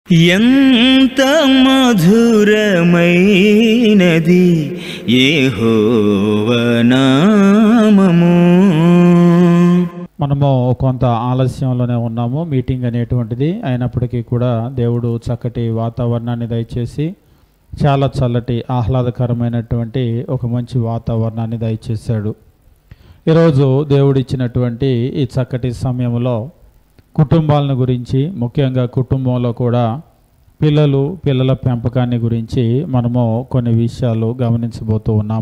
ఎంత మధురమైనది యెహోవనామము మనము కొంత ఆలస్యంలోనే ఉన్నాము మీటింగ్ అనేటువంటిది అయినప్పటికీ కూడా దేవుడు చక్కటి వాతావరణాన్ని దయచేసి చాలా చల్లటి ఆహ్లాదకరమైనటువంటి ఒక మంచి వాతావరణాన్ని దయచేశాడు ఈరోజు దేవుడు ఇచ్చినటువంటి ఈ చక్కటి సమయంలో కుటుంబాలను గురించి ముఖ్యంగా కుటుంబంలో కూడా పిల్లలు పిల్లల పెంపకాన్ని గురించి మనము కొన్ని విషయాలు గమనించబోతూ ఉన్నాం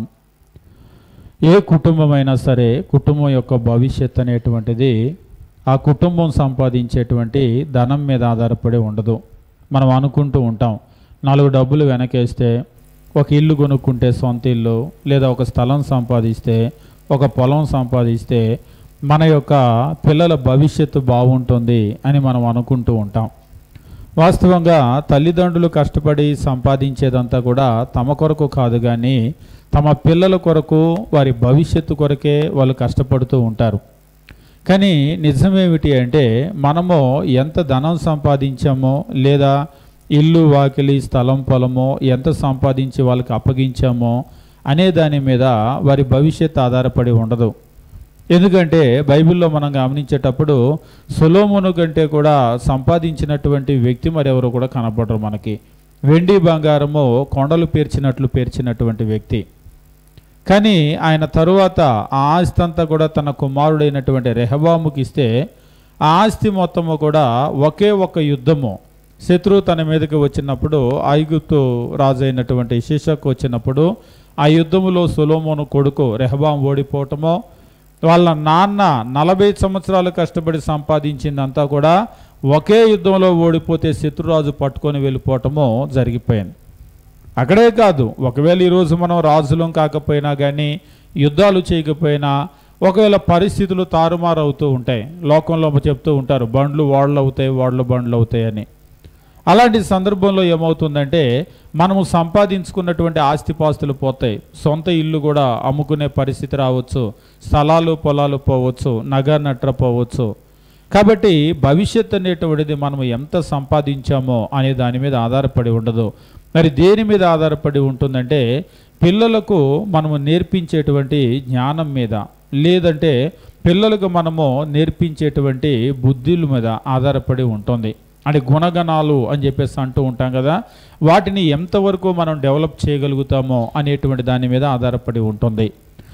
ఏ కుటుంబమైనా సరే కుటుంబం యొక్క భవిష్యత్ అనేటువంటిది ఆ కుటుంబం సంపాదించేటువంటి ధనం మీద ఆధారపడి ఉండదు మనం అనుకుంటూ ఉంటాం నాలుగు డబ్బులు వెనకేస్తే ఒక ఇల్లు కొనుక్కుంటే సొంత ఇల్లు లేదా ఒక స్థలం సంపాదిస్తే ఒక పొలం సంపాదిస్తే మన యొక్క పిల్లల భవిష్యత్తు బాగుంటుంది అని మనం అనుకుంటూ ఉంటాం వాస్తవంగా తల్లిదండ్రులు కష్టపడి సంపాదించేదంతా కూడా తమ కొరకు కాదు కానీ తమ పిల్లల కొరకు వారి భవిష్యత్తు కొరకే వాళ్ళు కష్టపడుతూ ఉంటారు కానీ నిజమేమిటి అంటే మనము ఎంత ధనం సంపాదించామో లేదా ఇల్లు వాకిలి స్థలం పొలమో ఎంత సంపాదించి వాళ్ళకి అప్పగించామో అనే దాని మీద వారి భవిష్యత్తు ఆధారపడి ఉండదు ఎందుకంటే బైబిల్లో మనం గమనించేటప్పుడు సొలోమును కంటే కూడా సంపాదించినటువంటి వ్యక్తి మరెవరు కూడా కనపడరు మనకి వెండి బంగారము కొండలు పేర్చినట్లు పేర్చినటువంటి వ్యక్తి కానీ ఆయన తరువాత ఆ ఆస్తి అంతా కూడా తన కుమారుడైనటువంటి రెహబాముకి ఇస్తే ఆ ఆస్తి మొత్తము కూడా ఒకే ఒక యుద్ధము శత్రువు తన మీదకి వచ్చినప్పుడు ఐగుప్తు రాజు అయినటువంటి శిషకు వచ్చినప్పుడు ఆ యుద్ధములో సొలోమోను కొడుకు రెహబాం ఓడిపోవటమో వాళ్ళ నాన్న నలభై సంవత్సరాలు కష్టపడి సంపాదించిందంతా కూడా ఒకే యుద్ధంలో ఓడిపోతే శత్రురాజు పట్టుకొని వెళ్ళిపోవటమో జరిగిపోయింది అక్కడే కాదు ఒకవేళ ఈరోజు మనం రాజులం కాకపోయినా కానీ యుద్ధాలు చేయకపోయినా ఒకవేళ పరిస్థితులు తారుమారు అవుతూ ఉంటాయి లోకంలో చెప్తూ ఉంటారు బండ్లు వాడలు అవుతాయి వాడలు బండ్లు అవుతాయి అని అలాంటి సందర్భంలో ఏమవుతుందంటే మనము సంపాదించుకున్నటువంటి ఆస్తిపాస్తులు పోతాయి సొంత ఇల్లు కూడా అమ్ముకునే పరిస్థితి రావచ్చు స్థలాలు పొలాలు పోవచ్చు నగ నట్ర పోవచ్చు కాబట్టి భవిష్యత్ అనేటువంటిది మనం ఎంత సంపాదించామో అనే దాని మీద ఆధారపడి ఉండదు మరి దేని మీద ఆధారపడి ఉంటుందంటే పిల్లలకు మనము నేర్పించేటువంటి జ్ఞానం మీద లేదంటే పిల్లలకు మనము నేర్పించేటువంటి బుద్ధుల మీద ఆధారపడి ఉంటుంది అంటే గుణగణాలు అని చెప్పేసి అంటూ ఉంటాం కదా వాటిని ఎంతవరకు మనం డెవలప్ చేయగలుగుతామో అనేటువంటి దాని మీద ఆధారపడి ఉంటుంది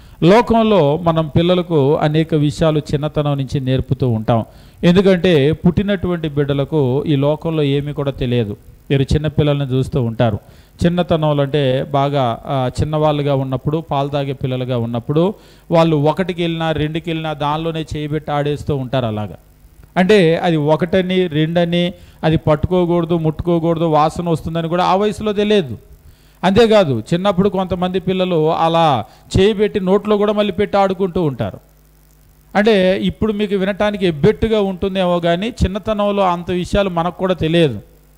లోకంలో మనం పిల్లలకు అనేక విషయాలు చిన్నతనం నుంచి నేర్పుతూ ఉంటాం ఎందుకంటే పుట్టినటువంటి బిడ్డలకు ఈ లోకంలో ఏమీ కూడా తెలియదు మీరు చిన్నపిల్లల్ని చూస్తూ ఉంటారు చిన్నతనంలో అంటే బాగా ఆ, చిన్నవాళ్ళుగా ఉన్నప్పుడు పాలు తాగే పిల్లలుగా ఉన్నప్పుడు వాళ్ళు ఒకటికి వెళ్ళినా రెండుకి వెళ్ళినా దానిలోనే చేయబెట్టి ఆడేస్తూ ఉంటారు అలాగా అంటే అది ఒకటని రెండని అది పట్టుకోకూడదు ముట్టుకోకూడదు వాసన వస్తుందని కూడా ఆ వయసులో తెలియదు అంతేకాదు చిన్నప్పుడు కొంతమంది పిల్లలు అలా చేయబెట్టి నోట్లో కూడా మళ్ళీ పెట్టి ఆడుకుంటూ ఉంటారు అంటే ఇప్పుడు మీకు వినటానికి ఎబ్బెట్టుగా ఉంటుందేమో కానీ చిన్నతనంలో అంత విషయాలు మనకు కూడా తెలియదు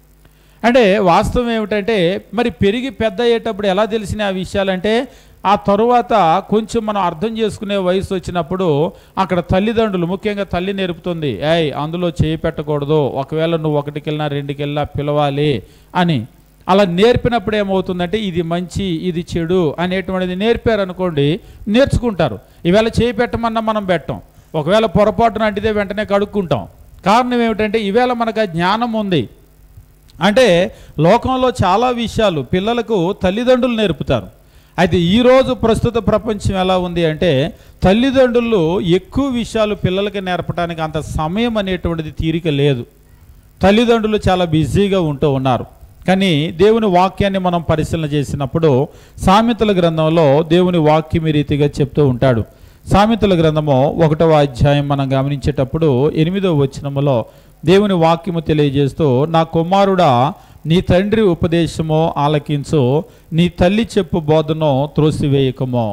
అంటే వాస్తవం ఏమిటంటే మరి పెరిగి పెద్ద అయ్యేటప్పుడు ఎలా తెలిసిన ఆ విషయాలంటే ఆ తరువాత కొంచెం మనం అర్థం చేసుకునే వయసు వచ్చినప్పుడు అక్కడ తల్లిదండ్రులు ముఖ్యంగా తల్లి నేర్పుతుంది ఏయ్ అందులో చేయి పెట్టకూడదు ఒకవేళ నువ్వు ఒకటికి వెళ్ళినా రెండుకి వెళ్ళినా పిలవాలి అని అలా నేర్పినప్పుడు ఏమవుతుందంటే ఇది మంచి ఇది చెడు అనేటువంటిది నేర్పారు అనుకోండి నేర్చుకుంటారు ఈవేళ చేయి పెట్టమన్నా మనం పెట్టం ఒకవేళ పొరపాటున అంటిదే వెంటనే కడుక్కుంటాం కారణం ఏమిటంటే ఈవేళ మనకు ఆ జ్ఞానం ఉంది అంటే లోకంలో చాలా విషయాలు పిల్లలకు తల్లిదండ్రులు నేర్పుతారు అయితే ఈరోజు ప్రస్తుత ప్రపంచం ఎలా ఉంది అంటే తల్లిదండ్రులు ఎక్కువ విషయాలు పిల్లలకి నేర్పడానికి అంత సమయం అనేటువంటిది తీరిక లేదు తల్లిదండ్రులు చాలా బిజీగా ఉంటూ ఉన్నారు కానీ దేవుని వాక్యాన్ని మనం పరిశీలన చేసినప్పుడు సామెతల గ్రంథంలో దేవుని వాక్యం ఈ రీతిగా చెప్తూ ఉంటాడు సామెతల గ్రంథము ఒకటవ అధ్యాయం మనం గమనించేటప్పుడు ఎనిమిదవ వచనములో దేవుని వాక్యము తెలియజేస్తూ నా కుమారుడా నీ తండ్రి ఉపదేశము ఆలకించు నీ తల్లి చెప్పు బోధను త్రోసివేయకమో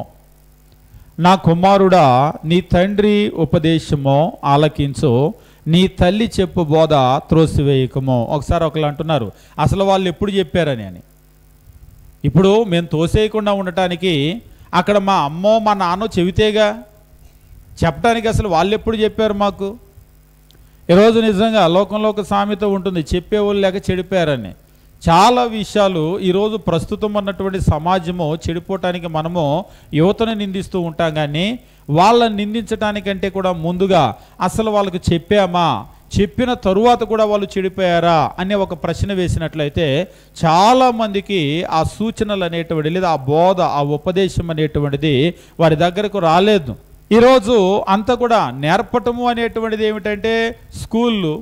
నా కుమారుడా నీ తండ్రి ఉపదేశము ఆలకించు నీ తల్లి చెప్పు బోధ త్రోసివేయకము ఒకసారి ఒకళ్ళు అంటున్నారు అసలు వాళ్ళు ఎప్పుడు చెప్పారని అని ఇప్పుడు మేము తోసేయకుండా ఉండటానికి అక్కడ మా అమ్మో మా నాన్నో చెబితేగా చెప్పడానికి అసలు వాళ్ళు ఎప్పుడు చెప్పారు మాకు ఈరోజు నిజంగా లోకంలో ఒక సామెత ఉంటుంది చెప్పేవాళ్ళు లేక చెడిపోయారని చాలా విషయాలు ఈరోజు ప్రస్తుతం ఉన్నటువంటి సమాజము చెడిపోవటానికి మనము యువతను నిందిస్తూ ఉంటాం కానీ వాళ్ళని నిందించడానికంటే కూడా ముందుగా అసలు వాళ్ళకు చెప్పామా చెప్పిన తరువాత కూడా వాళ్ళు చెడిపోయారా అనే ఒక ప్రశ్న వేసినట్లయితే చాలా మందికి ఆ సూచనలు అనేటువంటి లేదా ఆ బోధ ఆ ఉపదేశం అనేటువంటిది వారి దగ్గరకు రాలేదు ఈరోజు అంతా కూడా నేర్పటము అనేటువంటిది ఏమిటంటే స్కూళ్ళు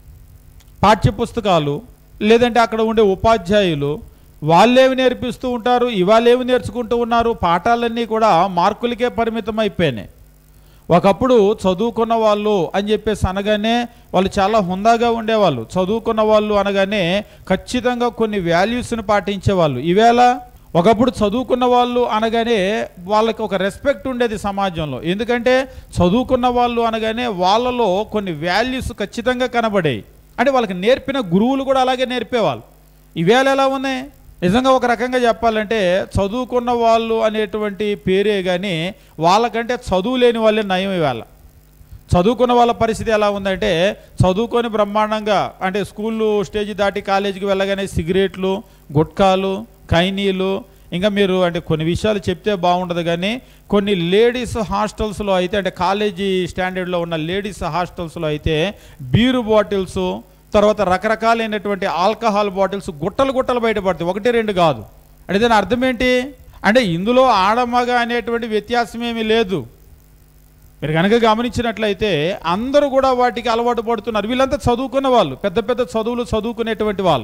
పాఠ్యపుస్తకాలు లేదంటే అక్కడ ఉండే ఉపాధ్యాయులు వాళ్ళేమి నేర్పిస్తూ ఉంటారు ఇవాళేమి నేర్చుకుంటూ ఉన్నారు పాఠాలన్నీ కూడా మార్కులకే పరిమితం అయిపోయినాయి ఒకప్పుడు చదువుకున్న వాళ్ళు అని చెప్పేసి అనగానే వాళ్ళు చాలా హుందాగా ఉండేవాళ్ళు చదువుకున్న వాళ్ళు అనగానే ఖచ్చితంగా కొన్ని వాల్యూస్ని పాటించేవాళ్ళు ఈవేళ ఒకప్పుడు చదువుకున్న వాళ్ళు అనగానే వాళ్ళకి ఒక రెస్పెక్ట్ ఉండేది సమాజంలో ఎందుకంటే చదువుకున్న వాళ్ళు అనగానే వాళ్ళలో కొన్ని వాల్యూస్ ఖచ్చితంగా కనబడేవి అంటే వాళ్ళకి నేర్పిన గురువులు కూడా అలాగే నేర్పేవాళ్ళు ఈవేళ ఎలా ఉన్నాయి నిజంగా ఒక రకంగా చెప్పాలంటే చదువుకున్న వాళ్ళు అనేటువంటి పేరే కానీ వాళ్ళకంటే చదువు లేని వాళ్ళే నయం ఇవాళ చదువుకున్న వాళ్ళ పరిస్థితి ఎలా ఉందంటే చదువుకొని బ్రహ్మాండంగా అంటే స్కూళ్ళు స్టేజ్ దాటి కాలేజీకి వెళ్ళగానే సిగరెట్లు గుట్కాలు కైనీలు ఇంకా మీరు అంటే కొన్ని విషయాలు చెప్తే బాగుండదు కానీ కొన్ని లేడీస్ హాస్టల్స్లో అయితే అంటే కాలేజీ స్టాండర్డ్లో ఉన్న లేడీస్ హాస్టల్స్లో అయితే బీరు బాటిల్స్ తర్వాత రకరకాలైనటువంటి ఆల్కహాల్ బాటిల్స్ గుట్టలు గుట్టలు బయటపడతాయి ఒకటి రెండు కాదు అంటే దాని అర్థం ఏంటి అంటే ఇందులో ఆడమగ అనేటువంటి వ్యత్యాసం ఏమీ లేదు మీరు కనుక గమనించినట్లయితే అందరూ కూడా వాటికి అలవాటు పడుతున్నారు వీళ్ళంతా చదువుకున్న వాళ్ళు పెద్ద పెద్ద చదువులు చదువుకునేటువంటి వాళ్ళు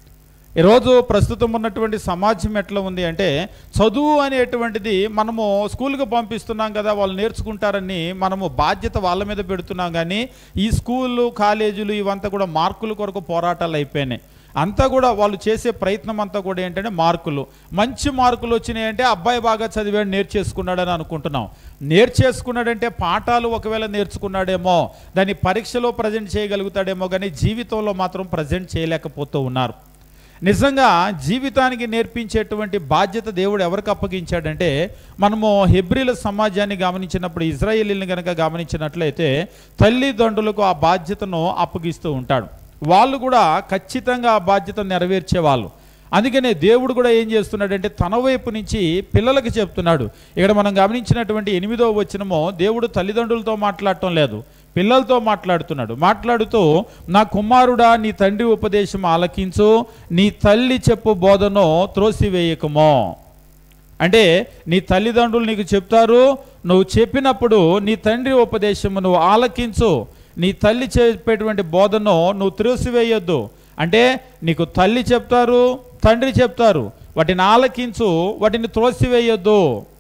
ఈరోజు ప్రస్తుతం ఉన్నటువంటి సమాజం ఎట్లా ఉంది అంటే చదువు అనేటువంటిది మనము స్కూల్కి పంపిస్తున్నాం కదా వాళ్ళు నేర్చుకుంటారని మనము బాధ్యత వాళ్ళ మీద పెడుతున్నాం కానీ ఈ స్కూళ్ళు కాలేజీలు ఇవంతా కూడా మార్కుల కొరకు పోరాటాలు అయిపోయినాయి అంతా కూడా వాళ్ళు చేసే ప్రయత్నం అంతా కూడా ఏంటంటే మార్కులు మంచి మార్కులు వచ్చినాయి అంటే అబ్బాయి బాగా చదివాడు నేర్చేసుకున్నాడని అనుకుంటున్నాం నేర్చేసుకున్నాడంటే పాఠాలు ఒకవేళ నేర్చుకున్నాడేమో దాన్ని పరీక్షలో ప్రజెంట్ చేయగలుగుతాడేమో కానీ జీవితంలో మాత్రం ప్రజెంట్ చేయలేకపోతూ ఉన్నారు నిజంగా జీవితానికి నేర్పించేటువంటి బాధ్యత దేవుడు ఎవరికి అప్పగించాడంటే మనము హెబ్రిల సమాజాన్ని గమనించినప్పుడు ఇజ్రాయేలీని కనుక గమనించినట్లయితే తల్లిదండ్రులకు ఆ బాధ్యతను అప్పగిస్తూ ఉంటాడు వాళ్ళు కూడా ఖచ్చితంగా ఆ బాధ్యత నెరవేర్చే వాళ్ళు అందుకనే దేవుడు కూడా ఏం చేస్తున్నాడంటే తన వైపు నుంచి పిల్లలకి చెప్తున్నాడు ఇక్కడ మనం గమనించినటువంటి ఎనిమిదో వచనమో దేవుడు తల్లిదండ్రులతో మాట్లాడటం లేదు పిల్లలతో మాట్లాడుతున్నాడు మాట్లాడుతూ నా కుమారుడా నీ తండ్రి ఉపదేశం ఆలకించు నీ తల్లి చెప్పు బోధను త్రోసివేయకమో అంటే నీ తల్లిదండ్రులు నీకు చెప్తారు నువ్వు చెప్పినప్పుడు నీ తండ్రి ఉపదేశము నువ్వు ఆలకించు నీ తల్లి చెప్పేటువంటి బోధను నువ్వు త్రోసివేయొద్దు అంటే నీకు తల్లి చెప్తారు తండ్రి చెప్తారు వాటిని ఆలకించు వాటిని త్రోసివేయొద్దు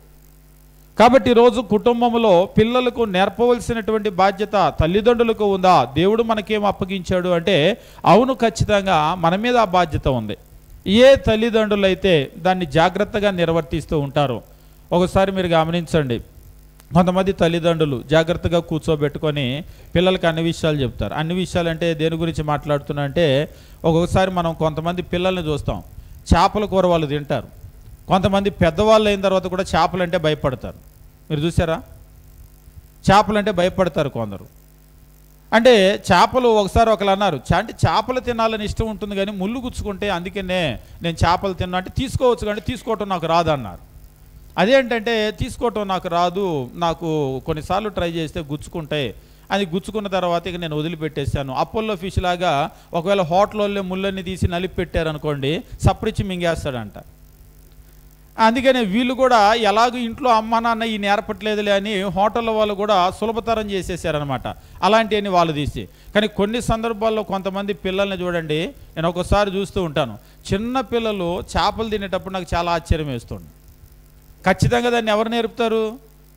కాబట్టి ఈరోజు కుటుంబంలో పిల్లలకు నేర్పవలసినటువంటి బాధ్యత తల్లిదండ్రులకు ఉందా దేవుడు మనకేం అప్పగించాడు అంటే అవును ఖచ్చితంగా మన మీద ఆ బాధ్యత ఉంది ఏ తల్లిదండ్రులు అయితే దాన్ని జాగ్రత్తగా నిర్వర్తిస్తూ ఉంటారో ఒకసారి మీరు గమనించండి కొంతమంది తల్లిదండ్రులు జాగ్రత్తగా కూర్చోబెట్టుకొని పిల్లలకి అన్ని విషయాలు చెప్తారు అన్ని విషయాలు అంటే దేని గురించి మాట్లాడుతున్నా అంటే ఒక్కొక్కసారి మనం కొంతమంది పిల్లల్ని చూస్తాం చేపల కూర వాళ్ళు తింటారు కొంతమంది పెద్దవాళ్ళు అయిన తర్వాత కూడా చేపలు అంటే భయపడతారు మీరు చూసారా చేపలు అంటే భయపడతారు కొందరు అంటే చేపలు ఒకసారి ఒకరు అన్నారు "చా- అంటే చేపలు తినాలని ఇష్టం ఉంటుంది కానీ ముళ్ళు గుచ్చుకుంటే అందుకనే నేను చేపలు తిన్నా అంటే తీసుకోవచ్చు కానీ తీసుకోవటం నాకు రాదు అన్నారు అదేంటంటే తీసుకోవటం నాకు రాదు నాకు కొన్నిసార్లు ట్రై చేస్తే గుచ్చుకుంటాయి అది గుచ్చుకున్న తర్వాత ఇక నేను వదిలిపెట్టేశాను అపోల్లో ఫిష్ లాగా ఒకవేళ హోటల్లో ముళ్ళని తీసి నలిపి పెట్టారనుకోండి సప్రిచ్చి మింగేస్తాడంట అందుకనే వీళ్ళు కూడా ఎలాగో ఇంట్లో అమ్మ నాన్న ఈ నేర్పట్లేదులే అని హోటల్ వాళ్ళు కూడా సులభతరం చేసేసారనమాట అలాంటివన్నీ వాళ్ళు తీసి కానీ కొన్ని సందర్భాల్లో కొంతమంది పిల్లల్ని చూడండి నేను ఒకసారి చూస్తూ ఉంటాను చిన్న పిల్లలు చేపలు తినేటప్పుడు నాకు చాలా ఆశ్చర్యం వేస్తుంది ఖచ్చితంగా దాన్ని ఎవరు నేర్పుతారు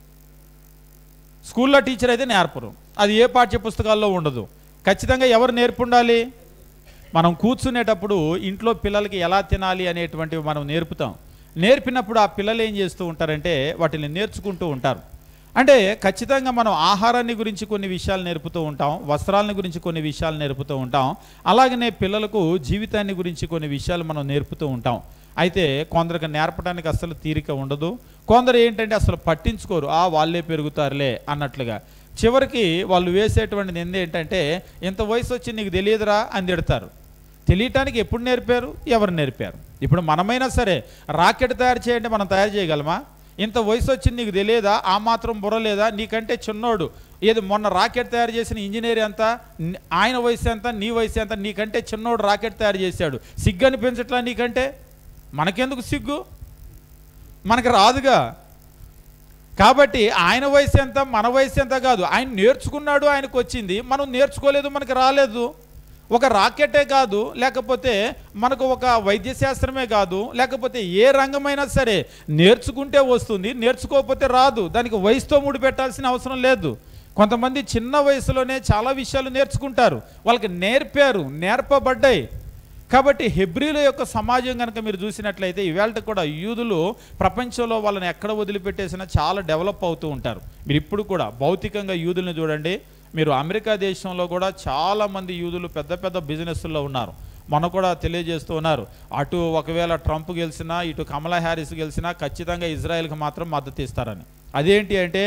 స్కూల్లో టీచర్ అయితే నేర్పరు అది ఏ పాఠ్య పుస్తకాల్లో ఉండదు ఖచ్చితంగా ఎవరు నేర్పుండాలి మనం కూర్చునేటప్పుడు ఇంట్లో పిల్లలకి ఎలా తినాలి అనేటువంటివి మనం నేర్పుతాం నేర్పినప్పుడు ఆ పిల్లలు ఏం చేస్తూ ఉంటారంటే వాటిని నేర్చుకుంటూ ఉంటారు అంటే ఖచ్చితంగా మనం ఆహారాన్ని గురించి కొన్ని విషయాలు నేర్పుతూ ఉంటాం వస్త్రాలని గురించి కొన్ని విషయాలు నేర్పుతూ ఉంటాం అలాగనే పిల్లలకు జీవితాన్ని గురించి కొన్ని విషయాలు మనం నేర్పుతూ ఉంటాం అయితే కొందరికి నేర్పడానికి అసలు తీరిక ఉండదు కొందరు ఏంటంటే అసలు పట్టించుకోరు ఆ వాళ్ళే పెరుగుతారులే అన్నట్లుగా చివరికి వాళ్ళు వేసేటువంటి నింద ఏంటంటే ఇంత వయసు వచ్చి నీకు తెలియదురా అని తిడతారు తెలియటానికి ఎప్పుడు నేర్పారు ఎవరు నేర్పారు ఇప్పుడు మనమైనా సరే రాకెట్ తయారు చేయండి మనం తయారు చేయగలమా ఇంత వయసు వచ్చింది నీకు తెలియదా ఆ మాత్రం బుర్ర లేదా నీకంటే చిన్నోడు ఏది మొన్న రాకెట్ తయారు చేసిన ఇంజనీర్ ఎంత ని- ఆయన వయసు ఎంత నీ వయసు ఎంత నీకంటే చిన్నోడు రాకెట్ తయారు చేశాడు సిగ్గు అనిపించట్లా నీకంటే మనకెందుకు సిగ్గు మనకు రాదుగా కాబట్టి ఆయన వయసు ఎంత మన వయసు ఎంత కాదు ఆయన నేర్చుకున్నాడు ఆయనకు వచ్చింది మనం నేర్చుకోలేదు మనకు రాలేదు ఒక రాకెటే కాదు లేకపోతే మనకు ఒక వైద్య శాస్త్రమే కాదు లేకపోతే ఏ రంగమైనా సరే నేర్చుకుంటే వస్తుంది నేర్చుకోకపోతే రాదు దానికి వయసుతో ముడి పెట్టాల్సిన అవసరం లేదు కొంతమంది చిన్న వయసులోనే చాలా విషయాలు నేర్చుకుంటారు వాళ్ళకి నేర్పారు నేర్పబడ్డాయి కాబట్టి హెబ్రిల యొక్క సమాజం కనుక మీరు చూసినట్లయితే ఇవాళ కూడా యూదులు ప్రపంచంలో వాళ్ళని ఎక్కడ వదిలిపెట్టేసినా చాలా డెవలప్ అవుతూ ఉంటారు మీరు ఇప్పుడు కూడా భౌతికంగా యూదుల్ని చూడండి మీరు అమెరికా దేశంలో కూడా చాలా మంది యూదులు పెద్ద పెద్ద బిజినెస్లో ఉన్నారు మన కూడా తెలియజేస్తూ ఉన్నారు అటు ఒకవేళ ట్రంప్ గెలిచినా ఇటు కమలా హ్యారిస్ గెలిచినా ఖచ్చితంగా ఇజ్రాయెల్కి మాత్రం మద్దతు ఇస్తారని అదేంటి అంటే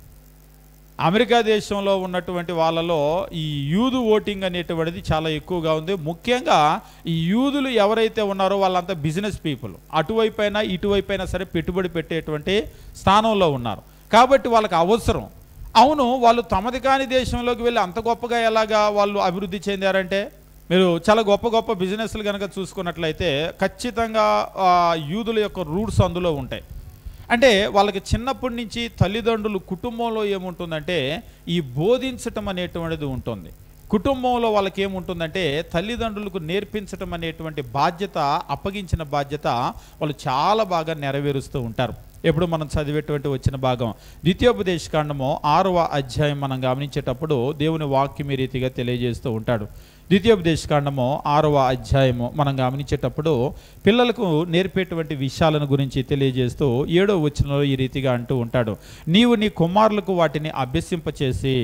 అమెరికా దేశంలో ఉన్నటువంటి వాళ్ళలో ఈ యూదు ఓటింగ్ అనేటువంటిది చాలా ఎక్కువగా ఉంది ముఖ్యంగా ఈ యూదులు ఎవరైతే ఉన్నారో వాళ్ళంతా బిజినెస్ పీపుల్ అటువైపు అయినా ఇటువైపు అయినా సరే పెట్టుబడి పెట్టేటువంటి స్థానంలో ఉన్నారు కాబట్టి వాళ్ళకి అవసరం అవును వాళ్ళు తమది కాని దేశంలోకి వెళ్ళి అంత గొప్పగా ఎలాగా వాళ్ళు అభివృద్ధి చెందారంటే మీరు చాలా గొప్ప గొప్ప బిజినెస్లు కనుక చూసుకున్నట్లయితే ఖచ్చితంగా ఆ, యూదుల యొక్క రూట్స్ అందులో ఉంటాయి అంటే వాళ్ళకి చిన్నప్పటి నుంచి తల్లిదండ్రులు కుటుంబంలో ఏముంటుందంటే ఈ బోధించటం అనేటువంటిది ఉంటుంది కుటుంబంలో వాళ్ళకి ఏముంటుందంటే తల్లిదండ్రులకు నేర్పించటం అనేటువంటి బాధ్యత అప్పగించిన బాధ్యత వాళ్ళు చాలా బాగా నెరవేరుస్తూ ఉంటారు ఎప్పుడు మనం చదివేటువంటి వచ్చిన భాగం ద్వితీయోపదేశ కాండము ఆరవ అధ్యాయం మనం గమనించేటప్పుడు దేవుని వాక్యం ఈ రీతిగా తెలియజేస్తూ ఉంటాడు ద్వితీయోపదేశ కాండము ఆరవ అధ్యాయము మనం గమనించేటప్పుడు పిల్లలకు నేర్పేటువంటి విషయాలను గురించి తెలియజేస్తూ ఏడో వచనంలో ఈ రీతిగా అంటూ ఉంటాడు నీవు నీ కుమారులకు వాటిని అభ్యసింపచేసి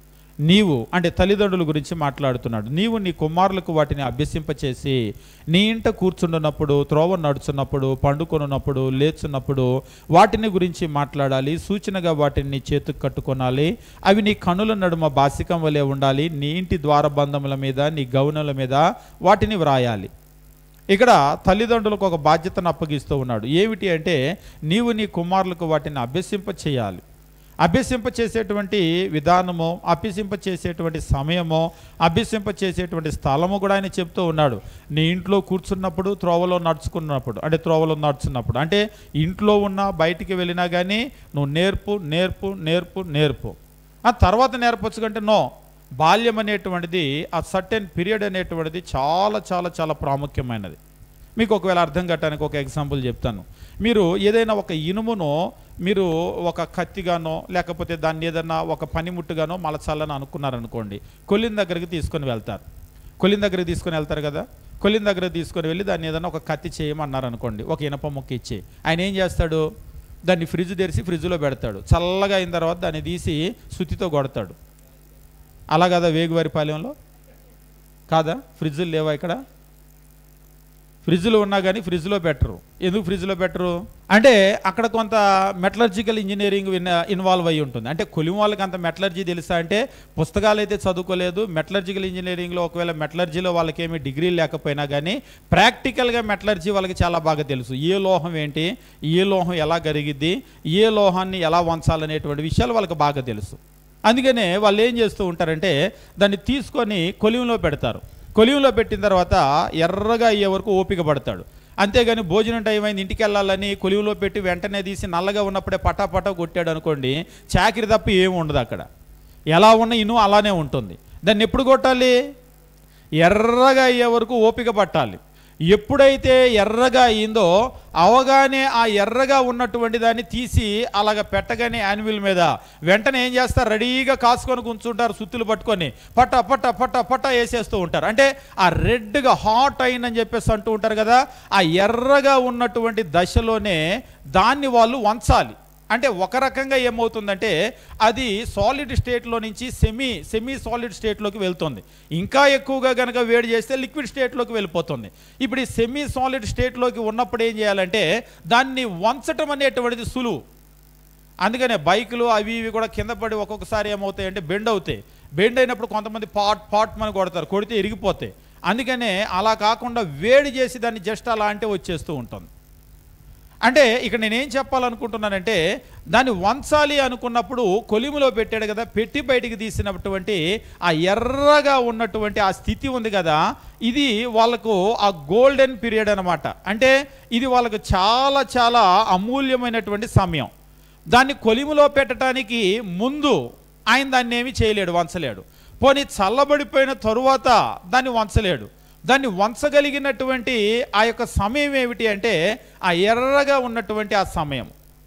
నీవు అంటే తల్లిదండ్రుల గురించి మాట్లాడుతున్నాడు నీవు నీ కుమారులకు వాటిని అభ్యసింపచేసి నీ ఇంట కూర్చుండున్నప్పుడు త్రోవ నడుచున్నప్పుడు పండుకొనున్నప్పుడు లేచున్నప్పుడు వాటిని గురించి మాట్లాడాలి సూచనగా వాటిని నీ చేతుకు కట్టుకొనాలి అవి నీ కనుల నడుమ బాసికం వలె ఉండాలి నీ ఇంటి ద్వారబంధముల మీద నీ గౌనల మీద వాటిని వ్రాయాలి ఇక్కడ తల్లిదండ్రులకు ఒక బాధ్యతను అప్పగిస్తూ ఉన్నాడు ఏమిటి అంటే నీవు నీ కుమారులకు వాటిని అభ్యసింప చేయాలి అభ్యసింప చేసేటువంటి విధానము అభ్యసింప చేసేటువంటి సమయము అభ్యసింప చేసేటువంటి స్థలము కూడా ఆయన చెప్తూ ఉన్నాడు నీ ఇంట్లో కూర్చున్నప్పుడు త్రోవలో నడుచుకున్నప్పుడు అంటే త్రోవలో నడుచున్నప్పుడు అంటే ఇంట్లో ఉన్నా బయటికి వెళ్ళినా కానీ నువ్వు నేర్పు నేర్పు నేర్పు నేర్పు ఆ తర్వాత నేర్పచ్చు కంటే నో బాల్యం అనేటువంటిది ఆ సర్టెన్ పీరియడ్ అనేటువంటిది చాలా చాలా చాలా ప్రాముఖ్యమైనది మీకు ఒకవేళ అర్థం కట్టడానికి ఒక ఎగ్జాంపుల్ చెప్తాను మీరు ఏదైనా ఒక ఇనుమును మీరు ఒక కత్తిగానో లేకపోతే దాన్ని ఏదైనా ఒక పనిముట్టుగానో మలచాలని అనుకున్నారనుకోండి కొలిన్ దగ్గరికి తీసుకొని వెళ్తారు కొలిన్ దగ్గరికి తీసుకొని వెళ్తారు కదా కొలిన్ దగ్గర తీసుకొని వెళ్ళి దాన్ని ఏదైనా ఒక కత్తి చేయమన్నారు అనుకోండి ఒక ఇనప ముక్క ఇచ్చి ఆయన ఏం చేస్తాడు దాన్ని ఫ్రిడ్జ్ తెరిచి ఫ్రిడ్జ్లో పెడతాడు చల్లగా అయిన తర్వాత దాన్ని తీసి సుత్తితో కొడతాడు అలా కదా వేగువారిపాలెంలో కాదా ఫ్రిడ్జ్లు లేవా ఇక్కడ ఫ్రిడ్జ్లో ఉన్నా కానీ ఫ్రిడ్జ్లో పెట్టరు ఎందుకు ఫ్రిడ్జ్లో పెట్టరు అంటే అక్కడ కొంత మెటలర్జికల్ ఇంజనీరింగ్ ఇన్వాల్వ్ అయి ఉంటుంది అంటే కొలిం వాళ్ళకి అంత మెటలర్జీ తెలుసా అంటే పుస్తకాలు అయితే చదువుకోలేదు మెటలర్జికల్ ఇంజనీరింగ్లో ఒకవేళ మెటలర్జీలో వాళ్ళకి ఏమి డిగ్రీ లేకపోయినా కానీ ప్రాక్టికల్గా మెటలర్జీ వాళ్ళకి చాలా బాగా తెలుసు ఏ లోహం ఏంటి ఏ లోహం ఎలా కరిగిద్ది ఏ లోహాన్ని ఎలా వంచాలనేటువంటి విషయాలు వాళ్ళకి బాగా తెలుసు అందుకనే వాళ్ళు ఏం చేస్తూ ఉంటారంటే దాన్ని తీసుకొని కొలింలో పెడతారు కొలింలో పెట్టిన తర్వాత ఎర్రగా అయ్యే వరకు ఓపిక పడతాడు అంతేగాని భోజనం టైం అయింది ఇంటికి వెళ్ళాలని కొలివులో పెట్టి వెంటనే తీసి నల్లగా ఉన్నప్పుడే పటా పటా కొట్టాడు అనుకోండి చాకిరి తప్ప ఏమి ఉండదు అక్కడ ఎలా ఉన్న ఇను అలానే ఉంటుంది దాన్ని ఎప్పుడు కొట్టాలి ఎర్రగా అయ్యే వరకు ఓపిక పట్టాలి ఎప్పుడైతే ఎర్రగా అయిందో అవగానే ఆ ఎర్రగా ఉన్నటువంటి దాన్ని తీసి అలాగ పెట్టగానే యాన్యువల్ మీద వెంటనే ఏం చేస్తారు రెడీగా కాసుకొని కూర్చుంటారు సుత్తులు పట్టుకొని పట్ట పట్ట పట్ట పట్ట వేసేస్తూ ఉంటారు అంటే ఆ రెడ్గా హాట్ అయిందని చెప్పేసి అంటూ ఉంటారు కదా ఆ ఎర్రగా ఉన్నటువంటి దశలోనే దాన్ని వాళ్ళు వంచాలి అంటే ఒక రకంగా ఏమవుతుందంటే అది సాలిడ్ స్టేట్లో నుంచి సెమీ సెమీ సాలిడ్ స్టేట్లోకి వెళ్తుంది ఇంకా ఎక్కువగా కనుక వేడి చేస్తే లిక్విడ్ స్టేట్లోకి వెళ్ళిపోతుంది ఇప్పుడు ఈ సెమీ సాలిడ్ స్టేట్లోకి ఉన్నప్పుడు ఏం చేయాలంటే దాన్ని వంచటం అనేటువంటిది సులువు అందుకనే బైకులు అవి ఇవి కూడా కింద పడి ఒక్కొక్కసారి ఏమవుతాయి అంటే బెండ్ అవుతాయి బెండ్ అయినప్పుడు కొంతమంది పాట్ పాట్ మన కొడతారు కొడితే ఇరిగిపోతాయి అందుకనే అలా కాకుండా వేడి చేసి దాన్ని జస్ట్ అలా అంటే వచ్చేస్తూ ఉంటుంది అంటే ఇక్కడ నేనేం చెప్పాలనుకుంటున్నానంటే దాన్ని వంచాలి అనుకున్నప్పుడు కొలిములో పెట్టాడు కదా పెట్టి బయటికి తీసినటువంటి ఆ ఎర్రగా ఉన్నటువంటి ఆ స్థితి ఉంది కదా ఇది వాళ్ళకు ఆ గోల్డెన్ పీరియడ్ అనమాట అంటే ఇది వాళ్ళకు చాలా చాలా అమూల్యమైనటువంటి సమయం దాన్ని కొలిములో పెట్టడానికి ముందు ఆయన దాన్ని ఏమీ చేయలేడు వంచలేడు పోనీ చల్లబడిపోయిన తరువాత దాన్ని వంచలేడు దాన్ని వంచగలిగినటువంటి ఆ యొక్క సమయం ఏమిటి అంటే ఆ ఎర్రగా ఉన్నటువంటి ఆ సమయం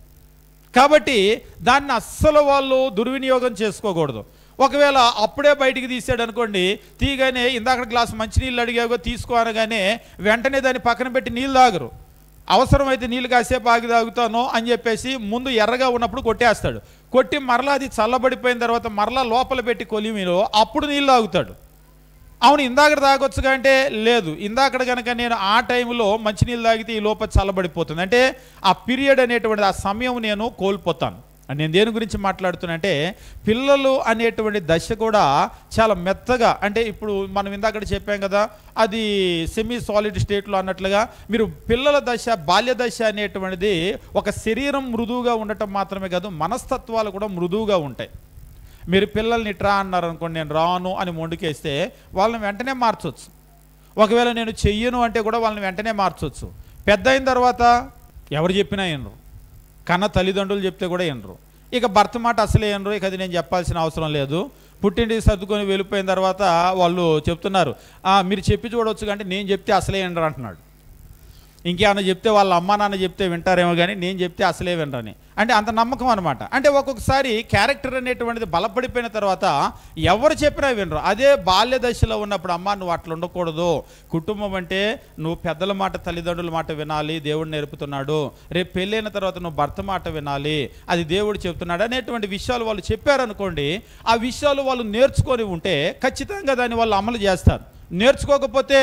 కాబట్టి దాన్ని అస్సలు వాళ్ళు దుర్వినియోగం చేసుకోకూడదు ఒకవేళ అప్పుడే బయటికి తీసాడు అనుకోండి తీగానే ఇందాక గ్లాస్ మంచినీళ్ళు అడిగాగో తీసుకో అనగానే వెంటనే దాన్ని పక్కన పెట్టి నీళ్ళు తాగరు అవసరమైతే నీళ్ళు కాసేపు ఆగి తాగుతాను అని చెప్పేసి ముందు ఎర్రగా ఉన్నప్పుడు కొట్టేస్తాడు కొట్టి మరలా అది చల్లబడిపోయిన తర్వాత మరలా లోపల పెట్టి కొలిమిలో అప్పుడు నీళ్ళు తాగుతాడు అవును ఇందాకడ తాగొచ్చుగా అంటే లేదు ఇందాకడ కనుక నేను ఆ టైంలో మంచినీళ్ళు తాగితే ఈ లోపల చల్లబడిపోతుంది అంటే ఆ పీరియడ్ అనేటువంటిది ఆ సమయం నేను కోల్పోతాను అని నేను దేని గురించి మాట్లాడుతున్నా పిల్లలు అనేటువంటి దశ కూడా చాలా మెత్తగా అంటే ఇప్పుడు మనం ఇందాకడ చెప్పాం కదా అది సెమీ సాలిడ్ స్టేట్లో అన్నట్లుగా మీరు పిల్లల దశ బాల్య దశ అనేటువంటిది ఒక శరీరం మృదువుగా ఉండటం మాత్రమే కాదు మనస్తత్వాలు కూడా మృదువుగా ఉంటాయి మీరు పిల్లల్ని ట్రా అన్నారు అనుకోండి నేను రాను అని మొండికేస్తే వాళ్ళని వెంటనే మార్చొచ్చు ఒకవేళ నేను చెయ్యను అంటే కూడా వాళ్ళని వెంటనే మార్చొచ్చు పెద్ద అయిన తర్వాత ఎవరు చెప్పినా వినరు కన్న తల్లిదండ్రులు చెప్తే కూడా వినరు ఇక భర్త మాట అసలే వినరు ఇక అది నేను చెప్పాల్సిన అవసరం లేదు పుట్టింటికి సర్దుకొని వెళ్ళిపోయిన తర్వాత వాళ్ళు చెప్తున్నారు "ఆ, మీరు చెప్పి చూడవచ్చు అంటే నేను చెప్తే అసలే వినరు అంటున్నాడు ఇంకేమైనా చెప్తే వాళ్ళ అమ్మ నాన్న చెప్తే వింటారేమో కానీ నేను చెప్తే అసలే వినరని అంటే అంత నమ్మకం అనమాట అంటే ఒక్కొక్కసారి క్యారెక్టర్ అనేటువంటిది బలపడిపోయిన తర్వాత ఎవరు చెప్పినా వినరు అదే బాల్య దశలో ఉన్నప్పుడు అమ్మ నువ్వు అట్లా ఉండకూడదు కుటుంబం అంటే నువ్వు పెద్దల మాట తల్లిదండ్రుల మాట వినాలి దేవుడు నేర్పుతున్నాడు రేపు పెళ్ళైన తర్వాత నువ్వు భర్త మాట వినాలి అది దేవుడు చెప్తున్నాడు అనేటువంటి విషయాలు వాళ్ళు చెప్పారనుకోండి ఆ విషయాలు వాళ్ళు నేర్చుకొని ఉంటే ఖచ్చితంగా దాన్ని వాళ్ళు అమలు చేస్తారు నేర్చుకోకపోతే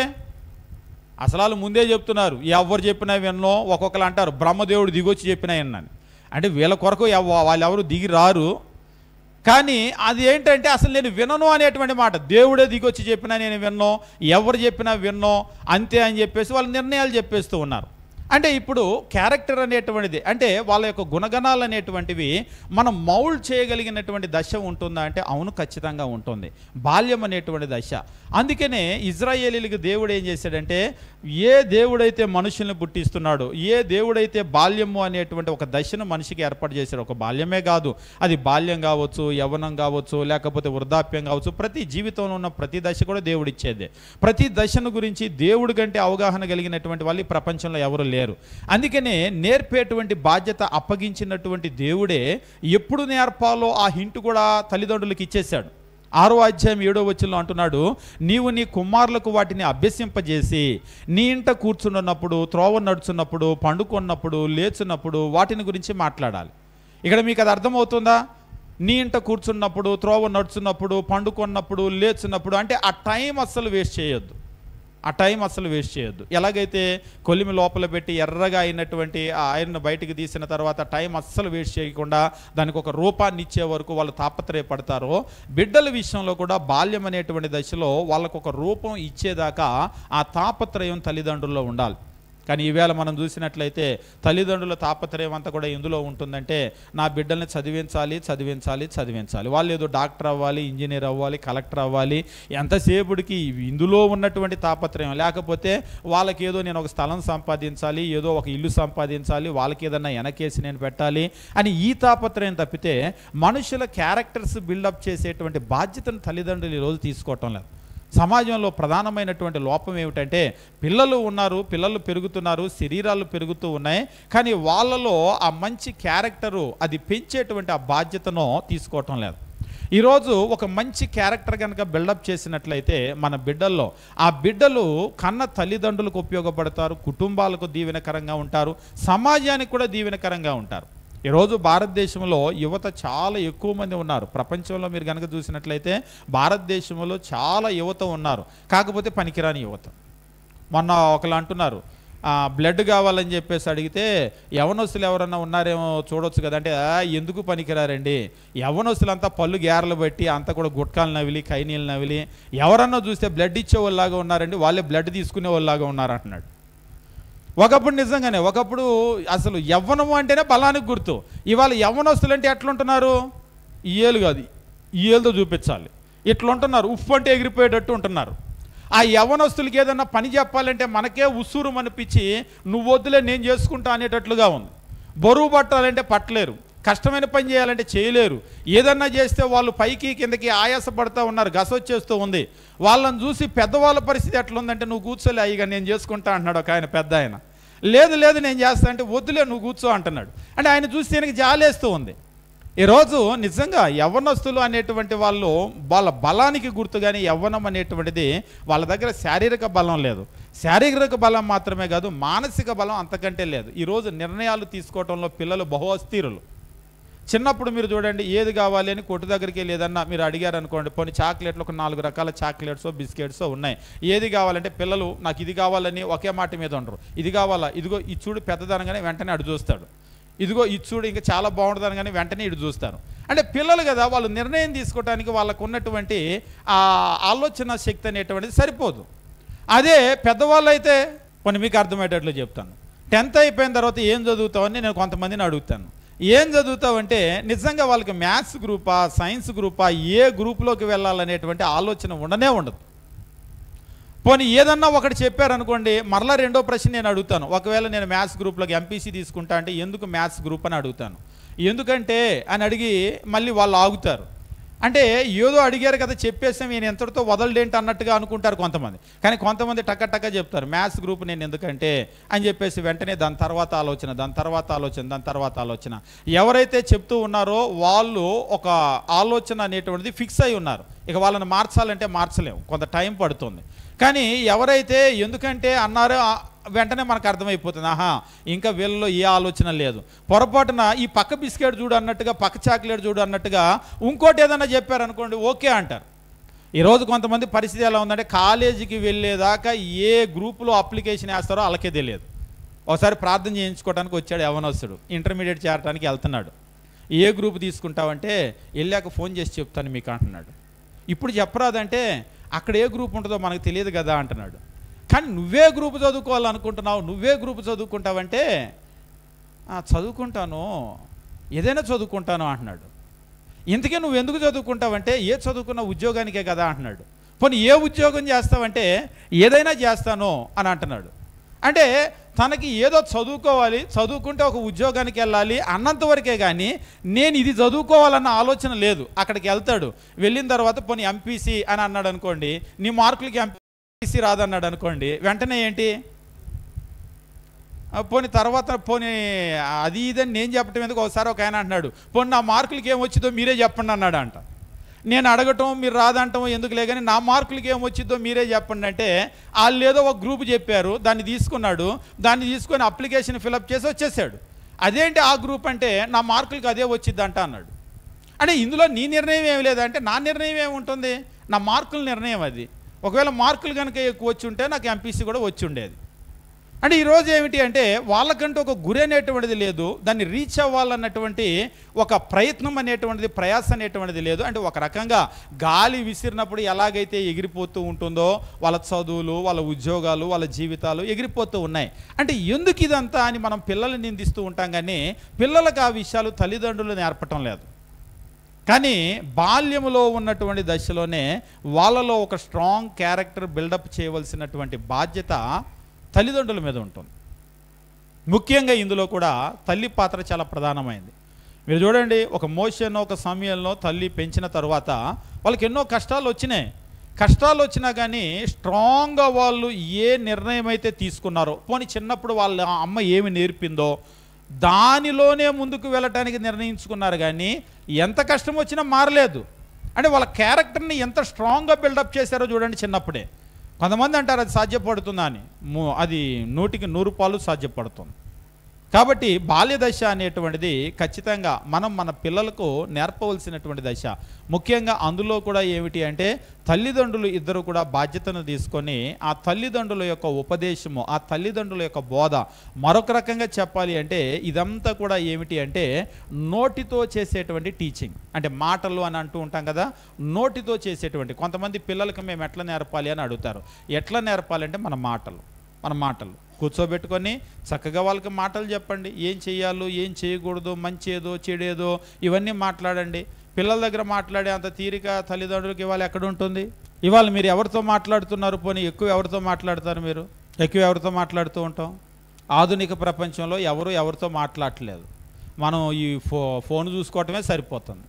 అసలు వాళ్ళు ముందే చెప్తున్నారు ఎవరు చెప్పినా విన్నో ఒక్కొక్కరు అంటారు బ్రహ్మదేవుడు దిగొచ్చి చెప్పినా విన్నాను అంటే వీళ్ళ కొరకు ఎవ- వాళ్ళు ఎవరు దిగి రారు కానీ అది ఏంటంటే అసలు నేను వినను అనేటువంటి మాట దేవుడే దిగొచ్చి చెప్పినా నేను విన్నో ఎవరు చెప్పినా విన్నో అంతే అని చెప్పేసి వాళ్ళ నిర్ణయాలు చెప్పేస్తూ ఉన్నారు అంటే ఇప్పుడు క్యారెక్టర్ అనేటువంటిది అంటే వాళ్ళ యొక్క గుణగణాలు అనేటువంటివి మనం మౌల్డ్ చేయగలిగినటువంటి దశ ఉంటుందా అంటే అవును ఖచ్చితంగా ఉంటుంది బాల్యం అనేటువంటి దశ అందుకనే ఇజ్రాయేలీలకు దేవుడు ఏం చేశాడంటే ఏ దేవుడైతే మనుషుల్ని పుట్టిస్తున్నాడో ఏ దేవుడైతే బాల్యము అనేటువంటి ఒక దశను మనిషికి ఏర్పాటు చేశాడు ఒక బాల్యమే కాదు అది బాల్యం కావచ్చు యవ్వనం కావచ్చు లేకపోతే వృద్ధాప్యం కావచ్చు ప్రతి జీవితంలో ఉన్న ప్రతి దశ కూడా దేవుడు ఇచ్చేదే ప్రతి దశను గురించి దేవుడి కంటే అవగాహన కలిగినటువంటి వాళ్ళు ఈ ప్రపంచంలో ఎవరు లేరు అందుకనే నేర్పేటువంటి బాధ్యత అప్పగించినటువంటి దేవుడే ఎప్పుడు నేర్పాలో ఆ హింట్ కూడా తల్లిదండ్రులకు ఇచ్చేశాడు ఆరో అధ్యాయం ఏడో వచ్చిలో అంటున్నాడు నీవు నీ కుమారులకు వాటిని అభ్యసింపజేసి నీ ఇంట కూర్చున్నప్పుడు త్రోవ నడుచున్నప్పుడు పండుకున్నప్పుడు లేచున్నప్పుడు వాటిని గురించి మాట్లాడాలి ఇక్కడ మీకు అది అర్థమవుతుందా నీ ఇంట కూర్చున్నప్పుడు త్రోవ నడుచున్నప్పుడు పండుకున్నప్పుడు లేచున్నప్పుడు అంటే ఆ టైం అస్సలు వేస్ట్ చేయొద్దు ఆ టైం అసలు వేస్ట్ చేయొద్దు ఎలాగైతే కొలిమి లోపల పెట్టి ఎర్రగా అయినటువంటి ఆ ఐరన్ బయటికి తీసిన తర్వాత టైం అస్సలు వేస్ట్ చేయకుండా దానికి ఒక రూపాన్ని ఇచ్చే వరకు వాళ్ళు తాపత్రయపడతారో బిడ్డల విషయంలో కూడా బాల్యం అనేటువంటి దశలో వాళ్ళకు ఒక రూపం ఇచ్చేదాకా ఆ తాపత్రయం తల్లిదండ్రుల్లో ఉండాలి కానీ ఈవేళ మనం చూసినట్లయితే తల్లిదండ్రుల తాపత్రయం అంతా కూడా ఎందులో ఉంటుందంటే నా బిడ్డల్ని చదివించాలి చదివించాలి చదివించాలి వాళ్ళు ఏదో డాక్టర్ అవ్వాలి ఇంజనీర్ అవ్వాలి కలెక్టర్ అవ్వాలి ఎంతసేపుడికి ఇందులో ఉన్నటువంటి తాపత్రయం లేకపోతే వాళ్ళకి ఏదో నేను ఒక స్థలం సంపాదించాలి ఏదో ఒక ఇల్లు సంపాదించాలి వాళ్ళకి ఏదన్నా వెనకేసి నేను పెట్టాలి అని ఈ తాపత్రయం తప్పితే మనుషుల క్యారెక్టర్స్ బిల్డప్ చేసేటువంటి బాధ్యతను తల్లిదండ్రులు ఈరోజు తీసుకోవటం లేదు సమాజంలో ప్రధానమైనటువంటి లోపం ఏమిటంటే పిల్లలు ఉన్నారు పిల్లలు పెరుగుతున్నారు శరీరాలు పెరుగుతూ ఉన్నాయి కానీ వాళ్ళలో ఆ మంచి క్యారెక్టరు అది పెంచేటువంటి ఆ బాధ్యతను తీసుకోవటం లేదు ఈరోజు ఒక మంచి క్యారెక్టర్ కనుక బిల్డప్ చేసినట్లయితే మన బిడ్డల్లో ఆ బిడ్డలు కన్న తల్లిదండ్రులకు ఉపయోగపడతారు కుటుంబాలకు దీవెనకరంగా ఉంటారు సమాజానికి కూడా దీవెనకరంగా ఉంటారు ఈరోజు భారతదేశంలో యువత చాలా ఎక్కువ మంది ఉన్నారు ప్రపంచంలో మీరు కనుక చూసినట్లయితే భారతదేశంలో చాలా యువత ఉన్నారు కాకపోతే పనికిరాని యువత మొన్న ఒకళ్ళు అంటున్నారు ఆ, బ్లడ్ కావాలని చెప్పేసి అడిగితే యవనస్తులు ఎవరన్నా ఉన్నారేమో చూడొచ్చు కదా అంటే "ఆ, ఎందుకు పనికిరారండి యవనస్తులంతా పళ్ళు గేరలు బట్టి అంతా కూడా గుట్కాలు నవిలి కైనీళ్ళు నవిలి ఎవరన్నా చూస్తే బ్లడ్ ఇచ్చే వాళ్ళలాగా ఉన్నారండి వాళ్ళే బ్లడ్ తీసుకునే వాళ్ళలాగా ఉన్నారు అంటున్నాడు ఒకప్పుడు నిజంగానే ఒకప్పుడు అసలు యవ్వనము అంటేనే బలానికి గుర్తు ఇవాళ యవ్వనస్తులు అంటే ఎట్లుంటున్నారు ఈ ఏలు కాదు ఈ ఏలుతో చూపించాలి ఇట్లుంటున్నారు ఉప్పు అంటే ఎగిరిపోయేటట్టు ఉంటున్నారు ఆ యవ్వనస్తులకి ఏదన్నా పని చెప్పాలంటే మనకే ఉస్సురు అనిపించి నువ్వు వద్దులే నేను చేసుకుంటా అనేటట్లుగా ఉంది బరువు పట్టాలంటే పట్టలేరు కష్టమైన పని చేయాలంటే చేయలేరు ఏదన్నా చేస్తే వాళ్ళు పైకి కిందకి ఆయాసపడుతూ ఉన్నారు గసొచ్చేస్తూ ఉంది వాళ్ళని చూసి పెద్దవాళ్ళ పరిస్థితి ఎట్లుందంటే నువ్వు కూర్చోలే అయ్యిగా నేను చేసుకుంటా అంటున్నాడు ఒక ఆయన పెద్ద ఆయన లేదు లేదు నేను చేస్తా అంటే వద్దులే నువ్వు కూర్చో అంటున్నాడు అంటే ఆయన చూసి ఈయనకి జాలేస్తూ ఉంది ఈరోజు నిజంగా యవ్వనస్తులు అనేటువంటి వాళ్ళు వాళ్ళ బలానికి గుర్తు కానీ యవ్వనం అనేటువంటిది వాళ్ళ దగ్గర శారీరక బలం లేదు శారీరక బలం మాత్రమే కాదు మానసిక బలం అంతకంటే లేదు ఈరోజు నిర్ణయాలు తీసుకోవడంలో పిల్లలు బహు అస్థిరులు చిన్నప్పుడు మీరు చూడండి ఏది కావాలి అని కొట్టు దగ్గరికి వెళ్ళి ఏదన్నా మీరు అడిగారు అనుకోండి కొన్ని చాక్లెట్లు ఒక నాలుగు రకాల చాక్లెట్స్ బిస్కెట్స్ ఉన్నాయి ఏది కావాలంటే పిల్లలు నాకు ఇది కావాలని ఒకే మాట మీద ఉండరు ఇది కావాలా ఇదిగో ఇది చూడు పెద్దదనగానే వెంటనే అడు చూస్తాడు ఇదిగో ఇది చూడు ఇంకా చాలా బాగుంటుంది అనగానే వెంటనే ఇటు చూస్తారు అంటే పిల్లలు కదా వాళ్ళు నిర్ణయం తీసుకోవడానికి వాళ్ళకు ఉన్నటువంటి ఆ ఆలోచన శక్తి అనేటువంటిది సరిపోదు అదే పెద్దవాళ్ళు అయితే కొన్ని మీకు అర్థమయ్యేటట్లు చెప్తాను టెన్త్ అయిపోయిన తర్వాత ఏం చదువుతావని నేను కొంతమందిని అడుగుతాను ఏం చదువుతావంటే నిజంగా వాళ్ళకి మ్యాథ్స్ గ్రూపా సైన్స్ గ్రూపా ఏ గ్రూప్లోకి వెళ్ళాలనేటువంటి ఆలోచన ఉండనే ఉండదు పోనీ ఏదన్నా ఒకటి చెప్పారనుకోండి మరలా రెండో ప్రశ్న నేను అడుగుతాను ఒకవేళ నేను మ్యాథ్స్ గ్రూప్లోకి ఎంపీసీ తీసుకుంటా అంటే ఎందుకు మ్యాథ్స్ గ్రూప్ అని అడుగుతాను ఎందుకంటే అని అడిగి మళ్ళీ వాళ్ళు ఆగుతారు అంటే ఏదో అడిగారు కదా చెప్పేసాం ఈయన ఎంతటితో వదలడేంటి అన్నట్టుగా అనుకుంటారు కొంతమంది కానీ కొంతమంది టక్క టక్క చెప్తారు మ్యాథ్స్ గ్రూప్ నేను ఎందుకంటే అని చెప్పేసి వెంటనే దాని తర్వాత ఆలోచన దాని తర్వాత ఆలోచన దాని తర్వాత ఆలోచన ఎవరైతే చెప్తూ ఉన్నారో వాళ్ళు ఒక ఆలోచన అనేటువంటిది ఫిక్స్ అయి ఉన్నారు ఇక వాళ్ళని మార్చాలంటే మార్చలేము కొంత టైం పడుతుంది కానీ ఎవరైతే ఎందుకంటే అన్నారో ఆ- వెంటనే మనకు అర్థమైపోతుంది ఆహా ఇంకా వీళ్ళలో ఏ ఆలోచన లేదు పొరపాటున ఈ పక్క బిస్కెట్ చూడు అన్నట్టుగా పక్క చాక్లెట్ చూడు అన్నట్టుగా ఇంకోటి ఏదన్నా చెప్పారనుకోండి ఓకే అంటారు ఈరోజు కొంతమంది పరిస్థితి ఎలా ఉందంటే కాలేజీకి వెళ్ళేదాకా ఏ గ్రూపులో అప్లికేషన్ వేస్తారో వాళ్ళకే తెలియదు ఒకసారి ప్రార్థన చేయించుకోవడానికి వచ్చాడు యవనస్తుడు ఇంటర్మీడియట్ చేరడానికి వెళ్తున్నాడు ఏ గ్రూప్ తీసుకుంటావంటే వెళ్ళాక ఫోన్ చేసి చెప్తాను మీకు అంటున్నాడు ఇప్పుడు చెప్పరాదంటే అక్కడ ఏ గ్రూప్ ఉంటుందో మనకు తెలియదు కదా అంటున్నాడు కానీ నువ్వే గ్రూప్ చదువుకోవాలనుకుంటున్నావు నువ్వే గ్రూప్ చదువుకుంటావంటే "ఆ, చదువుకుంటాను ఏదైనా చదువుకుంటాను అంటున్నాడు ఇంతకీ నువ్వు ఎందుకు చదువుకుంటావంటే ఏ చదువుకున్న ఉద్యోగానికే కదా అంటున్నాడు పోనీ ఏ ఉద్యోగం చేస్తావంటే ఏదైనా చేస్తాను అని అంటున్నాడు అంటే తనకి ఏదో చదువుకోవాలి చదువుకుంటే ఒక ఉద్యోగానికి వెళ్ళాలి అన్నంత వరకే కానీ నేను ఇది చదువుకోవాలన్న ఆలోచన లేదు అక్కడికి వెళ్తాడు వెళ్ళిన తర్వాత పోనీ ఎంపీసీ అని అన్నాడు అనుకోండి నీ మార్కులకి ఎంపీసీ రాదన్నాడు అనుకోండి వెంటనే ఏంటి ఆ, పోనీ తర్వాత పోనీ అది ఇదని నేను చెప్పటం ఎందుకు ఒకసారి ఒక ఆయన అంటున్నాడు పోనీ నా మార్కులకి ఏం వచ్చిందో మీరే చెప్పండి అన్నాడు అంట నేను అడగటం మీరు రాదంటాం ఎందుకులే కానీ నా మార్కులకి ఏం వచ్చిందో మీరే చెప్పండి అంటే వాళ్ళు ఏదో ఒక గ్రూప్ చెప్పారు దాన్ని తీసుకున్నాడు దాన్ని తీసుకొని అప్లికేషన్ ఫిలప్ చేసి వచ్చేసాడు అదేంటి ఆ గ్రూప్ అంటే నా మార్కులకి అదే వచ్చిద్దంట అన్నాడు అంటే ఇందులో నీ నిర్ణయం ఏమి లేదంటే నా నిర్ణయం ఏముంటుంది నా మార్కుల నిర్ణయం అది ఒకవేళ మార్కులు కనుక ఎక్కువ వచ్చి ఉంటే నాకు ఎంపీసీ కూడా వచ్చి ఉండేది అంటే ఈరోజు ఏమిటి అంటే వాళ్ళకంటూ ఒక గురి అనేటువంటిది లేదు దాన్ని రీచ్ అవ్వాలన్నటువంటి ఒక ప్రయత్నం అనేటువంటిది ప్రయాస అనేటువంటిది లేదు అంటే ఒక రకంగా గాలి విసిరినప్పుడు ఎలాగైతే ఎగిరిపోతూ ఉంటుందో వాళ్ళ చదువులు వాళ్ళ ఉద్యోగాలు వాళ్ళ జీవితాలు ఎగిరిపోతూ ఉన్నాయి అంటే ఎందుకు ఇదంతా అని మనం పిల్లల్ని నిందిస్తూ ఉంటాం కానీ పిల్లలకు ఆ విషయాలు తల్లిదండ్రులు నేర్పటం లేదు కానీ బాల్యములో ఉన్నటువంటి దశలోనే వాళ్ళలో ఒక స్ట్రాంగ్ క్యారెక్టర్ బిల్డప్ చేయవలసినటువంటి బాధ్యత తల్లిదండ్రుల మీద ఉంటుంది ముఖ్యంగా ఇందులో కూడా తల్లి పాత్ర చాలా ప్రధానమైంది మీరు చూడండి ఒక మోషన్ ఒక సమయంలో తల్లి పెంచిన తర్వాత వాళ్ళకి ఎన్నో కష్టాలు వచ్చినాయి కష్టాలు వచ్చినా కానీ స్ట్రాంగ్గా వాళ్ళు ఏ నిర్ణయం అయితే తీసుకున్నారో పోనీ చిన్నప్పుడు వాళ్ళ అమ్మ ఏమి నేర్పిందో దానిలోనే ముందుకు వెళ్ళటానికి నిర్ణయించుకున్నారు కానీ ఎంత కష్టం వచ్చినా మారలేదు అంటే వాళ్ళ క్యారెక్టర్ని ఎంత స్ట్రాంగ్గా బిల్డప్ చేశారో చూడండి చిన్నప్పుడే కొంతమంది అంటారు అది సాధ్యపడుతుందా అని ము- అది నూటికి నూరు పాలు సాధ్యపడుతుంది కాబట్టి బాల్య దశ అనేటువంటిది ఖచ్చితంగా మనం మన పిల్లలకు నేర్పవలసినటువంటి దశ ముఖ్యంగా అందులో కూడా ఏమిటి అంటే తల్లిదండ్రులు ఇద్దరు కూడా బాధ్యతను తీసుకొని ఆ తల్లిదండ్రుల యొక్క ఉపదేశము ఆ తల్లిదండ్రుల యొక్క బోధ మరొక రకంగా చెప్పాలి అంటే ఇదంతా కూడా ఏమిటి అంటే నోటితో చేసేటువంటి టీచింగ్ అంటే మాటలు అని అంటూ ఉంటాం కదా నోటితో చేసేటువంటి కొంతమంది పిల్లలకు మేము ఎట్లా నేర్పాలి అని అడుగుతారు ఎట్లా నేర్పాలంటే మన మాటలు మన మాటలు కూర్చోబెట్టుకొని చక్కగా వాళ్ళకి మాటలు చెప్పండి ఏం చేయాలో ఏం చేయకూడదు మంచి ఏదో చెడేదో ఇవన్నీ మాట్లాడండి పిల్లల దగ్గర మాట్లాడే అంత తీరిక తల్లిదండ్రులకి ఇవాళ ఎక్కడ ఉంటుంది ఇవాళ మీరు ఎవరితో మాట్లాడుతున్నారు పోనీ ఎక్కువ ఎవరితో మాట్లాడతారు మీరు ఎక్కువ ఎవరితో మాట్లాడుతూ ఉంటాం ఆధునిక ప్రపంచంలో ఎవరు ఎవరితో మాట్లాడట్లేదు మనం ఈ ఫో ఫోన్ చూసుకోవటమే సరిపోతుంది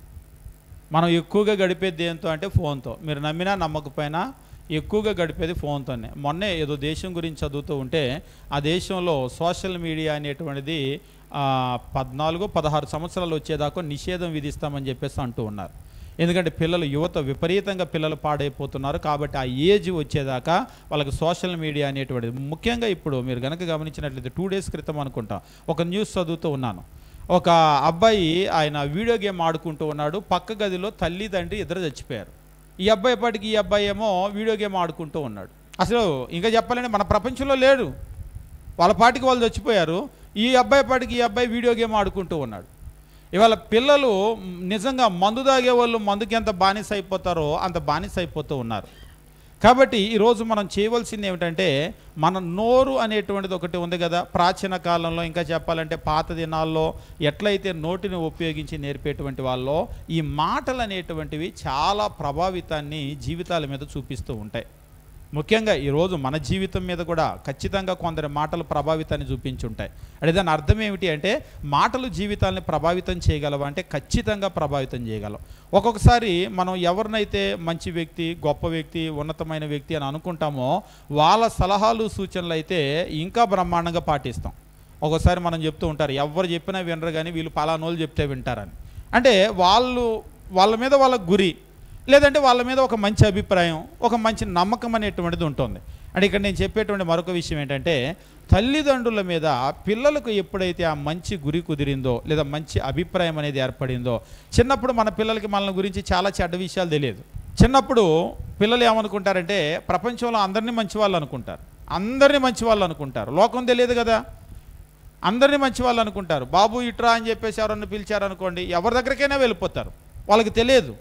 మనం ఎక్కువగా గడిపేది దేంతో అంటే ఫోన్తో మీరు నమ్మినా నమ్మకపోయినా ఎక్కువగా గడిపేది ఫోన్తోనే మొన్నే ఏదో దేశం గురించి చదువుతూ ఉంటే ఆ దేశంలో సోషల్ మీడియా అనేటువంటిది ఆ, పద్నాలుగు పదహారు సంవత్సరాలు వచ్చేదాకా నిషేధం విధిస్తామని చెప్పేసి అంటూ ఉన్నారు ఎందుకంటే పిల్లలు యువత విపరీతంగా పిల్లలు పాడైపోతున్నారు కాబట్టి ఆ ఏజ్ వచ్చేదాకా వాళ్ళకి సోషల్ మీడియా అనేటువంటిది ముఖ్యంగా ఇప్పుడు మీరు కనుక గమనించినట్లయితే టూ డేస్ క్రితం అనుకుంటా ఒక న్యూస్ చదువుతూ ఉన్నాను ఒక అబ్బాయి ఆయన వీడియో గేమ్ ఆడుకుంటూ ఉన్నాడు పక్క గదిలో తల్లి తండ్రి ఇద్దరు చచ్చిపోయారు ఈ అబ్బాయి పాటికి ఈ అబ్బాయి ఏమో వీడియో గేమ్ ఆడుకుంటూ ఉన్నాడు అసలు ఇంకా చెప్పాలంటే మన ప్రపంచంలో లేడు వాళ్ళ పాటికి వాళ్ళు చచ్చిపోయారు ఈ అబ్బాయి పాటికి ఈ అబ్బాయి వీడియో గేమ్ ఆడుకుంటూ ఉన్నాడు ఇవాళ పిల్లలు మ్, నిజంగా మందు తాగే వాళ్ళు మందుకి ఎంత బానిస అయిపోతారో అంత బానిస అయిపోతూ ఉన్నారు కాబట్టి ఈరోజు మనం చేయవలసింది ఏమిటంటే మన నోరు అనేటువంటిది ఒకటి ఉంది కదా ప్రాచీన కాలంలో ఇంకా చెప్పాలంటే పాత దినాల్లో ఎట్లయితే నోటిని ఉపయోగించి నేర్పేటువంటి వాళ్ళలో ఈ మాటలు అనేటువంటివి చాలా ప్రభావితాన్ని జీవితాల మీద చూపిస్తూ ఉంటాయి ముఖ్యంగా ఈరోజు మన జీవితం మీద కూడా ఖచ్చితంగా కొందరి మాటలు ప్రభావితాన్ని చూపించుంటాయి అంటే దాని అర్థం ఏమిటి అంటే మాటలు జీవితాన్ని ప్రభావితం చేయగలవా అంటే ఖచ్చితంగా ప్రభావితం చేయగలవు ఒక్కొక్కసారి మనం ఎవరినైతే మంచి వ్యక్తి గొప్ప వ్యక్తి ఉన్నతమైన వ్యక్తి అని అనుకుంటామో వాళ్ళ సలహాలు సూచనలు అయితే ఇంకా బ్రహ్మాండంగా పాటిస్తాం ఒక్కోసారి మనం చెప్తూ ఉంటారు ఎవరు చెప్పినా వినరు కానీ వీళ్ళు పలానోళ్ళు చెప్తే వింటారని అంటే వాళ్ళు వాళ్ళ మీద వాళ్ళ గురి లేదంటే వాళ్ళ మీద ఒక మంచి అభిప్రాయం ఒక మంచి నమ్మకం అనేటువంటిది ఉంటుంది అంటే ఇక్కడ నేను చెప్పేటువంటి మరొక విషయం ఏంటంటే తల్లిదండ్రుల మీద పిల్లలకు ఎప్పుడైతే ఆ మంచి గురి కుదిరిందో లేదా మంచి అభిప్రాయం అనేది ఏర్పడిందో చిన్నప్పుడు మన పిల్లలకి మన గురించి చాలా చెడ్డ విషయాలు తెలియదు చిన్నప్పుడు పిల్లలు ఏమనుకుంటారంటే ప్రపంచంలో అందరినీ మంచి వాళ్ళు అనుకుంటారు అందరినీ మంచి వాళ్ళు అనుకుంటారు లోకం తెలియదు కదా అందరినీ మంచి వాళ్ళు అనుకుంటారు బాబు ఇట్రా అని చెప్పేసి ఎవరన్నా పిలిచారనుకోండి ఎవరి దగ్గరికైనా వెళ్ళిపోతారు వాళ్ళకి తెలియదు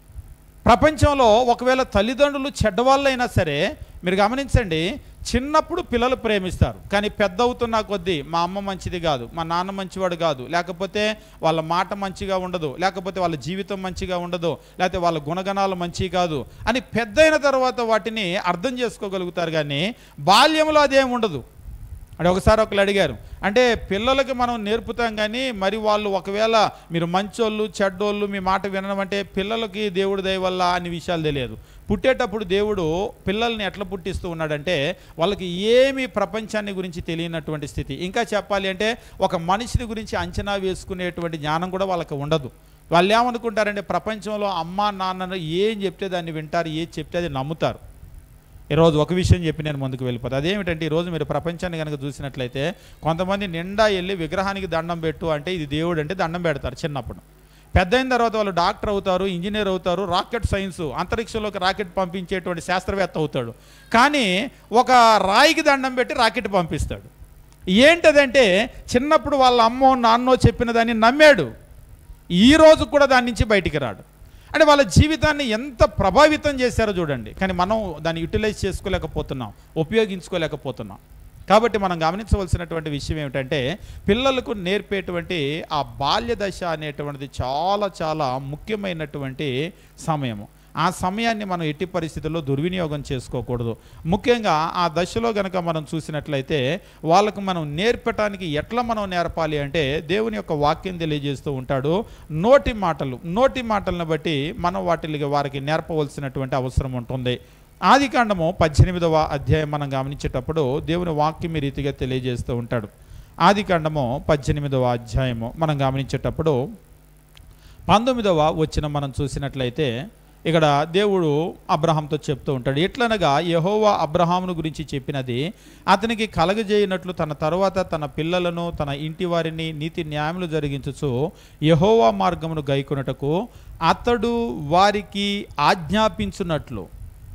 ప్రపంచంలో ఒకవేళ తల్లిదండ్రులు చెడ్డవాళ్ళైనా సరే మీరు గమనించండి చిన్నప్పుడు పిల్లలు ప్రేమిస్తారు కానీ పెద్ద అవుతున్న కొద్దీ మా అమ్మ మంచిది కాదు మా నాన్న మంచివాడు కాదు లేకపోతే వాళ్ళ మాట మంచిగా ఉండదు లేకపోతే వాళ్ళ జీవితం మంచిగా ఉండదు లేకపోతే వాళ్ళ గుణగణాలు మంచి కాదు అని పెద్దయిన తర్వాత వాటిని అర్థం చేసుకోగలుగుతారు కానీ బాల్యంలో అదేం ఉండదు అంటే ఒకసారి ఒకరు అడిగారు అంటే పిల్లలకి మనం నేర్పుతాం కానీ మరి వాళ్ళు ఒకవేళ మీరు మంచోళ్ళు చెడ్డోళ్ళు మీ మాట వినడం అంటే పిల్లలకి దేవుడి దయ వల్ల అన్ని విషయాలు తెలియదు పుట్టేటప్పుడు దేవుడు పిల్లల్ని ఎట్లా పుట్టిస్తూ ఉన్నాడంటే వాళ్ళకి ఏమి ప్రపంచాన్ని గురించి తెలియనటువంటి స్థితి ఇంకా చెప్పాలి అంటే ఒక మనిషిని గురించి అంచనా వేసుకునేటువంటి జ్ఞానం కూడా వాళ్ళకి ఉండదు వాళ్ళు ఏమనుకుంటారంటే ప్రపంచంలో అమ్మ నాన్నను ఏం చెప్తే దాన్ని వింటారు ఏది చెప్తే అది నమ్ముతారు ఈరోజు ఒక విషయం చెప్పి నేను ముందుకు వెళ్ళిపోతాను అదేమిటంటే ఈరోజు మీరు ప్రపంచాన్ని కనుక చూసినట్లయితే కొంతమంది నిండా వెళ్ళి విగ్రహానికి దండం పెట్టు అంటే ఇది దేవుడు అంటే దండం పెడతారు చిన్నప్పుడు పెద్ద అయిన తర్వాత వాళ్ళు డాక్టర్ అవుతారు ఇంజనీర్ అవుతారు రాకెట్ సైన్స్ అంతరిక్షంలోకి రాకెట్ పంపించేటువంటి శాస్త్రవేత్త అవుతాడు కానీ ఒక రాయికి దండం పెట్టి రాకెట్ పంపిస్తాడు ఏంటదంటే చిన్నప్పుడు వాళ్ళ అమ్మో నాన్నో చెప్పిన దాన్ని నమ్మాడు ఈ రోజు కూడా దాని నుంచి బయటికి రాడు అంటే వాళ్ళ జీవితాన్ని ఎంత ప్రభావితం చేశారో చూడండి కానీ మనం దాన్ని యూటిలైజ్ చేసుకోలేకపోతున్నాం ఉపయోగించుకోలేకపోతున్నాం కాబట్టి మనం గమనించవలసినటువంటి విషయం ఏమిటంటే పిల్లలకు నేర్పేటువంటి ఆ బాల్య దశ అనేటువంటిది చాలా చాలా ముఖ్యమైనటువంటి సమయము ఆ సమయాన్ని మనం ఎట్టి పరిస్థితుల్లో దుర్వినియోగం చేసుకోకూడదు ముఖ్యంగా ఆ దశలో గనక మనం చూసినట్లయితే వాళ్ళకు మనం నేర్పటానికి ఎట్లా మనం నేర్పాలి అంటే దేవుని యొక్క వాక్యం తెలియజేస్తూ ఉంటాడు నోటి మాటలు నోటి మాటలను బట్టి మనం వాటికి వారికి నేర్పవలసినటువంటి అవసరం ఉంటుంది ఆది కాండము పద్దెనిమిదవ అధ్యాయం మనం గమనించేటప్పుడు దేవుని వాక్యం ఈ రీతిగా తెలియజేస్తూ ఉంటాడు ఆది కాండము పద్దెనిమిదవ అధ్యాయము మనం గమనించేటప్పుడు పంతొమ్మిదవ వచ్చిన మనం చూసినట్లయితే ఇక్కడ దేవుడు అబ్రహాంతో చెప్తూ ఉంటాడు ఎట్లనగా యహోవా అబ్రహామును గురించి చెప్పినది అతనికి కలగజేయనట్లు తన తరువాత తన పిల్లలను తన ఇంటి వారిని నీతి న్యాయములు జరిగించుచు యహోవా మార్గమును గైకొనుటకు అతడు వారికి ఆజ్ఞాపించున్నట్లు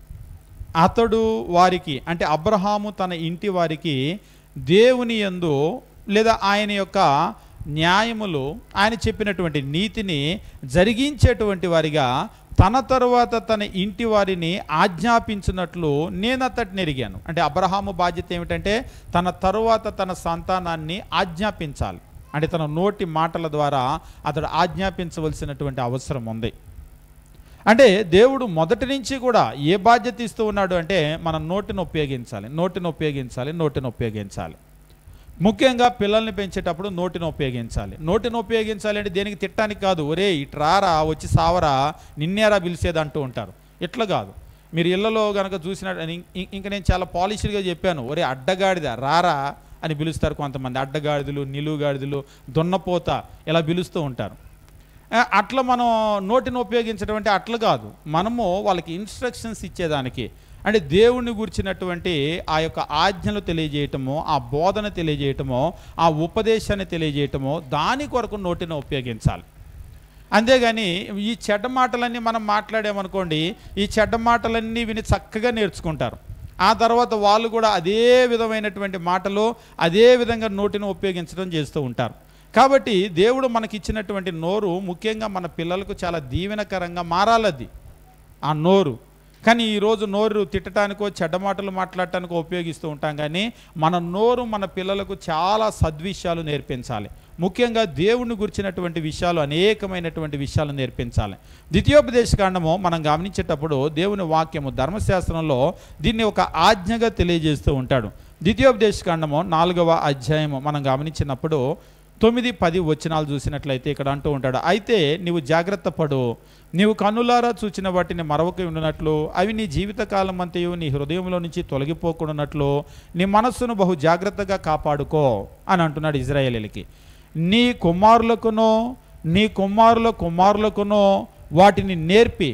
అతడు వారికి అంటే అబ్రహాము తన ఇంటి వారికి దేవుని యందు లేదా ఆయన యొక్క న్యాయములు ఆయన చెప్పినటువంటి నీతిని జరిగించేటువంటి వారిగా తన తరువాత తన ఇంటి వారిని ఆజ్ఞాపించినట్లు నేను అతడిని ఎరిగాను అంటే అబ్రహాము బాధ్యత ఏమిటంటే తన తరువాత తన సంతానాన్ని ఆజ్ఞాపించాలి అంటే తన నోటి మాటల ద్వారా అతడు ఆజ్ఞాపించవలసినటువంటి అవసరం ఉంది అంటే దేవుడు మొదటి నుంచి కూడా ఏ బాధ్యత ఇస్తూ ఉన్నాడు అంటే మన నోటిని ఉపయోగించాలి నోటిని ఉపయోగించాలి నోటిని ఉపయోగించాలి ముఖ్యంగా పిల్లల్ని పెంచేటప్పుడు నోటిని ఉపయోగించాలి నోటిని ఉపయోగించాలి అంటే దేనికి తిట్టడానికి కాదు ఒరే ఇట్రారా వచ్చి సావరా నిన్నేరా పిలిచేది అంటూ ఉంటారు ఇట్లా కాదు మీరు ఇళ్లలో కనుక చూసిన ఇంకా నేను చాలా పాలిష్డ్గా చెప్పాను ఒరే అడ్డగాడిద రారా అని పిలుస్తారు కొంతమంది అడ్డగాడిదలు నిలువుగాడిదలు దున్నపోత ఇలా పిలుస్తూ ఉంటారు ఆ, అట్లా మనం నోటిని ఉపయోగించడం అంటే అట్లా కాదు మనము వాళ్ళకి ఇన్స్ట్రక్షన్స్ ఇచ్చేదానికి అంటే దేవుణ్ణి గురించినటువంటి ఆ యొక్క ఆజ్ఞలు తెలియజేయటము ఆ బోధన తెలియజేయటము ఆ ఉపదేశాన్ని తెలియజేయటము దాని కొరకు నోటిని ఉపయోగించాలి అంతేగాని ఈ చెడ్డ మాటలన్నీ మనం మాట్లాడామనుకోండి ఈ చెడ్డ మాటలన్నీ విని చక్కగా నేర్చుకుంటారు ఆ తర్వాత వాళ్ళు కూడా అదే విధమైనటువంటి మాటలు అదే విధంగా నోటిని ఉపయోగించడం చేస్తూ ఉంటారు కాబట్టి దేవుడు మనకిచ్చినటువంటి నోరు ముఖ్యంగా మన పిల్లలకు చాలా దీవెనకరంగా మారాలది ఆ నోరు కానీ ఈరోజు నోరు తిట్టడానికో చెడ్డ మాటలు మాట్లాడటానికో ఉపయోగిస్తూ ఉంటాం కానీ మన నోరు మన పిల్లలకు చాలా సద్విషయాలు నేర్పించాలి ముఖ్యంగా దేవుణ్ణి గురించినటువంటి విషయాలు అనేకమైనటువంటి విషయాలు నేర్పించాలి ద్వితీయోపదేశ కాండము మనం గమనించేటప్పుడు దేవుని వాక్యము ధర్మశాస్త్రంలో దీన్ని ఒక ఆజ్ఞగా తెలియజేస్తూ ఉంటాడు ద్వితీయోపదేశ కాండము నాలుగవ అధ్యాయము మనం గమనించినప్పుడు తొమ్మిది పది వచనాలు చూసినట్లయితే ఇక్కడ అంటూ ఉంటాడు అయితే నీవు జాగ్రత్త పడు నీవు కన్నులారా చూచిన వాటిని మరవక ఉండినట్లు అవి నీ జీవితకాలం అంతయు నీ హృదయంలో నుంచి తొలగిపోకుండానట్లు నీ మనస్సును బహు జాగ్రత్తగా కాపాడుకో అని అంటున్నాడు ఇజ్రాయేలీలకి నీ కుమారులకునో నీ కుమారుల కుమారులకునో వాటిని నేర్పి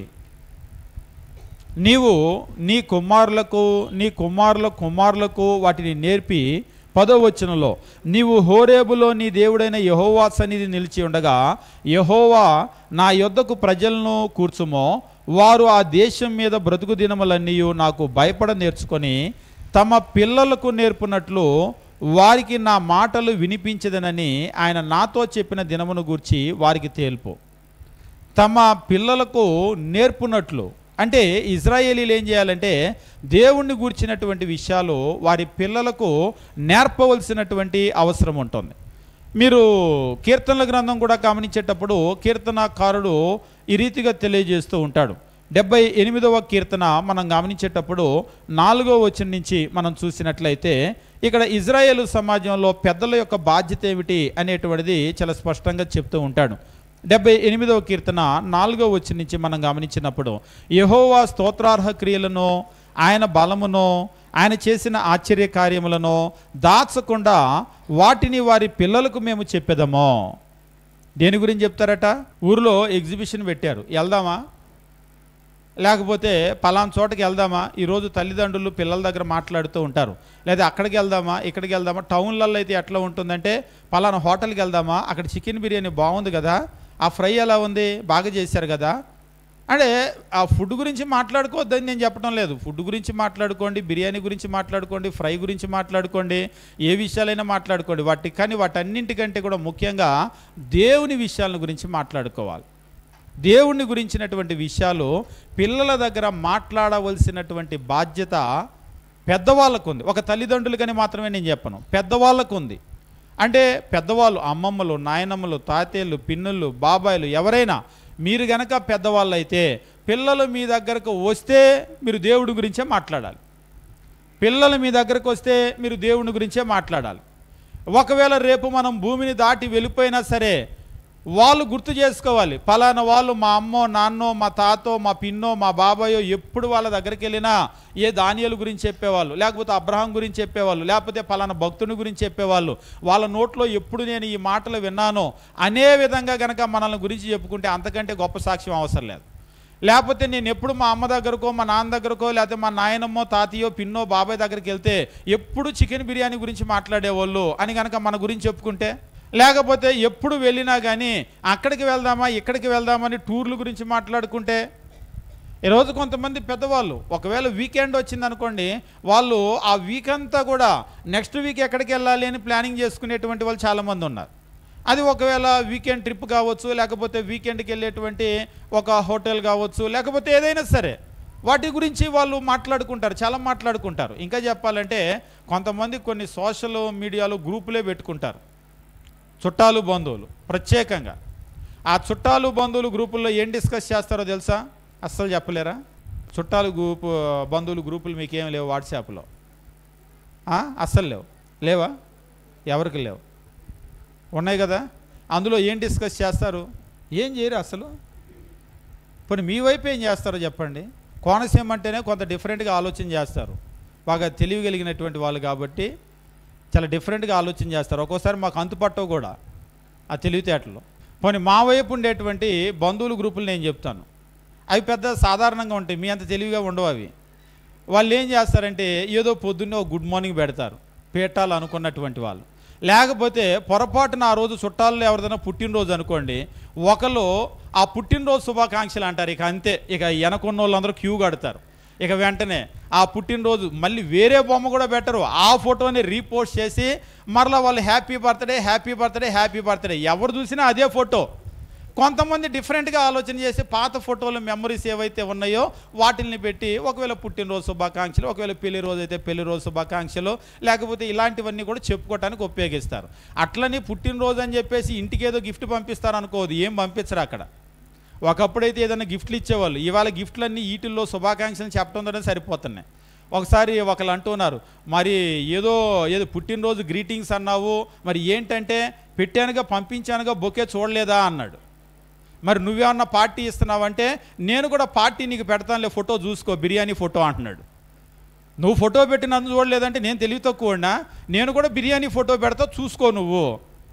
నీవు నీ కుమారులకు నీ కుమారుల కుమారులకు వాటిని నేర్పి పదో వచనంలో నీవు హోరేబులో నీ దేవుడైన యహోవా సన్నిధి నిలిచి ఉండగా యహోవా నా యొద్దకు ప్రజలను కూర్చుమో వారు ఆ దేశం మీద బ్రతుకు దినములన్నీ నాకు భయపడ నేర్చుకొని తమ పిల్లలకు నేర్పునట్లు వారికి నా మాటలు వినిపించదనని ఆయన నాతో చెప్పిన దినమును గూర్చి వారికి తేల్పు తమ పిల్లలకు నేర్పునట్లు అంటే ఇజ్రాయేలీలు ఏం చేయాలంటే దేవుణ్ణి గూర్చినటువంటి విషయాలు వారి పిల్లలకు నేర్పవలసినటువంటి అవసరం ఉంటుంది మీరు కీర్తనల గ్రంథం కూడా గమనించేటప్పుడు కీర్తనకారుడు ఈ రీతిగా తెలియజేస్తూ ఉంటాడు డెబ్బై ఎనిమిదవ కీర్తన మనం గమనించేటప్పుడు నాలుగో వచనం నుంచి మనం చూసినట్లయితే ఇక్కడ ఇజ్రాయేలు సమాజంలో పెద్దల యొక్క బాధ్యత ఏమిటి అనేటువంటిది చాలా స్పష్టంగా చెప్తూ ఉంటాడు డెబ్బై ఎనిమిదవ కీర్తన నాలుగో వచ్చి నుంచి మనం గమనించినప్పుడు యహోవా స్తోత్రార్హ క్రియలను ఆయన బలమును ఆయన చేసిన ఆశ్చర్య కార్యములను దాచకుండా వాటిని వారి పిల్లలకు మేము చెప్పేదమో దేని గురించి చెప్తారట ఊరిలో ఎగ్జిబిషన్ పెట్టారు వెళ్దామా లేకపోతే పలానా చోటకి వెళ్దామా ఈరోజు తల్లిదండ్రులు పిల్లల దగ్గర మాట్లాడుతూ ఉంటారు లేదా అక్కడికి వెళ్దామా ఇక్కడికి వెళ్దామా టౌన్లలో అయితే ఎట్లా ఉంటుందంటే పలానా హోటల్కి వెళ్దామా అక్కడ చికెన్ బిర్యానీ బాగుంది కదా ఆ ఫ్రై ఎలా ఉంది బాగా చేశారు కదా అంటే ఆ ఫుడ్ గురించి మాట్లాడుకోవద్దని నేను చెప్పడం లేదు ఫుడ్ గురించి మాట్లాడుకోండి బిర్యానీ గురించి మాట్లాడుకోండి ఫ్రై గురించి మాట్లాడుకోండి ఏ విషయాలైనా మాట్లాడుకోండి వాటి కానీ వాటన్నింటికంటే కూడా ముఖ్యంగా దేవుని విషయాల గురించి మాట్లాడుకోవాలి దేవుణ్ణి గురించినటువంటి విషయాలు పిల్లల దగ్గర మాట్లాడవలసినటువంటి బాధ్యత పెద్దవాళ్ళకు ఉంది ఒక తల్లిదండ్రులుగానే మాత్రమే నేను చెప్పను పెద్దవాళ్ళకు ఉంది అంటే పెద్దవాళ్ళు అమ్మమ్మలు నాయనమ్మలు తాతయ్యలు పిన్నులు బాబాయిలు ఎవరైనా మీరు గనక పెద్దవాళ్ళు అయితే పిల్లలు మీ దగ్గరకు వస్తే మీరు దేవుడి గురించే మాట్లాడాలి పిల్లలు మీ దగ్గరకు వస్తే మీరు దేవుని గురించే మాట్లాడాలి ఒకవేళ రేపు మనం భూమిని దాటి వెళ్ళిపోయినా సరే వాళ్ళు గుర్తు చేసుకోవాలి పలానా వాళ్ళు మా అమ్మో నాన్నో మా తాతో మా పిన్నో మా బాబాయో ఎప్పుడు వాళ్ళ దగ్గరికి వెళ్ళినా ఏ దానియాల గురించి చెప్పేవాళ్ళు లేకపోతే అబ్రహాం గురించి చెప్పేవాళ్ళు లేకపోతే పలానా భక్తుని గురించి చెప్పేవాళ్ళు వాళ్ళ నోట్లో ఎప్పుడు నేను ఈ మాటలు విన్నానో అనే విధంగా గనక మనల్ని గురించి చెప్పుకుంటే అంతకంటే గొప్ప సాక్ష్యం అవసరం లేదు లేకపోతే నేను ఎప్పుడు మా అమ్మ దగ్గరకో మా నాన్న దగ్గరకో లేకపోతే మా నాయనమ్మో తాతయ్యో పిన్నో బాబాయ్ దగ్గరికి వెళ్తే ఎప్పుడు చికెన్ బిర్యానీ గురించి మాట్లాడేవాళ్ళు అని కనుక మన గురించి చెప్పుకుంటే లేకపోతే ఎప్పుడు వెళ్ళినా కానీ అక్కడికి వెళ్దామా ఇక్కడికి వెళ్దామని టూర్ల గురించి మాట్లాడుకుంటే ఈరోజు కొంతమంది పెద్దవాళ్ళు ఒకవేళ వీకెండ్ వచ్చింది అనుకోండి వాళ్ళు ఆ వీక్ అంతా కూడా నెక్స్ట్ వీక్ ఎక్కడికి వెళ్ళాలి అని ప్లానింగ్ చేసుకునేటువంటి వాళ్ళు చాలామంది ఉన్నారు అది ఒకవేళ వీకెండ్ ట్రిప్ కావచ్చు లేకపోతే వీకెండ్కి వెళ్ళేటువంటి ఒక హోటల్ కావచ్చు లేకపోతే ఏదైనా సరే వాటి గురించి వాళ్ళు మాట్లాడుకుంటారు చాలా మాట్లాడుకుంటారు ఇంకా చెప్పాలంటే కొంతమంది కొన్ని సోషల్ మీడియాలో గ్రూపులే పెట్టుకుంటారు చుట్టాలు బంధువులు ప్రత్యేకంగా ఆ చుట్టాలు బంధువులు గ్రూపుల్లో ఏం డిస్కస్ చేస్తారో తెలుసా అస్సలు చెప్పలేరా చుట్టాలు గ్రూపు బంధువులు గ్రూపులు మీకేం లేవు వాట్సాప్లో ఆ? అస్సలు లేవు లేవా ఎవరికి లేవు ఉన్నాయి కదా అందులో ఏం డిస్కస్ చేస్తారు ఏం చేయరు అసలు పోనీ మీ వైపు ఏం చేస్తారో చెప్పండి కోనసీమ అంటేనే కొంత డిఫరెంట్గా ఆలోచన చేస్తారు బాగా తెలివి కలిగినటువంటి వాళ్ళు కాబట్టి చాలా డిఫరెంట్గా ఆలోచన చేస్తారు ఒక్కోసారి మాకు అంతుపట్టవు కూడా ఆ తెలివితేటలు పోనీ మా వైపు ఉండేటువంటి బంధువుల గ్రూపులు నేను చెప్తాను అవి పెద్ద సాధారణంగా ఉంటాయి మీ అంత తెలివిగా ఉండవు అవి వాళ్ళు ఏం చేస్తారంటే ఏదో పొద్దున్నే ఒక గుడ్ మార్నింగ్ పెడతారు పీఠాలు అనుకున్నటువంటి వాళ్ళు లేకపోతే పొరపాటున ఆ రోజు చుట్టాల్లో ఎవరిదైనా పుట్టినరోజు అనుకోండి ఒకరు ఆ పుట్టినరోజు శుభాకాంక్షలు అంటారు ఇక అంతే ఇక వెనకున్న వాళ్ళందరూ క్యూ కడతారు ఇక వెంటనే ఆ పుట్టినరోజు మళ్ళీ వేరే బొమ్మ కూడా పెట్టరు ఆ ఫోటోని రీపోస్ట్ చేసి మరలా వాళ్ళు happy birthday happy birthday happy birthday ఎవరు చూసినా అదే ఫోటో కొంతమంది డిఫరెంట్గా ఆలోచన చేసి పాత ఫోటోలు మెమరీస్ ఏవైతే ఉన్నాయో వాటిని పెట్టి ఒకవేళ పుట్టినరోజు శుభాకాంక్షలు ఒకవేళ పెళ్లి రోజు అయితే పెళ్లి రోజు శుభాకాంక్షలు లేకపోతే ఇలాంటివన్నీ కూడా చెప్పుకోవడానికి ఉపయోగిస్తారు అట్లని పుట్టినరోజు అని చెప్పేసి ఇంటికి ఏదో గిఫ్ట్ పంపిస్తారు అనుకోదు ఏం పంపించరు అక్కడ ఒకప్పుడైతే ఏదైనా గిఫ్ట్లు ఇచ్చేవాళ్ళు ఇవాళ గిఫ్ట్లన్నీ వీటిల్లో శుభాకాంక్షలు చెప్పడంతోనే సరిపోతున్నాయి ఒకసారి ఒకళ్ళు అంటున్నారు మరి ఏదో ఏదో పుట్టినరోజు గ్రీటింగ్స్ అన్నావు మరి ఏంటంటే పెట్టానుగా పంపించానుగా బొకే చూడలేదా అన్నాడు మరి నువ్వేమన్నా పార్టీ ఇస్తున్నావంటే నేను కూడా పార్టీ నీకు పెడతానులే ఫోటో చూసుకో బిర్యానీ ఫోటో అంటున్నాడు నువ్వు ఫోటో పెట్టి నన్ను చూడలేదంటే నేను తెలివి తక్కువనా నేను కూడా బిర్యానీ ఫోటో పెడతా చూసుకో నువ్వు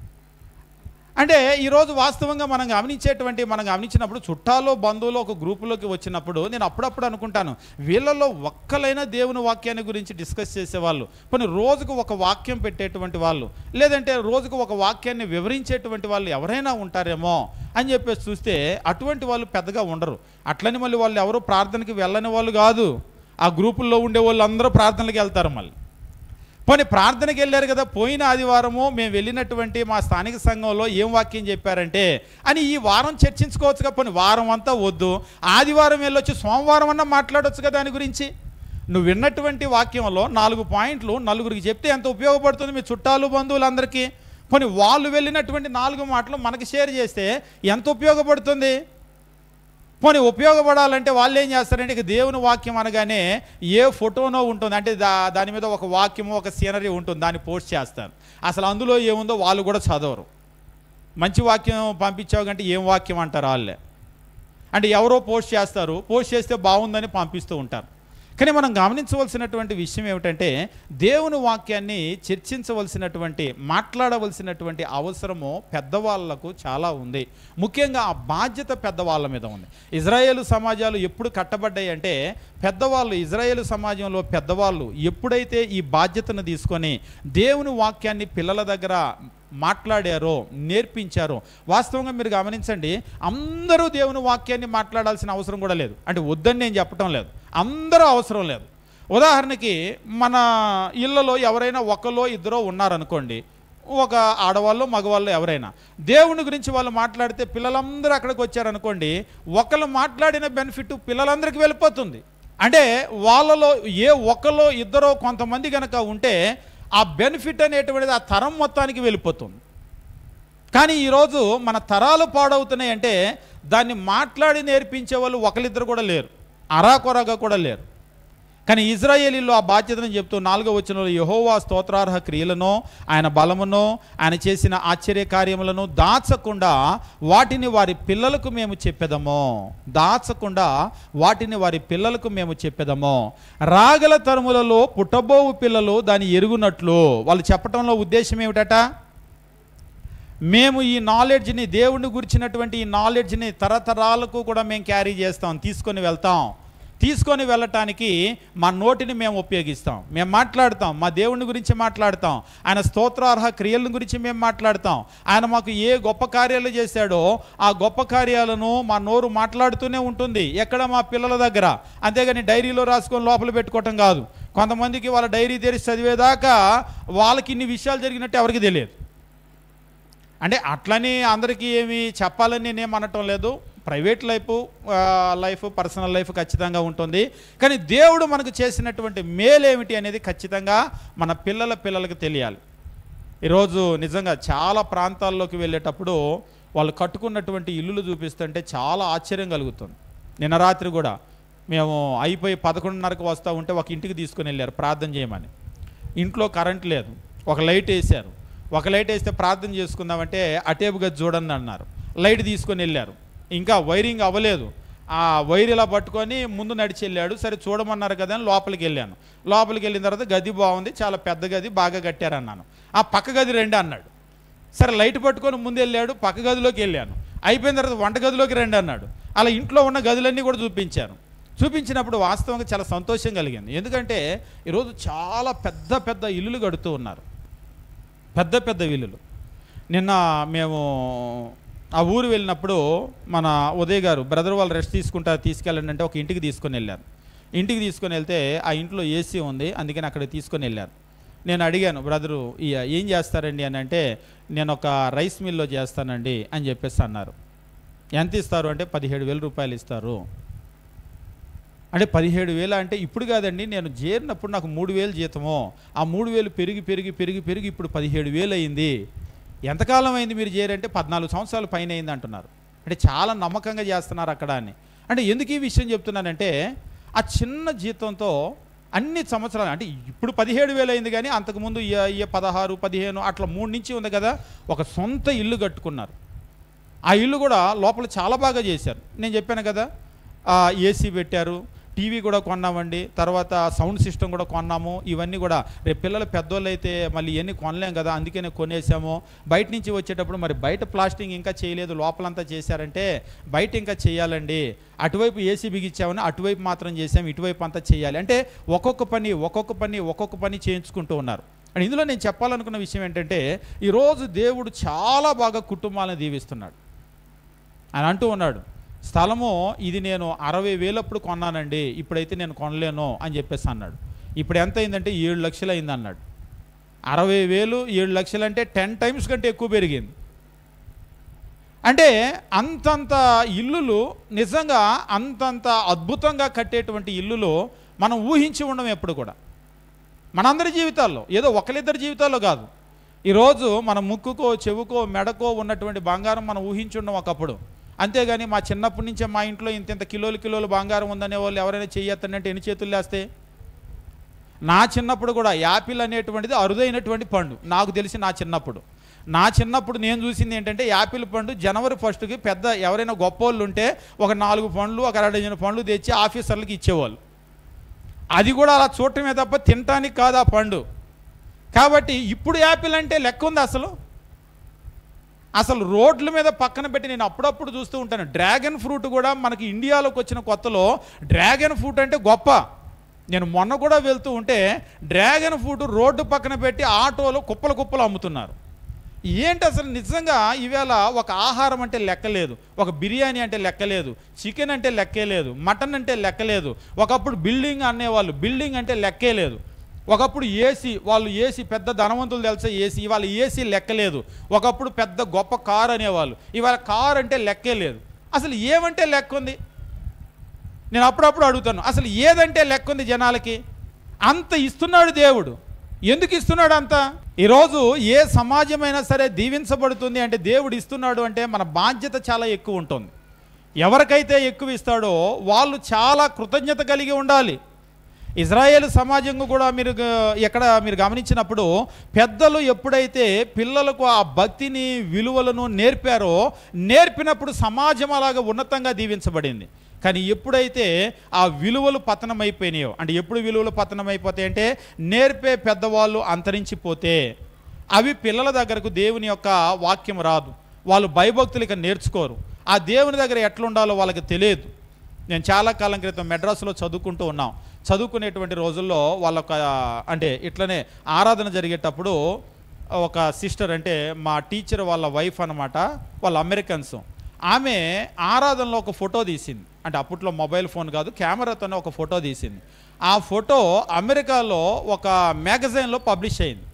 అంటే ఈరోజు వాస్తవంగా మనం గమనించేటువంటి మనం గమనించినప్పుడు చుట్టాలు బంధువులు ఒక గ్రూపులోకి వచ్చినప్పుడు నేను అప్పుడప్పుడు అనుకుంటాను వీళ్ళల్లో ఒక్కలైనా దేవుని వాక్యాన్ని గురించి డిస్కస్ చేసేవాళ్ళు కొన్ని రోజుకు ఒక వాక్యం పెట్టేటువంటి వాళ్ళు లేదంటే రోజుకు ఒక వాక్యాన్ని వివరించేటువంటి వాళ్ళు ఎవరైనా ఉంటారేమో అని చెప్పేసి చూస్తే అటువంటి వాళ్ళు పెద్దగా ఉండరు అట్లని మళ్ళీ వాళ్ళు ఎవరు ప్రార్థనకి వెళ్ళని వాళ్ళు కాదు ఆ గ్రూపుల్లో ఉండే వాళ్ళు అందరూ ప్రార్థనలకు వెళ్తారు మళ్ళీ పోనీ ప్రార్థనకి వెళ్ళారు కదా పోయిన ఆదివారము మేము వెళ్ళినటువంటి మా స్థానిక సంఘంలో ఏం వాక్యం చెప్పారంటే అని ఈ వారం చర్చించుకోవచ్చుగా పోనీ వారం అంతా వద్దు ఆదివారం వెళ్ళొచ్చి సోమవారం అన్నా మాట్లాడొచ్చు కదా దాని గురించి నువ్వు విన్నటువంటి వాక్యంలో నాలుగు పాయింట్లు నలుగురికి చెప్తే ఎంత ఉపయోగపడుతుంది మీ చుట్టాలు బంధువులందరికీ పోనీ వాళ్ళు వెళ్ళినటువంటి నాలుగు మాటలు మనకి షేర్ చేస్తే ఎంత ఉపయోగపడుతుంది పోనీ ఉపయోగపడాలంటే వాళ్ళు ఏం చేస్తారంటే ఇక దేవుని వాక్యం అనగానే ఏ ఫోటోనో ఉంటుంది అంటే దా దాని మీద ఒక వాక్యము ఒక సీనరీ ఉంటుంది దాన్ని పోస్ట్ చేస్తారు అసలు అందులో ఏముందో వాళ్ళు కూడా చదవరు మంచి వాక్యం పంపించావు కంటే ఏం వాక్యం అంటారు వాళ్ళే అంటే ఎవరో పోస్ట్ చేస్తారు పోస్ట్ చేస్తే బాగుందని పంపిస్తూ ఉంటారు కానీ మనం గమనించవలసినటువంటి విషయం ఏమిటంటే దేవుని వాక్యాన్ని చర్చించవలసినటువంటి మాట్లాడవలసినటువంటి అవసరము పెద్దవాళ్లకు చాలా ఉంది ముఖ్యంగా ఆ బాధ్యత పెద్దవాళ్ళ మీద ఉంది ఇజ్రాయేలు సమాజాలు ఎప్పుడు కట్టబడ్డాయి అంటే పెద్దవాళ్ళు ఇజ్రాయేలు సమాజంలో పెద్దవాళ్ళు ఎప్పుడైతే ఈ బాధ్యతను తీసుకొని దేవుని వాక్యాన్ని పిల్లల దగ్గర మాట్లాడారో నేర్పించారో వాస్తవంగా మీరు గమనించండి అందరూ దేవుని వాక్యాన్ని మాట్లాడాల్సిన అవసరం కూడా లేదు అంటే వద్దని నేను చెప్పటం లేదు అందరూ అవసరం లేదు ఉదాహరణకి మన ఇళ్ళలో ఎవరైనా ఒకలో ఇద్దరో ఉన్నారనుకోండి ఒక ఆడవాళ్ళు మగవాళ్ళు ఎవరైనా దేవుని గురించి వాళ్ళు మాట్లాడితే పిల్లలందరూ అక్కడికి వచ్చారనుకోండి ఒకళ్ళు మాట్లాడిన బెనిఫిట్ పిల్లలందరికీ వెళ్ళిపోతుంది అంటే వాళ్ళలో ఏ ఒకలో ఇద్దరో కొంతమంది కనుక ఉంటే ఆ బెనిఫిట్ అనేటువంటిది ఆ తరం మొత్తానికి వెళ్ళిపోతుంది కానీ ఈరోజు మన తరాలు పాడవుతున్నాయి అంటే దాన్ని మాట్లాడి నేర్పించే వాళ్ళు ఒకరిద్దరు కూడా లేరు అరాకొరగా కూడా లేరు కానీ ఇజ్రాయేలీలో ఆ బాధ్యతను చెప్తూ నాలుగో వచ్చిన యహోవా స్తోత్రార్హ క్రియలను ఆయన బలమును ఆయన చేసిన ఆశ్చర్య కార్యములను దాచకుండా వాటిని వారి పిల్లలకు మేము చెప్పేదము దాచకుండా వాటిని వారి పిల్లలకు మేము చెప్పేదము రాగల తరములలో పుట్టబోవు పిల్లలు దాన్ని ఎరుగునట్లు వాళ్ళు చెప్పటంలో ఉద్దేశం ఏమిటట మేము ఈ నాలెడ్జ్ని దేవుని గురించినటువంటి ఈ నాలెడ్జ్ని తరతరాలకు కూడా మేము క్యారీ చేస్తాం తీసుకొని వెళ్తాం తీసుకొని వెళ్ళటానికి మా నోటిని మేము ఉపయోగిస్తాం మేము మాట్లాడతాం మా దేవుని గురించి మాట్లాడతాం ఆయన స్తోత్రార్హ క్రియల గురించి మేము మాట్లాడతాం ఆయన మాకు ఏ గొప్ప కార్యాలు చేశాడో ఆ గొప్ప కార్యాలను మా నోరు మాట్లాడుతూనే ఉంటుంది ఎక్కడ మా పిల్లల దగ్గర అంతేగాని డైరీలో రాసుకొని లోపల పెట్టుకోవటం కాదు కొంతమందికి వాళ్ళ డైరీ తెరిచి చదివేదాకా వాళ్ళకి ఇన్ని విషయాలు జరిగినట్టు ఎవరికి తెలియదు అంటే అట్లని అందరికీ ఏమి చెప్పాలని నేనేం అనటం లేదు ప్రైవేట్ లైఫ్ ఆ, లైఫ్ పర్సనల్ లైఫ్ ఖచ్చితంగా ఉంటుంది కానీ దేవుడు మనకు చేసినటువంటి మేలేమిటి అనేది ఖచ్చితంగా మన పిల్లల పిల్లలకు తెలియాలి ఈరోజు నిజంగా చాలా ప్రాంతాల్లోకి వెళ్ళేటప్పుడు వాళ్ళు కట్టుకున్నటువంటి ఇల్లులు చూపిస్తుంటే చాలా ఆశ్చర్యం కలుగుతుంది నిన్న రాత్రి కూడా మేము అయిపోయి పదకొండున్నరకు వస్తూ ఉంటే ఒక ఇంటికి తీసుకుని వెళ్ళారు ప్రార్థన చేయమని ఇంట్లో కరెంట్ లేదు ఒక లైట్ వేశారు ఒక లైట్ వేస్తే ప్రార్థన చేసుకుందామంటే అటేపు గది చూడండి అన్నారు లైట్ తీసుకొని వెళ్ళారు ఇంకా వైరింగ్ అవ్వలేదు ఆ వైర్ ఇలా పట్టుకొని ముందు నడిచి వెళ్ళాడు సరే చూడమన్నారు కదా అని లోపలికి వెళ్ళాను లోపలికి వెళ్ళిన తర్వాత గది బాగుంది చాలా పెద్ద గది బాగా కట్టారన్నాను ఆ పక్క గది రండి అన్నాడు సరే లైట్ పట్టుకొని ముందు వెళ్ళాడు పక్క గదిలోకి వెళ్ళాను అయిపోయిన తర్వాత వంట గదిలోకి రండి అన్నాడు అలా ఇంట్లో ఉన్న గదులన్నీ కూడా చూపించారు చూపించినప్పుడు వాస్తవంగా చాలా సంతోషం కలిగింది ఎందుకంటే ఈరోజు చాలా పెద్ద పెద్ద ఇల్లులు కడుతూ ఉన్నారు పెద్ద పెద్ద ఇల్లులు నిన్న మేము ఆ ఊరు వెళ్ళినప్పుడు మన ఉదయ్ గారు బ్రదర్ వాళ్ళు రెస్ట్ తీసుకుంటా తీసుకెళ్ళండి అంటే ఒక ఇంటికి తీసుకొని వెళ్ళారు ఇంటికి తీసుకొని వెళ్తే ఆ ఇంట్లో ఏసీ ఉంది అందుకని అక్కడ తీసుకొని వెళ్ళారు నేను అడిగాను బ్రదరు ఇయ ఏం చేస్తారండి అని అంటే నేను ఒక రైస్ మిల్లో చేస్తానండి అని చెప్పేసి అన్నారు ఎంత ఇస్తారు అంటే పదిహేడు వేల రూపాయలు ఇస్తారు అంటే పదిహేడు వేలు అంటే ఇప్పుడు కాదండి నేను చేరినప్పుడు నాకు మూడు వేలు జీతము ఆ మూడు వేలు పెరిగి పెరిగి పెరిగి పెరిగి ఇప్పుడు పదిహేడు వేలు అయింది ఎంతకాలం అయింది మీరు చేరంటే పద్నాలుగు సంవత్సరాల పైన అయింది అంటున్నారు అంటే చాలా నమ్మకంగా చేస్తున్నారు అక్కడ అని అంటే ఎందుకు ఈ విషయం చెప్తున్నానంటే ఆ చిన్న జీతంతో అన్ని సంవత్సరాలు అంటే ఇప్పుడు పదిహేడు వేలు అయింది కానీ అంతకుముందు ఇయ ఇయ పదహారు పదిహేను అట్లా మూడు నుంచి ఉంది కదా ఒక సొంత ఇల్లు కట్టుకున్నారు ఆ ఇల్లు కూడా లోపల చాలా బాగా చేశారు నేను చెప్పాను కదా ఆ ఏసీ పెట్టారు టీవీ కూడా కొన్నామండి తర్వాత సౌండ్ సిస్టమ్ కూడా కొన్నాము ఇవన్నీ కూడా రేపు పిల్లలు పెద్దోళ్ళు అయితే మళ్ళీ ఇవన్నీ కొనలేం కదా అందుకనే కొనేసాము బయట నుంచి వచ్చేటప్పుడు మరి బయట ప్లాస్టింగ్ ఇంకా చేయలేదు లోపలంతా చేశారంటే బయట ఇంకా చేయాలండి అటువైపు ఏసీ బిగించామని అటువైపు మాత్రం చేసాము ఇటువైపు అంతా చేయాలి అంటే ఒక్కొక్క పని ఒక్కొక్క పని ఒక్కొక్క పని చేయించుకుంటూ ఉన్నారు అండ్ ఇందులో నేను చెప్పాలనుకున్న విషయం ఏంటంటే ఈరోజు దేవుడు చాలా బాగా కుటుంబాలను దీవిస్తున్నాడు ఆయన అంటూ ఉన్నాడు స్థలము ఇది నేను అరవై వేలప్పుడు కొన్నానండి ఇప్పుడైతే నేను కొనలేను అని చెప్పేసి అన్నాడు ఇప్పుడు ఎంత అయిందంటే ఏడు లక్షలు అయింది అన్నాడు అరవై వేలు ఏడు లక్షలు అంటే టెన్ టైమ్స్ కంటే ఎక్కువ పెరిగింది అంటే అంతంత ఇల్లులు నిజంగా అంతంత అద్భుతంగా కట్టేటువంటి ఇల్లులు మనం ఊహించి ఉండం ఎప్పుడు కూడా మనందరి జీవితాల్లో ఏదో ఒకరిద్దరి జీవితాల్లో కాదు ఈరోజు మన ముక్కుకో చెవుకో మెడకో ఉన్నటువంటి బంగారం మనం ఊహించుండం ఒకప్పుడు అంతేగాని మా చిన్నప్పటి నుంచే మా ఇంట్లో ఇంత ఇంత కిలోలు కిలోలు బంగారం ఉందనే వాళ్ళు ఎవరైనా చెయ్యొద్దంటే ఎన్ని చేతులు లేస్తే నా చిన్నప్పుడు కూడా యాపిల్ అనేటువంటిది అరుదైనటువంటి పండు నాకు తెలిసి నా చిన్నప్పుడు నా చిన్నప్పుడు నేను చూసింది ఏంటంటే యాపిల్ పండు జనవరి ఫస్ట్కి పెద్ద ఎవరైనా గొప్ప వాళ్ళు ఉంటే ఒక నాలుగు పండ్లు ఒక అర డజన్ పండ్లు తెచ్చి ఆఫీసర్లకు ఇచ్చేవాళ్ళు అది కూడా అలా చూడటమే తప్ప తినటానికి కాదు ఆ పండు కాబట్టి ఇప్పుడు యాపిల్ అంటే లెక్క ఉంది అసలు అసలు రోడ్ల మీద పక్కన పెట్టి నేను అప్పుడప్పుడు చూస్తూ ఉంటాను డ్రాగన్ ఫ్రూట్ కూడా మనకి ఇండియాలోకి వచ్చిన కొత్తలో డ్రాగన్ ఫ్రూట్ అంటే గొప్ప నేను మొన్న కూడా వెళ్తూ ఉంటే డ్రాగన్ ఫ్రూట్ రోడ్డు పక్కన పెట్టి ఆటోలో కుప్పలు కుప్పలు అమ్ముతున్నారు ఏంటి అసలు నిజంగా ఈవేళ ఒక ఆహారం అంటే లెక్కలేదు ఒక బిర్యానీ అంటే లెక్కలేదు చికెన్ అంటే లెక్కే లేదు మటన్ అంటే లెక్కలేదు ఒకప్పుడు బిల్డింగ్ అనేవాళ్ళు బిల్డింగ్ అంటే లెక్కే లేదు ఒకప్పుడు ఏసీ వాళ్ళు ఏసీ పెద్ద ధనవంతులు తెలిసే ఏసీ ఇవాళ ఏసీ లెక్కలేదు ఒకప్పుడు పెద్ద గొప్ప కార్ అనేవాళ్ళు ఇవాళ కార్ అంటే లెక్కే లేదు అసలు ఏమంటే లెక్క ఉంది నేను అప్పుడప్పుడు అడుగుతాను అసలు ఏదంటే లెక్క ఉంది జనాలకి అంత ఇస్తున్నాడు దేవుడు ఎందుకు ఇస్తున్నాడు అంత ఈరోజు ఏ సమాజమైనా సరే దీవించబడుతుంది అంటే దేవుడు ఇస్తున్నాడు అంటే మన బాధ్యత చాలా ఎక్కువ ఉంటుంది ఎవరికైతే ఎక్కువ ఇస్తాడో వాళ్ళు చాలా కృతజ్ఞత కలిగి ఉండాలి ఇజ్రాయేల్ సమాజం కూడా మీరు గ- ఎక్కడ మీరు గమనించినప్పుడు పెద్దలు ఎప్పుడైతే పిల్లలకు ఆ భక్తిని విలువలను నేర్పారో నేర్పినప్పుడు సమాజం అలాగా ఉన్నతంగా దీవించబడింది కానీ ఎప్పుడైతే ఆ విలువలు పతనమైపోయినాయో అంటే ఎప్పుడు విలువలు పతనమైపోతాయి అంటే నేర్పే పెద్దవాళ్ళు అంతరించిపోతే అవి పిల్లల దగ్గరకు దేవుని యొక్క వాక్యం రాదు వాళ్ళు భయభక్తులు ఇక నేర్చుకోరు ఆ దేవుని దగ్గర ఎట్లుండాలో వాళ్ళకి తెలియదు నేను చాలా కాలం క్రితం మెడ్రాస్లో చదువుకుంటూ ఉన్నాం చదువుకునేటువంటి రోజుల్లో వాళ్ళొక అంటే ఇట్లనే ఆరాధన జరిగేటప్పుడు ఒక సిస్టర్ అంటే మా టీచర్ వాళ్ళ వైఫ్ అన్నమాట వాళ్ళ అమెరికన్స్ ఆమె ఆరాధనలో ఒక ఫోటో తీసింది అంటే అప్పట్లో మొబైల్ ఫోన్ కాదు కెమెరాతోనే ఒక ఫోటో తీసింది ఆ ఫోటో అమెరికాలో ఒక మ్యాగజైన్లో పబ్లిష్ అయింది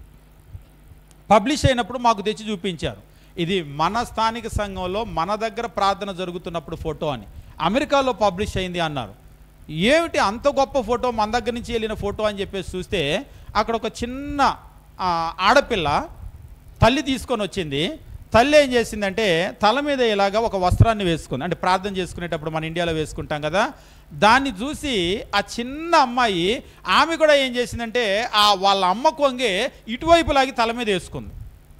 పబ్లిష్ అయినప్పుడు మాకు తెచ్చి చూపించారు ఇది మన స్థానిక సంఘంలో మన దగ్గర ప్రార్థన జరుగుతున్నప్పుడు ఫోటో అని అమెరికాలో పబ్లిష్ అయింది అన్నారు ఏమిటి అంత గొప్ప ఫోటో మన దగ్గర నుంచి వెళ్ళిన ఫోటో అని చెప్పేసి చూస్తే అక్కడ ఒక చిన్న ఆ, ఆడపిల్ల తల్లి తీసుకొని వచ్చింది తల్లి ఏం చేసిందంటే తల మీద ఇలాగా ఒక వస్త్రాన్ని వేసుకుంది అంటే ప్రార్థన చేసుకునేటప్పుడు మన ఇండియాలో వేసుకుంటాం కదా దాన్ని చూసి ఆ చిన్న అమ్మాయి ఆమె కూడా ఏం చేసిందంటే ఆ వాళ్ళ అమ్మ కొంగి ఇటువైపు లాగి తల మీద వేసుకుంది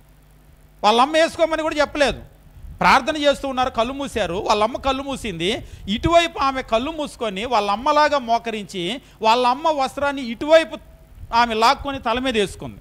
వాళ్ళ అమ్మ వేసుకోమని కూడా చెప్పలేదు ప్రార్థన చేస్తూ ఉన్నారు కళ్ళు మూసారు వాళ్ళ అమ్మ కళ్ళు మూసింది ఇటువైపు ఆమె కళ్ళు మూసుకొని వాళ్ళ అమ్మలాగా మోకరించి వాళ్ళ అమ్మ వస్త్రాన్ని ఇటువైపు ఆమె లాక్కొని తల మీద వేసుకుంది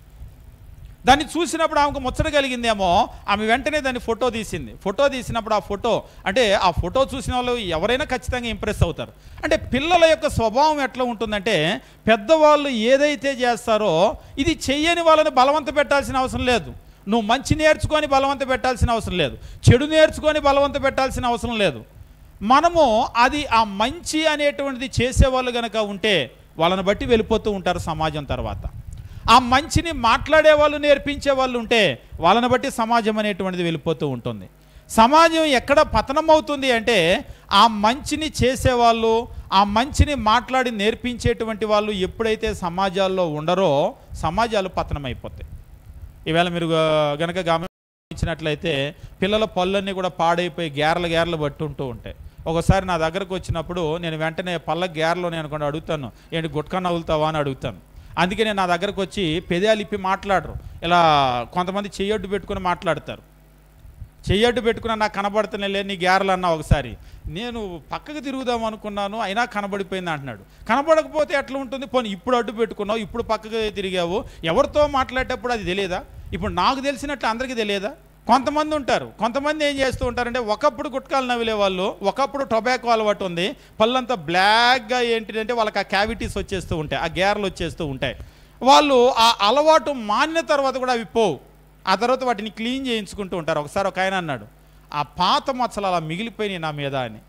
దాన్ని చూసినప్పుడు ఆమెకు ముచ్చట కలిగిందేమో ఆమె వెంటనే దాన్ని ఫోటో తీసింది ఫోటో తీసినప్పుడు ఆ ఫోటో అంటే ఆ ఫోటో చూసిన వాళ్ళు ఎవరైనా ఖచ్చితంగా ఇంప్రెస్ అవుతారు అంటే పిల్లల యొక్క స్వభావం ఎట్లా ఉంటుందంటే పెద్దవాళ్ళు ఏదైతే చేస్తారో ఇది చెయ్యని వాళ్ళని బలవంత పెట్టాల్సిన అవసరం లేదు నువ్వు మంచి నేర్చుకొని బలవంత పెట్టాల్సిన అవసరం లేదు చెడు నేర్చుకొని బలవంత పెట్టాల్సిన అవసరం లేదు మనము అది ఆ మంచి అనేటువంటిది చేసేవాళ్ళు గనక ఉంటే వాళ్ళని బట్టి వెళ్ళిపోతూ ఉంటారు సమాజం తర్వాత ఆ మంచిని మాట్లాడే వాళ్ళు నేర్పించే వాళ్ళు ఉంటే వాళ్ళని బట్టి సమాజం అనేటువంటిది వెళ్ళిపోతూ ఉంటుంది సమాజం ఎక్కడ పతనం అవుతుంది అంటే ఆ మంచిని చేసేవాళ్ళు ఆ మంచిని మాట్లాడి నేర్పించేటువంటి వాళ్ళు ఎప్పుడైతే సమాజాల్లో ఉండరో సమాజాలు పతనం అయిపోతాయి ఈవేళ మీరు గా- గనక గమనించినట్లయితే పిల్లల పళ్ళన్నీ కూడా పాడైపోయి గేరలు గేరలు పట్టుంటూ ఉంటాయి ఒకసారి నా దగ్గరకు వచ్చినప్పుడు నేను వెంటనే పళ్ళ గేరలో నేను అనుకోండి అడుగుతాను ఏంటి గుట్కా నవ్వులుతావా అని అడుగుతాను అందుకే నేను నా దగ్గరకు వచ్చి పెదాలు ఇప్పి మాట్లాడరు ఇలా కొంతమంది చెయ్యొడ్డు పెట్టుకుని మాట్లాడతారు చెయ్యడ్డు పెట్టుకున్నా నాకు కనబడుతున్నా లేదు నీ గ్యారలు అన్నా ఒకసారి నేను పక్కకు తిరుగుదాం అనుకున్నాను అయినా కనబడిపోయింది అంటున్నాడు కనబడకపోతే ఎట్లా ఉంటుంది పోనీ ఇప్పుడు అడ్డు పెట్టుకున్నావు ఇప్పుడు పక్కకు తిరిగావు ఎవరితో మాట్లాడేటప్పుడు అది తెలియదా ఇప్పుడు నాకు తెలిసినట్లు అందరికీ తెలియదా కొంతమంది ఉంటారు కొంతమంది ఏం చేస్తూ ఉంటారంటే ఒకప్పుడు గుట్కాలు నవ్విలే వాళ్ళు ఒకప్పుడు టొబాకో అలవాటు ఉంది పళ్ళంతా బ్లాక్గా ఏంటిదంటే వాళ్ళకి ఆ క్యావిటీస్ వచ్చేస్తూ ఉంటాయి ఆ గేర్లు వచ్చేస్తూ ఉంటాయి వాళ్ళు ఆ అలవాటు మానిన తర్వాత కూడా అవి పోవు ఆ తర్వాత వాటిని క్లీన్ చేయించుకుంటూ ఉంటారు ఒకసారి ఒక ఆయన అన్నాడు ఆ పాత మచ్చలు అలా మిగిలిపోయినాయి నా మీద అని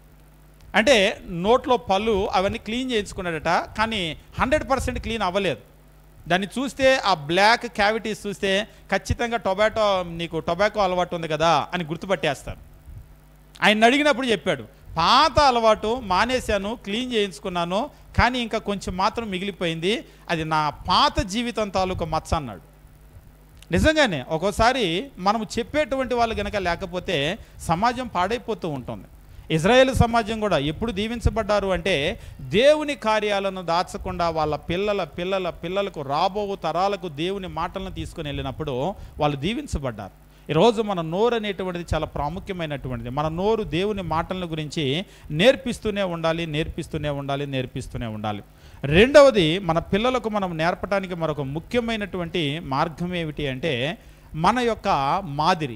అంటే నోట్లో పళ్ళు అవన్నీ క్లీన్ చేయించుకున్నాడట కానీ హండ్రెడ్ పర్సెంట్ క్లీన్ అవ్వలేదు దాన్ని చూస్తే ఆ బ్లాక్ క్యావిటీస్ చూస్తే ఖచ్చితంగా టొబాటో నీకు టొబాకో అలవాటు ఉంది కదా అని గుర్తుపట్టేస్తారు ఆయన అడిగినప్పుడు చెప్పాడు పాత అలవాటు మానేశాను క్లీన్ చేయించుకున్నాను కానీ ఇంకా కొంచెం మాత్రం మిగిలిపోయింది అది నా పాత జీవితం తాలూకు మచ్చ అన్నాడు నిజంగానే ఒక్కోసారి మనం చెప్పేటువంటి వాళ్ళు కనుక లేకపోతే సమాజం పాడైపోతూ ఉంటుంది ఇజ్రాయేల్ సమాజం కూడా ఎప్పుడు దీవించబడ్డారు అంటే దేవుని కార్యాలను దాచకుండా వాళ్ళ పిల్లల పిల్లల పిల్లలకు రాబో తరాలకు దేవుని మాటలను తీసుకుని వెళ్ళినప్పుడు వాళ్ళు దీవించబడ్డారు ఈరోజు మన నోరు అనేటువంటిది చాలా ప్రాముఖ్యమైనటువంటిది మన నోరు దేవుని మాటల గురించి నేర్పిస్తూనే ఉండాలి నేర్పిస్తూనే ఉండాలి నేర్పిస్తూనే ఉండాలి రెండవది మన పిల్లలకు మనం నేర్పడానికి మరొక ముఖ్యమైనటువంటి మార్గం ఏమిటి అంటే మన యొక్క మాదిరి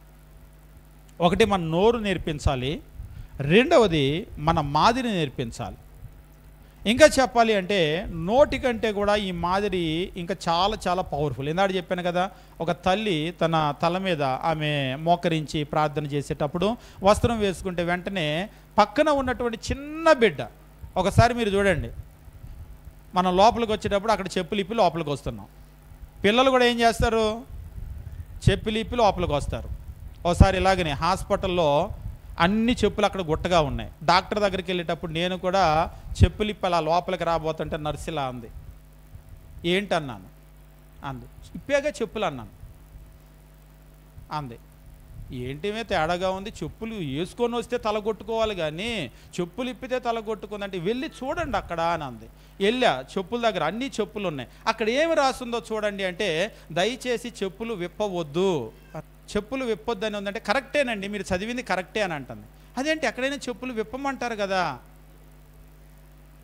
ఒకటి మన నోరు నేర్పించాలి రెండవది మన మాదిరి నేర్పించాలి ఇంకా చెప్పాలి అంటే నోటి కంటే కూడా ఈ మాదిరి ఇంకా చాలా చాలా పవర్ఫుల్ ఇందాక చెప్పాను కదా ఒక తల్లి తన తల మీద ఆమె మోకరించి ప్రార్థన చేసేటప్పుడు వస్త్రం వేసుకుంటే వెంటనే పక్కన ఉన్నటువంటి చిన్న బిడ్డ ఒకసారి మీరు చూడండి మనం లోపలికి వచ్చేటప్పుడు అక్కడ చెప్పులు ఇప్పి లోపలికి వస్తున్నాం పిల్లలు కూడా ఏం చేస్తారు చెప్పులు ఇప్పి లోపలికి వస్తారు ఒకసారి ఇలాగనే హాస్పిటల్లో అన్ని చెప్పులు అక్కడ గుట్టగా ఉన్నాయి డాక్టర్ దగ్గరికి వెళ్ళేటప్పుడు నేను కూడా చెప్పులు ఇప్పి అలా లోపలికి రాబోతుంటే నర్సు ఇలా అంది ఏంటన్నాను అంది ఇప్పేగా చెప్పులు అన్నాను అంది ఏంటిమే తేడాగా ఉంది చెప్పులు వేసుకొని వస్తే తల కొట్టుకోవాలి కానీ చెప్పులు ఇప్పితే తల కొట్టుకుందంటే వెళ్ళి చూడండి అక్కడ అని అంది వెళ్ళా చెప్పుల దగ్గర అన్ని చెప్పులు ఉన్నాయి అక్కడ ఏమి రాస్తుందో చూడండి అంటే దయచేసి చెప్పులు విప్పవద్దు చెప్పులు విప్పొద్దు అని ఉందంటే కరెక్టేనండి మీరు చదివింది కరెక్టే అని అంటుంది అదేంటి ఎక్కడైనా చెప్పులు విప్పమంటారు కదా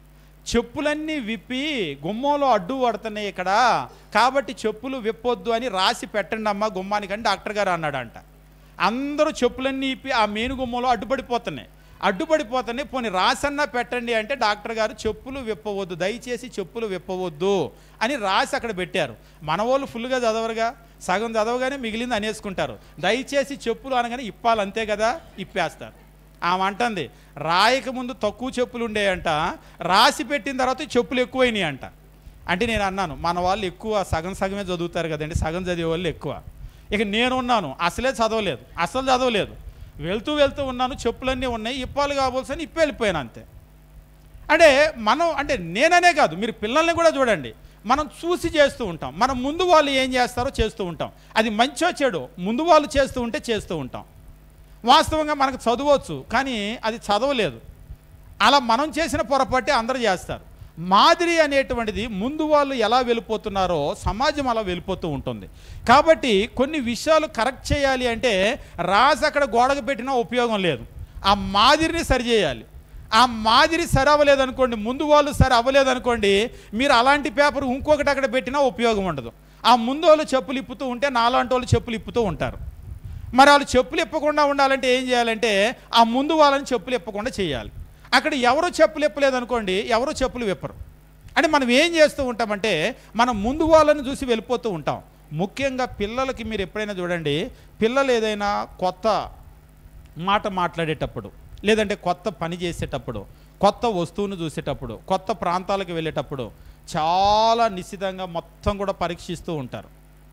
చెప్పులన్నీ విప్పి గుమ్మంలో అడ్డు పడుతున్నాయి ఇక్కడ కాబట్టి చెప్పులు విప్పొద్దు అని రాసి పెట్టండి అమ్మా గుమ్మానికని డాక్టర్ గారు అన్నాడంట అందరూ చెప్పులన్నీ ఇప్పి ఆ మేను గుమ్మంలో అడ్డుపడిపోతున్నాయి అడ్డుపడిపోతున్నాయి పోనీ రాసన్నా పెట్టండి అంటే డాక్టర్ గారు చెప్పులు విప్పవద్దు దయచేసి చెప్పులు విప్పవద్దు అని రాసి అక్కడ పెట్టారు మన వాళ్ళు ఫుల్గా చదవరుగా సగం చదవగానే మిగిలింది అనేసుకుంటారు దయచేసి చెప్పులు అనగానే ఇప్పాలి అంతే కదా ఇప్పేస్తారు ఆమె అంటుంది రాయక ముందు తక్కువ చెప్పులు ఉండేయంట రాసి పెట్టిన తర్వాత ఈ చెప్పులు ఎక్కువైనాయి అంట అంటే నేను అన్నాను మన వాళ్ళు ఎక్కువ సగం సగమే చదువుతారు కదండి సగం చదివే వాళ్ళు ఎక్కువ ఇక నేను ఉన్నాను అసలే చదవలేదు అసలు చదవలేదు వెళ్తూ వెళ్తూ ఉన్నాను చెప్పులన్నీ ఉన్నాయి ఇప్పాలు కావాల్సిన ఇప్పి వెళ్ళిపోయాను అంతే అంటే మనం అంటే నేననే కాదు మీరు పిల్లల్ని కూడా చూడండి మనం చూసి చేస్తూ ఉంటాం మనం ముందు వాళ్ళు ఏం చేస్తారో చేస్తూ ఉంటాం అది మంచో చెడు ముందు వాళ్ళు చేస్తూ ఉంటే చేస్తూ ఉంటాం వాస్తవంగా మనకు చదవచ్చు కానీ అది చదవలేదు అలా మనం చేసిన పొరపాటే అందరూ చేస్తారు మాదిరి అనేటువంటిది ముందు వాళ్ళు ఎలా వెళ్ళిపోతున్నారో సమాజం అలా వెళ్ళిపోతూ ఉంటుంది కాబట్టి కొన్ని విషయాలు కరెక్ట్ చేయాలి అంటే రాసి అక్కడ గోడకు పెట్టినా ఉపయోగం లేదు ఆ మాదిరిని సరిచేయాలి ఆ మాదిరి సరి అవ్వలేదనుకోండి ముందు వాళ్ళు సరి అవ్వలేదనుకోండి మీరు అలాంటి పేపర్ ఇంకొకటి అక్కడ పెట్టినా ఉపయోగం ఉండదు ఆ ముందు వాళ్ళు చెప్పులు ఇప్పుతూ ఉంటే నాలాంటి వాళ్ళు చెప్పులు ఇప్పుతూ ఉంటారు మరి వాళ్ళు చెప్పులు ఇప్పకుండా ఉండాలంటే ఏం చేయాలంటే ఆ ముందు వాళ్ళని చెప్పులు ఇప్పకుండా చేయాలి అక్కడ ఎవరు చెప్పులు ఇప్పలేదు అనుకోండి ఎవరు చెప్పులు విప్పరు అంటే మనం ఏం చేస్తూ ఉంటామంటే మనం ముందు వాళ్ళని చూసి వెళ్ళిపోతూ ఉంటాం ముఖ్యంగా పిల్లలకి మీరు ఎప్పుడైనా చూడండి పిల్లలు ఏదైనా కొత్త మాట మాట్లాడేటప్పుడు లేదంటే కొత్త పని చేసేటప్పుడు కొత్త వస్తువును చూసేటప్పుడు కొత్త ప్రాంతాలకు వెళ్ళేటప్పుడు చాలా నిశ్చితంగా మొత్తం కూడా పరీక్షిస్తూ ఉంటారు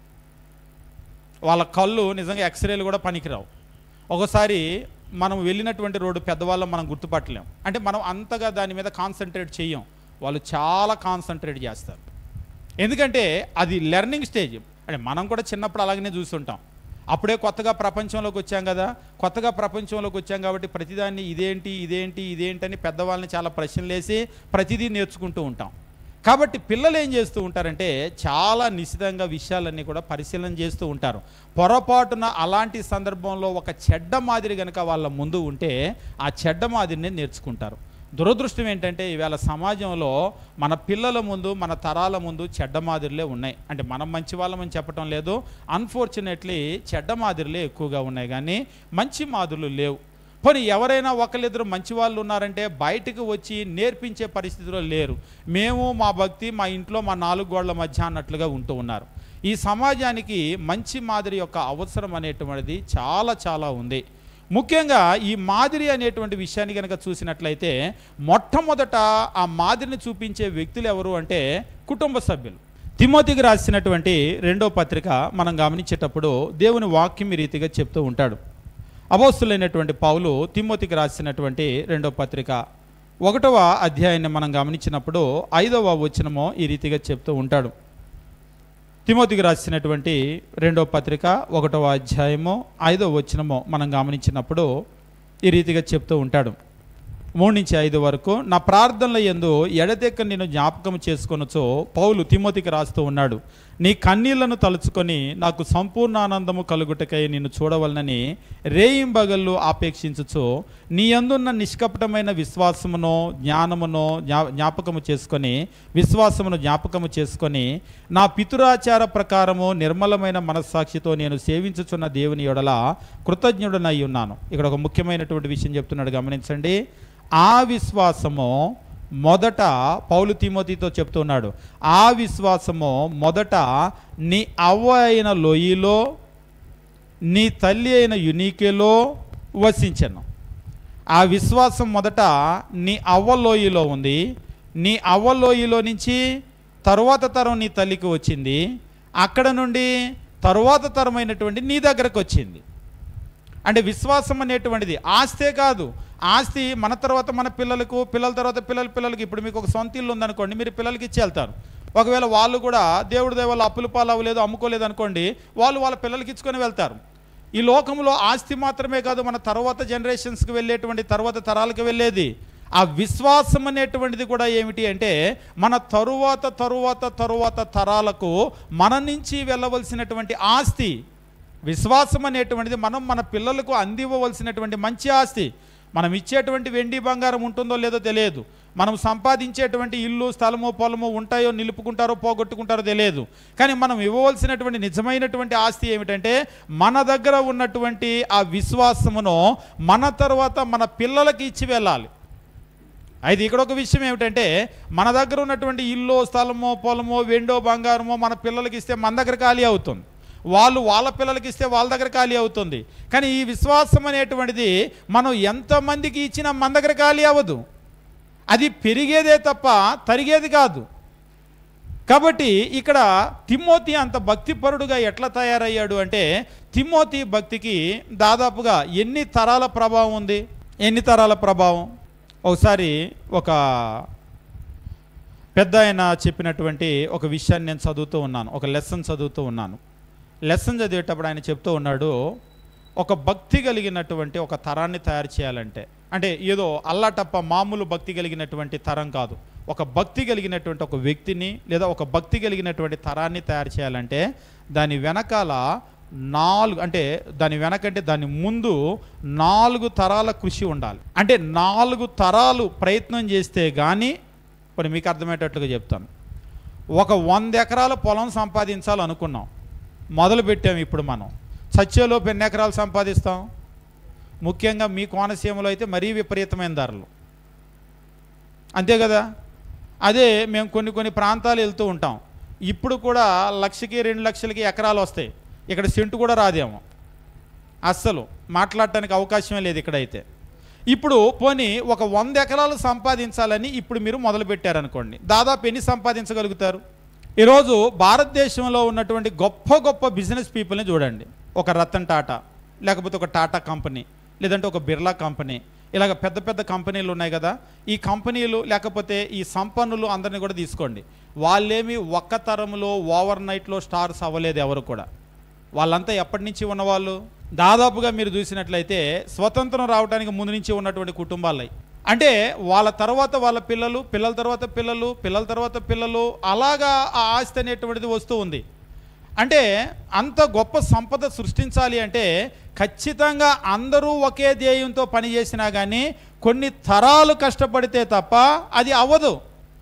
వాళ్ళ కళ్ళు నిజంగా ఎక్స్రేలు కూడా పనికిరావు ఒకసారి మనం వెళ్ళినటువంటి రోడ్డు పెద్దవాళ్ళం మనం గుర్తుపట్టలేం అంటే మనం అంతగా దాని మీద కాన్సన్ట్రేట్ చెయ్యం వాళ్ళు చాలా కాన్సన్ట్రేట్ చేస్తారు ఎందుకంటే అది లెర్నింగ్ స్టేజ్ అంటే మనం కూడా చిన్నప్పుడు అలాగనే చూస్తుంటాం అప్పుడే కొత్తగా ప్రపంచంలోకి వచ్చాం కదా కొత్తగా ప్రపంచంలోకి వచ్చాం కాబట్టి ప్రతిదాన్ని ఇదేంటి ఇదేంటి ఇదేంటి అని పెద్దవాళ్ళని చాలా ప్రశ్నలు వేసి ప్రతిదీ నేర్చుకుంటూ ఉంటాం కాబట్టి పిల్లలు ఏం చేస్తూ ఉంటారంటే చాలా నిశితంగా విషయాలన్నీ కూడా పరిశీలన చేస్తూ ఉంటారు పొరపాటున అలాంటి సందర్భంలో ఒక చెడ్డ మాదిరి కనుక వాళ్ళ ముందు ఉంటే ఆ చెడ్డ మాదిరిని నేర్చుకుంటారు దురదృష్టం ఏంటంటే ఈవేళ సమాజంలో మన పిల్లల ముందు మన తరాల ముందు చెడ్డ మాదిరిలే ఉన్నాయి అంటే మనం మంచి వాళ్ళమని చెప్పటం లేదు అన్ఫార్చునేట్లీ చెడ్డ మాదిరిలే ఎక్కువగా ఉన్నాయి కానీ మంచి మాదిరులు లేవు పోనీ ఎవరైనా ఒకళ్ళిద్దరు మంచి వాళ్ళు ఉన్నారంటే బయటకు వచ్చి నేర్పించే పరిస్థితిలో లేరు మేము మా భక్తి మా ఇంట్లో మా నాలుగు గోళ్ల మధ్య అన్నట్లుగా ఉంటూ ఉన్నారు ఈ సమాజానికి మంచి మాదిరి యొక్క అవసరం అనేటువంటిది చాలా చాలా ఉంది ముఖ్యంగా ఈ మాదిరి అనేటువంటి విషయాన్ని కనుక చూసినట్లయితే మొట్టమొదట ఆ మాదిరిని చూపించే వ్యక్తులు ఎవరు అంటే కుటుంబ సభ్యులు తిమోతికి రాసినటువంటి రెండో పత్రిక మనం గమనించేటప్పుడు దేవుని వాక్యం ఈ రీతిగా చెప్తూ ఉంటాడు అపోస్తులైనటువంటి పౌలు తిమ్మోతికి రాసినటువంటి రెండో పత్రిక ఒకటవ అధ్యాయాన్ని మనం గమనించినప్పుడు ఐదవ వచనమో ఈ రీతిగా చెప్తూ ఉంటాడు తిమోతికి రాసినటువంటి రెండో పత్రిక ఒకటవ అధ్యాయము ఐదవ వచనమో మనం గమనించినప్పుడు ఈ రీతిగా చెప్తూ ఉంటాడు మూడు నుంచి ఐదు వరకు నా ప్రార్థనల ఎందు ఎడతెక్క నేను జ్ఞాపకం చేసుకొనొచ్చో పౌలు తిమోతికి రాస్తూ ఉన్నాడు నీ కన్నీళ్లను తలుచుకొని నాకు సంపూర్ణ ఆనందము కలుగుటకై నిన్ను చూడవలనని రేయింబగళ్ళు ఆపేక్షించుచు నీ అందున్న నిష్కపటమైన విశ్వాసమును జ్ఞానమును జ్ఞా జ్ఞాపకము చేసుకొని విశ్వాసమును జ్ఞాపకము చేసుకొని నా పితురాచార ప్రకారము నిర్మలమైన మనస్సాక్షితో నేను సేవించుచున్న దేవుని యొడల కృతజ్ఞుడనై ఉన్నాను ఇక్కడ ఒక ముఖ్యమైనటువంటి విషయం చెప్తున్నాడు గమనించండి ఆ విశ్వాసము మొదట పౌలు తిమోతితో చెప్తున్నాడు ఆ విశ్వాసము మొదట నీ అవ్వ అయిన లోయలో నీ తల్లి అయిన యునీకేలో వసించను ఆ విశ్వాసం మొదట నీ అవ్వలోయలో ఉంది నీ అవ్వలోయలో నుంచి తరువాత తరం నీ తల్లికి వచ్చింది అక్కడ నుండి తరువాత తరమైనటువంటి నీ దగ్గరకు వచ్చింది అంటే విశ్వాసం అనేటువంటిది ఆస్తే కాదు ఆస్తి మన తర్వాత మన పిల్లలకు పిల్లల తర్వాత పిల్లల పిల్లలకి ఇప్పుడు మీకు ఒక సొంత ఇల్లు ఉందనుకోండి మీరు పిల్లలకి ఇచ్చి వెళ్తారు ఒకవేళ వాళ్ళు కూడా దేవుడి దేవాళ్ళు అప్పులు పాలు అవ్వలేదు అమ్ముకోలేదు అనుకోండి వాళ్ళు వాళ్ళ పిల్లలకి ఇచ్చుకొని వెళ్తారు ఈ లోకంలో ఆస్తి మాత్రమే కాదు మన తర్వాత జనరేషన్స్కి వెళ్ళేటువంటి తర్వాత తరాలకు వెళ్ళేది ఆ విశ్వాసం అనేటువంటిది కూడా ఏమిటి అంటే మన తరువాత తరువాత తరువాత తరాలకు మన నుంచి వెళ్ళవలసినటువంటి ఆస్తి విశ్వాసం అనేటువంటిది మనం మన పిల్లలకు అందివ్వవలసినటువంటి మంచి ఆస్తి మనం ఇచ్చేటువంటి వెండి బంగారం ఉంటుందో లేదో తెలియదు మనం సంపాదించేటువంటి ఇల్లు స్థలము పొలము ఉంటాయో నిలుపుకుంటారో పోగొట్టుకుంటారో తెలియదు కానీ మనం ఇవ్వవలసినటువంటి నిజమైనటువంటి ఆస్తి ఏమిటంటే మన దగ్గర ఉన్నటువంటి ఆ విశ్వాసమును మన తర్వాత మన పిల్లలకి ఇచ్చి వెళ్ళాలి అయితే ఇక్కడ ఒక విషయం ఏమిటంటే మన దగ్గర ఉన్నటువంటి ఇల్లు స్థలమో పొలమో వెండో బంగారమో మన పిల్లలకి ఇస్తే మన దగ్గర ఖాళీ అవుతుంది వాళ్ళు వాళ్ళ పిల్లలకి ఇస్తే వాళ్ళ దగ్గర ఖాళీ అవుతుంది కానీ ఈ విశ్వాసం అనేటువంటిది మనం ఎంతమందికి ఇచ్చినా మన దగ్గర ఖాళీ అవ్వదు అది పెరిగేదే తప్ప తరిగేది కాదు కాబట్టి ఇక్కడ తిమ్మోతి అంత భక్తిపరుడుగా ఎట్లా తయారయ్యాడు అంటే తిమ్మోతి భక్తికి దాదాపుగా ఎన్ని తరాల ప్రభావం ఉంది ఎన్ని తరాల ప్రభావం ఒకసారి ఒక పెద్ద ఆయన చెప్పినటువంటి ఒక విషయాన్ని నేను చదువుతూ ఉన్నాను ఒక లెసన్ చదువుతూ ఉన్నాను లెసన్ చదివేటప్పుడు ఆయన చెప్తూ ఉన్నాడు ఒక భక్తి కలిగినటువంటి ఒక తరాన్ని తయారు చేయాలంటే అంటే ఏదో అల్లాటప్ప మామూలు భక్తి కలిగినటువంటి తరం కాదు ఒక భక్తి కలిగినటువంటి ఒక వ్యక్తిని లేదా ఒక భక్తి కలిగినటువంటి తరాన్ని తయారు చేయాలంటే దాని వెనకాల నాలుగు అంటే దాని వెనకంటే దాని ముందు నాలుగు తరాల కృషి ఉండాలి అంటే నాలుగు తరాలు ప్రయత్నం చేస్తే కానీ ఇప్పుడు మీకు అర్థమయ్యేటట్లుగా చెప్తాను ఒక వంద ఎకరాల పొలం సంపాదించాలనుకున్నాం మొదలు పెట్టాము ఇప్పుడు మనం చచ్చేలోపు ఎన్ని ఎకరాలు సంపాదిస్తాం ముఖ్యంగా మీ కోనసీమలో అయితే మరీ విపరీతమైన ధరలు అంతే కదా అదే మేము కొన్ని కొన్ని ప్రాంతాలు వెళ్తూ ఉంటాం ఇప్పుడు కూడా లక్షకి రెండు లక్షలకి ఎకరాలు వస్తాయి ఇక్కడ సెంటు కూడా రాదేమో అస్సలు మాట్లాడటానికి అవకాశమే లేదు ఇక్కడైతే ఇప్పుడు పోనీ ఒక వంద ఎకరాలు సంపాదించాలని ఇప్పుడు మీరు మొదలు పెట్టారనుకోండి దాదాపు ఎన్ని సంపాదించగలుగుతారు ఈరోజు భారతదేశంలో ఉన్నటువంటి గొప్ప గొప్ప బిజినెస్ పీపుల్ని చూడండి ఒక రతన్ టాటా లేకపోతే ఒక టాటా కంపెనీ లేదంటే ఒక బిర్లా కంపెనీ ఇలాగ పెద్ద పెద్ద కంపెనీలు ఉన్నాయి కదా ఈ కంపెనీలు లేకపోతే ఈ సంపన్నులు అందరినీ కూడా తీసుకోండి వాళ్ళేమి ఒక్క తరంలో ఓవర్ నైట్లో స్టార్స్ అవ్వలేదు ఎవరు కూడా వాళ్ళంతా ఎప్పటి నుంచి ఉన్నవాళ్ళు దాదాపుగా మీరు చూసినట్లయితే స్వతంత్రం రావడానికి ముందు నుంచి ఉన్నటువంటి కుటుంబాలై అంటే వాళ్ళ తర్వాత వాళ్ళ పిల్లలు పిల్లల తర్వాత పిల్లలు పిల్లల తర్వాత పిల్లలు అలాగా ఆ ఆస్తి అనేటువంటిది వస్తూ ఉంది అంటే అంత గొప్ప సంపద సృష్టించాలి అంటే ఖచ్చితంగా అందరూ ఒకే ధ్యేయంతో పనిచేసినా కానీ కొన్ని తరాలు కష్టపడితే తప్ప అది అవ్వదు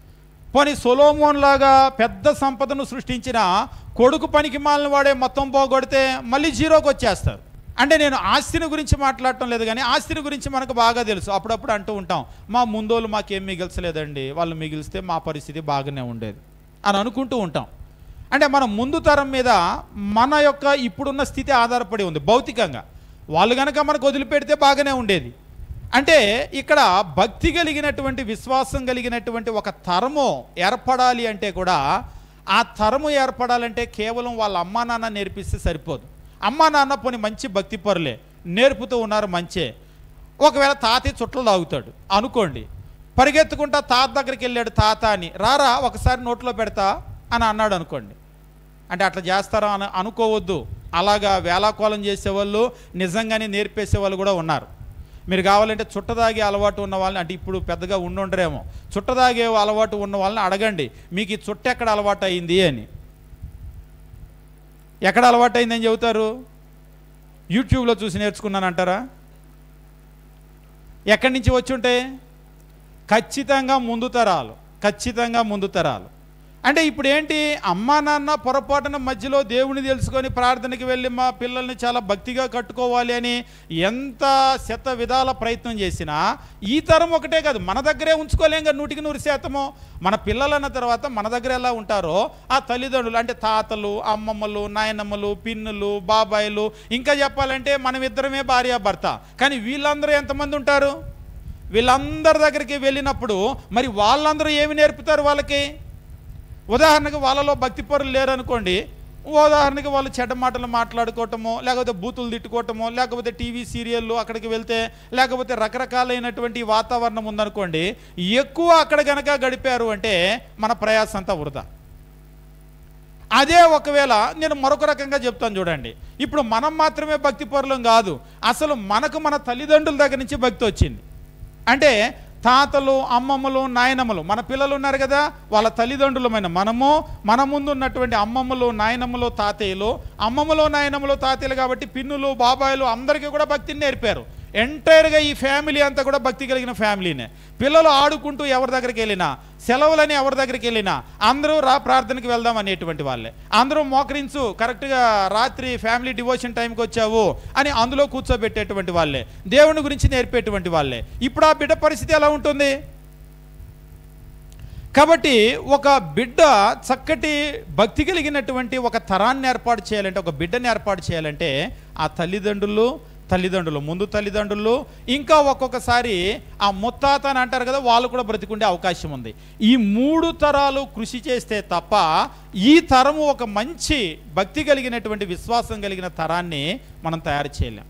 పోనీ సొలోమోన్ లాగా పెద్ద సంపదను సృష్టించిన కొడుకు పనికి మాలిన వాడే మొత్తం పోగొడితే మళ్ళీ జీరోకి వచ్చేస్తారు అంటే నేను ఆస్తిని గురించి మాట్లాడటం లేదు కానీ ఆస్తిని గురించి మనకు బాగా తెలుసు అప్పుడప్పుడు అంటూ ఉంటాం మా ముందోళ్ళు మాకేం మిగిల్చలేదండి వాళ్ళు మిగిలిస్తే మా పరిస్థితి బాగానే ఉండేది అని అనుకుంటూ ఉంటాం అంటే మన ముందు తరం మీద మన యొక్క ఇప్పుడున్న స్థితి ఆధారపడి ఉంది భౌతికంగా వాళ్ళు కనుక మనకు వదిలిపెడితే బాగానే ఉండేది అంటే ఇక్కడ భక్తి కలిగినటువంటి విశ్వాసం కలిగినటువంటి ఒక తరము ఏర్పడాలి అంటే కూడా ఆ తరము ఏర్పడాలంటే కేవలం వాళ్ళ అమ్మా నాన్న నేర్పిస్తే సరిపోదు అమ్మా నాన్న పోని మంచి భక్తి పరులే నేర్పుతూ ఉన్నారు మంచే ఒకవేళ తాతయ్య చుట్టలు తాగుతాడు అనుకోండి పరిగెత్తుకుంటా తాత దగ్గరికి వెళ్ళాడు తాత అని రారా ఒకసారి నోట్లో పెడతా అని అన్నాడు అనుకోండి అంటే అట్లా చేస్తారా అని అనుకోవద్దు అలాగా వేలాకోలం చేసేవాళ్ళు నిజంగానే నేర్పేసే వాళ్ళు కూడా ఉన్నారు మీరు కావాలంటే చుట్టదాగే అలవాటు ఉన్న వాళ్ళని అంటే ఇప్పుడు పెద్దగా ఉండుండరేమో చుట్టదాగే అలవాటు ఉన్న వాళ్ళని అడగండి మీకు ఈ చుట్ట ఎక్కడ అలవాటు అయింది అని ఎక్కడ అలవాటు అయిందని చెబుతారు యూట్యూబ్లో చూసి నేర్చుకున్నానంటారా ఎక్కడి నుంచి వచ్చి ఉంటాయి ఖచ్చితంగా ముందు తరాలు ఖచ్చితంగా ముందు తరాలు అంటే ఇప్పుడు ఏంటి అమ్మా నాన్న పొరపాటున మధ్యలో దేవుని తెలుసుకొని ప్రార్థనకి వెళ్ళి మా పిల్లల్ని చాలా భక్తిగా కట్టుకోవాలి అని ఎంత శత విధాల ప్రయత్నం చేసినా ఈ తరం ఒకటే కాదు మన దగ్గరే ఉంచుకోలేం కదా నూటికి నూరు శాతము మన పిల్లలు అన్న తర్వాత మన దగ్గర ఎలా ఉంటారో ఆ తల్లిదండ్రులు అంటే తాతలు అమ్మమ్మలు నాయనమ్మలు పిన్నులు బాబాయిలు ఇంకా చెప్పాలంటే మనం ఇద్దరమే భార్య భర్త కానీ వీళ్ళందరూ ఎంతమంది ఉంటారు వీళ్ళందరి దగ్గరికి వెళ్ళినప్పుడు మరి వాళ్ళందరూ ఏమి నేర్పుతారు వాళ్ళకి ఉదాహరణకు వాళ్ళలో భక్తి పరులు లేరనుకోండి ఉదాహరణకి వాళ్ళు చెడ్డ మాటలు మాట్లాడుకోవటమో లేకపోతే బూతులు తిట్టుకోవటమో లేకపోతే టీవీ సీరియళ్ళు అక్కడికి వెళ్తే లేకపోతే రకరకాలైనటువంటి వాతావరణం ఉందనుకోండి ఎక్కువ అక్కడ గనక గడిపారు అంటే మన ప్రయాసం అంతా వృధా అదే ఒకవేళ నేను మరొక రకంగా చెప్తాను చూడండి ఇప్పుడు మనం మాత్రమే భక్తి పరులం కాదు అసలు మనకు మన తల్లిదండ్రుల దగ్గర నుంచి భక్తి వచ్చింది అంటే తాతలు అమ్మమ్మలు నాయనమ్మలు మన పిల్లలు ఉన్నారు కదా వాళ్ళ తల్లిదండ్రులమైన మనము మన ముందు ఉన్నటువంటి అమ్మమ్మలు నాయనమ్మలు తాతయ్యలు అమ్మమ్మలు నాయనమ్మలు తాతయ్యలు కాబట్టి పిన్నులు బాబాయిలు అందరికీ కూడా భక్తిని నేర్పారు ఎంటైర్గా ఈ ఫ్యామిలీ అంతా కూడా భక్తి కలిగిన ఫ్యామిలీనే పిల్లలు ఆడుకుంటూ ఎవరి దగ్గరికి వెళ్ళినా సెలవులని ఎవరి దగ్గరికి వెళ్ళినా అందరూ రా ప్రార్థనకి వెళ్దాం అనేటువంటి వాళ్ళే అందరూ మోకరించు కరెక్ట్గా రాత్రి ఫ్యామిలీ డివోషన్ టైంకి వచ్చావు అని అందులో కూర్చోబెట్టేటువంటి వాళ్ళే దేవుని గురించి నేర్పేటువంటి వాళ్ళే ఇప్పుడు ఆ బిడ్డ పరిస్థితి ఎలా ఉంటుంది కాబట్టి ఒక బిడ్డ చక్కటి భక్తి కలిగినటువంటి ఒక తరాన్ని ఏర్పాటు చేయాలంటే ఒక బిడ్డని ఏర్పాటు చేయాలంటే ఆ తల్లిదండ్రులు తల్లిదండ్రులు ముందు తల్లిదండ్రులు ఇంకా ఒక్కొక్కసారి ఆ ముత్తాత అని అంటారు కదా వాళ్ళు కూడా బ్రతికుండే అవకాశం ఉంది ఈ మూడు తరాలు కృషి చేస్తే తప్ప ఈ తరము ఒక మంచి భక్తి కలిగినటువంటి విశ్వాసం కలిగిన తరాన్ని మనం తయారు చేయలేం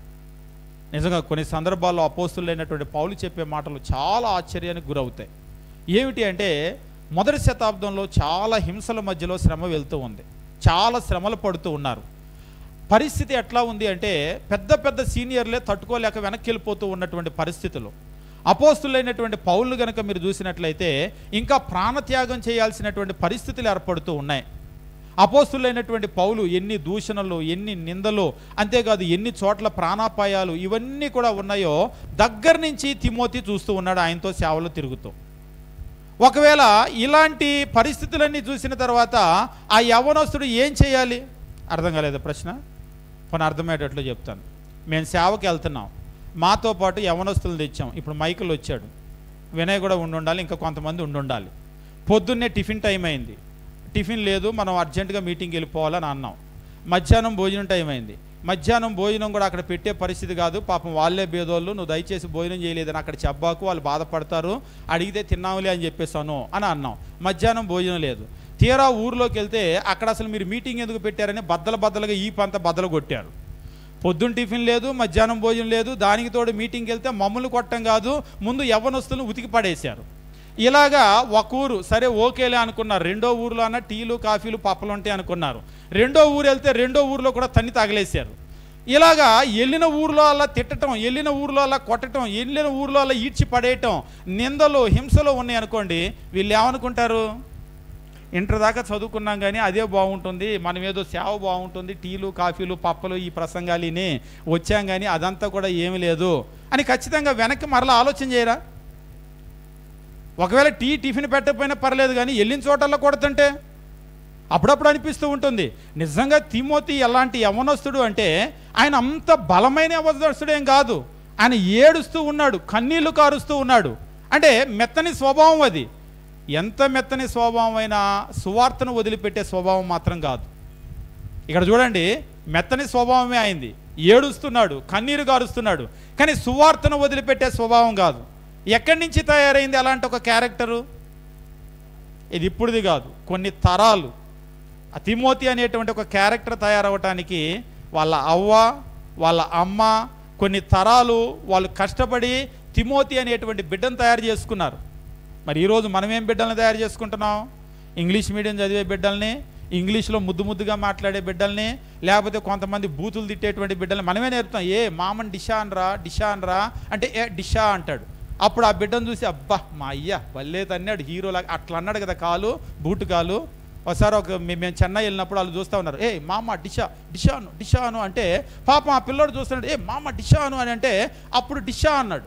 నిజంగా కొన్ని సందర్భాల్లో అపోస్తులైనటువంటి పౌలు చెప్పే మాటలు చాలా ఆశ్చర్యానికి గురవుతాయి ఏమిటి అంటే మొదటి శతాబ్దంలో చాలా హింసల మధ్యలో శ్రమ వెళ్తూ ఉంది చాలా శ్రమలు పడుతూ ఉన్నారు పరిస్థితి ఎట్లా ఉంది అంటే పెద్ద పెద్ద సీనియర్లే తట్టుకోలేక వెనక్కి వెళ్ళిపోతూ ఉన్నటువంటి పరిస్థితులు అపోస్తులైనటువంటి పౌలు గనక మీరు చూసినట్లయితే ఇంకా ప్రాణత్యాగం చేయాల్సినటువంటి పరిస్థితులు ఏర్పడుతూ ఉన్నాయి అపోస్తులైనటువంటి పౌలు ఎన్ని దూషణలు ఎన్ని నిందలు అంతేకాదు ఎన్ని చోట్ల ప్రాణాపాయాలు ఇవన్నీ కూడా ఉన్నాయో దగ్గర నుంచి తిమోతి చూస్తూ ఉన్నాడు ఆయనతో సేవలు తిరుగుతూ ఒకవేళ ఇలాంటి పరిస్థితులన్నీ చూసిన తర్వాత ఆ యవనస్తుడు ఏం చేయాలి అర్థం కాలేదు ప్రశ్న పోనీ అర్థమయ్యేటట్లు చెప్తాను మేము సేవకి వెళ్తున్నాం మాతో పాటు యవనస్తులు తెచ్చాం ఇప్పుడు మైకిల్ వచ్చాడు వినయ్ కూడా ఉండి ఉండాలి ఇంకా కొంతమంది ఉండి ఉండాలి పొద్దున్నే టిఫిన్ టైం అయింది టిఫిన్ లేదు మనం అర్జెంటుగా మీటింగ్కి వెళ్ళిపోవాలని అన్నాం మధ్యాహ్నం భోజనం టైం అయింది మధ్యాహ్నం భోజనం కూడా అక్కడ పెట్టే పరిస్థితి కాదు పాపం వాళ్ళే బేదోళ్ళు నువ్వు దయచేసి భోజనం చేయలేదని అక్కడ చెప్పాకు వాళ్ళు బాధపడతారు అడిగితే తిన్నావులే అని చెప్పేసాను అని అన్నాం మధ్యాహ్నం భోజనం లేదు తీరా ఊర్లోకి వెళ్తే అక్కడ అసలు మీరు మీటింగ్ ఎందుకు పెట్టారని బద్దల బద్దలుగా ఈ పంత బద్దలు కొట్టారు పొద్దున్న టిఫిన్ లేదు మధ్యాహ్నం భోజనం లేదు దానికి తోడు మీటింగ్కి వెళ్తే మమ్మల్ని కొట్టడం కాదు ముందు యవ్వనస్తులను ఉతికి పడేశారు ఇలాగా ఒక ఊరు సరే ఓకేలే అనుకున్నారు రెండో ఊర్లో అన్న టీలు కాఫీలు పప్పలు ఉంటాయి అనుకున్నారు రెండో ఊరు వెళ్తే రెండో ఊర్లో కూడా తన్ని తగిలేశారు ఇలాగా వెళ్ళిన ఊర్లో అలా తిట్టడం వెళ్ళిన ఊర్లో అలా కొట్టడం వెళ్ళిన ఊర్లో అలా ఈడ్చి పడేయటం నిందలు హింసలు ఉన్నాయి అనుకోండి వీళ్ళు ఏమనుకుంటారు ఇంటర్ దాకా చదువుకున్నాం కానీ అదే బాగుంటుంది మనం ఏదో సేవ బాగుంటుంది టీలు కాఫీలు పప్పలు ఈ ప్రసంగాలిని వచ్చాం కానీ అదంతా కూడా ఏమీ లేదు అని ఖచ్చితంగా వెనక్కి మరలా ఆలోచన చేయరా ఒకవేళ టీ టిఫిన్ పెట్టకపోయినా పర్లేదు కానీ వెళ్ళిన చోటల్లో కొడుతుంటే అప్పుడప్పుడు అనిపిస్తూ ఉంటుంది నిజంగా తిమోతి ఎలాంటి యవనస్తుడు అంటే ఆయన అంత బలమైన యవనస్తుడు ఏం కాదు ఆయన ఏడుస్తూ ఉన్నాడు కన్నీళ్లు కారుస్తూ ఉన్నాడు అంటే మెత్తని స్వభావం అది ఎంత మెత్తని స్వభావం అయినా సువార్తను వదిలిపెట్టే స్వభావం మాత్రం కాదు ఇక్కడ చూడండి మెత్తని స్వభావమే అయింది ఏడుస్తున్నాడు కన్నీరు గారుస్తున్నాడు కానీ సువార్తను వదిలిపెట్టే స్వభావం కాదు ఎక్కడి నుంచి తయారైంది అలాంటి ఒక క్యారెక్టరు ఇది ఇప్పుడుది కాదు కొన్ని తరాలు ఆ తిమోతి అనేటువంటి ఒక క్యారెక్టర్ తయారవటానికి వాళ్ళ అవ్వ వాళ్ళ అమ్మ కొన్ని తరాలు వాళ్ళు కష్టపడి తిమోతి అనేటువంటి బిడ్డను తయారు చేసుకున్నారు మరి ఈరోజు మనం ఏం బిడ్డల్ని తయారు చేసుకుంటున్నాం ఇంగ్లీష్ మీడియం చదివే బిడ్డల్ని ఇంగ్లీష్లో ముద్దు ముద్దుగా మాట్లాడే బిడ్డల్ని లేకపోతే కొంతమంది బూతులు తిట్టేటువంటి బిడ్డల్ని మనమే నేర్పుతాం ఏ మామన్ డిషా అనరా డిషా అనరా అంటే ఏ డిషా అంటాడు అప్పుడు ఆ బిడ్డను చూసి అబ్బా మా అయ్య భలే తన్నాడు హీరోలాగా అట్లా అన్నాడు కదా కాలు బూటు కాలు ఒకసారి ఒక మే- మేము చెన్నై వెళ్ళినప్పుడు వాళ్ళు చూస్తూ ఉన్నారు ఏ మామ డిషా డిషాను డిషాను అంటే పాపం ఆ పిల్లోడు చూస్తున్నాడు ఏ మామ డిషాను అని అంటే అప్పుడు డిషా అన్నాడు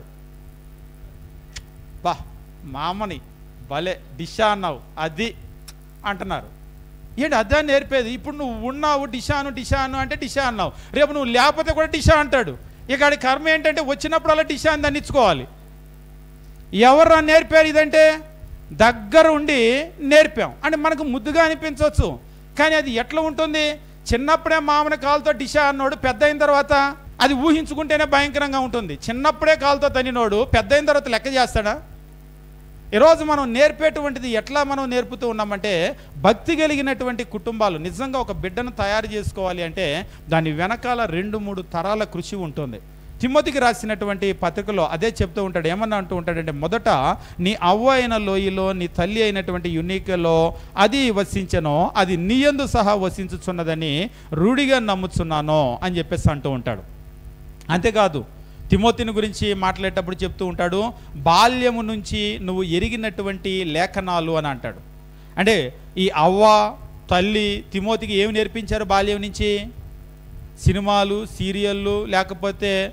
బా మామని భలే డిషా అన్నావు అది అంటున్నారు ఏంటి అదే నేర్పేది ఇప్పుడు నువ్వు ఉన్నావు డిషాను డిషాను అంటే డిషా అన్నావు రేపు నువ్వు లేకపోతే కూడా డిషా అంటాడు ఇక ఆడి కర్మ ఏంటంటే వచ్చినప్పుడు అలా డిషా అని దండించుకోవాలి ఎవరు నేర్పారు ఇదంటే దగ్గర ఉండి నేర్పాం అంటే మనకు ముద్దుగా అనిపించవచ్చు కానీ అది ఎట్లా ఉంటుంది చిన్నప్పుడే మామని కాలుతో డిషా అన్నోడు పెద్ద అయిన తర్వాత అది ఊహించుకుంటేనే భయంకరంగా ఉంటుంది చిన్నప్పుడే కాలుతో తన్నినోడు పెద్ద అయిన తర్వాత లెక్క చేస్తాడా ఈరోజు మనం నేర్పేటువంటిది ఎట్లా మనం నేర్పుతూ ఉన్నామంటే భక్తి కలిగినటువంటి కుటుంబాలు నిజంగా ఒక బిడ్డను తయారు చేసుకోవాలి అంటే దాని వెనకాల రెండు మూడు తరాల కృషి ఉంటుంది తిమ్మతికి రాసినటువంటి పత్రికలో అదే చెప్తూ ఉంటాడు ఏమన్నా అంటూ ఉంటాడంటే మొదట నీ అవ్వ అయిన లోయలో నీ తల్లి అయినటువంటి యునికలో అది వసించనో అది నీయందు సహా వసించుచున్నదని రూఢిగా నమ్ముచున్నాను అని చెప్పేసి అంటూ ఉంటాడు అంతేకాదు తిమోతిని గురించి మాట్లాడేటప్పుడు చెప్తూ ఉంటాడు బాల్యము నుంచి నువ్వు ఎరిగినటువంటి లేఖనాలు అని అంటాడు అంటే ఈ అవ్వ తల్లి తిమోతికి ఏమి నేర్పించారు బాల్యం నుంచి సినిమాలు సీరియళ్ళు లేకపోతే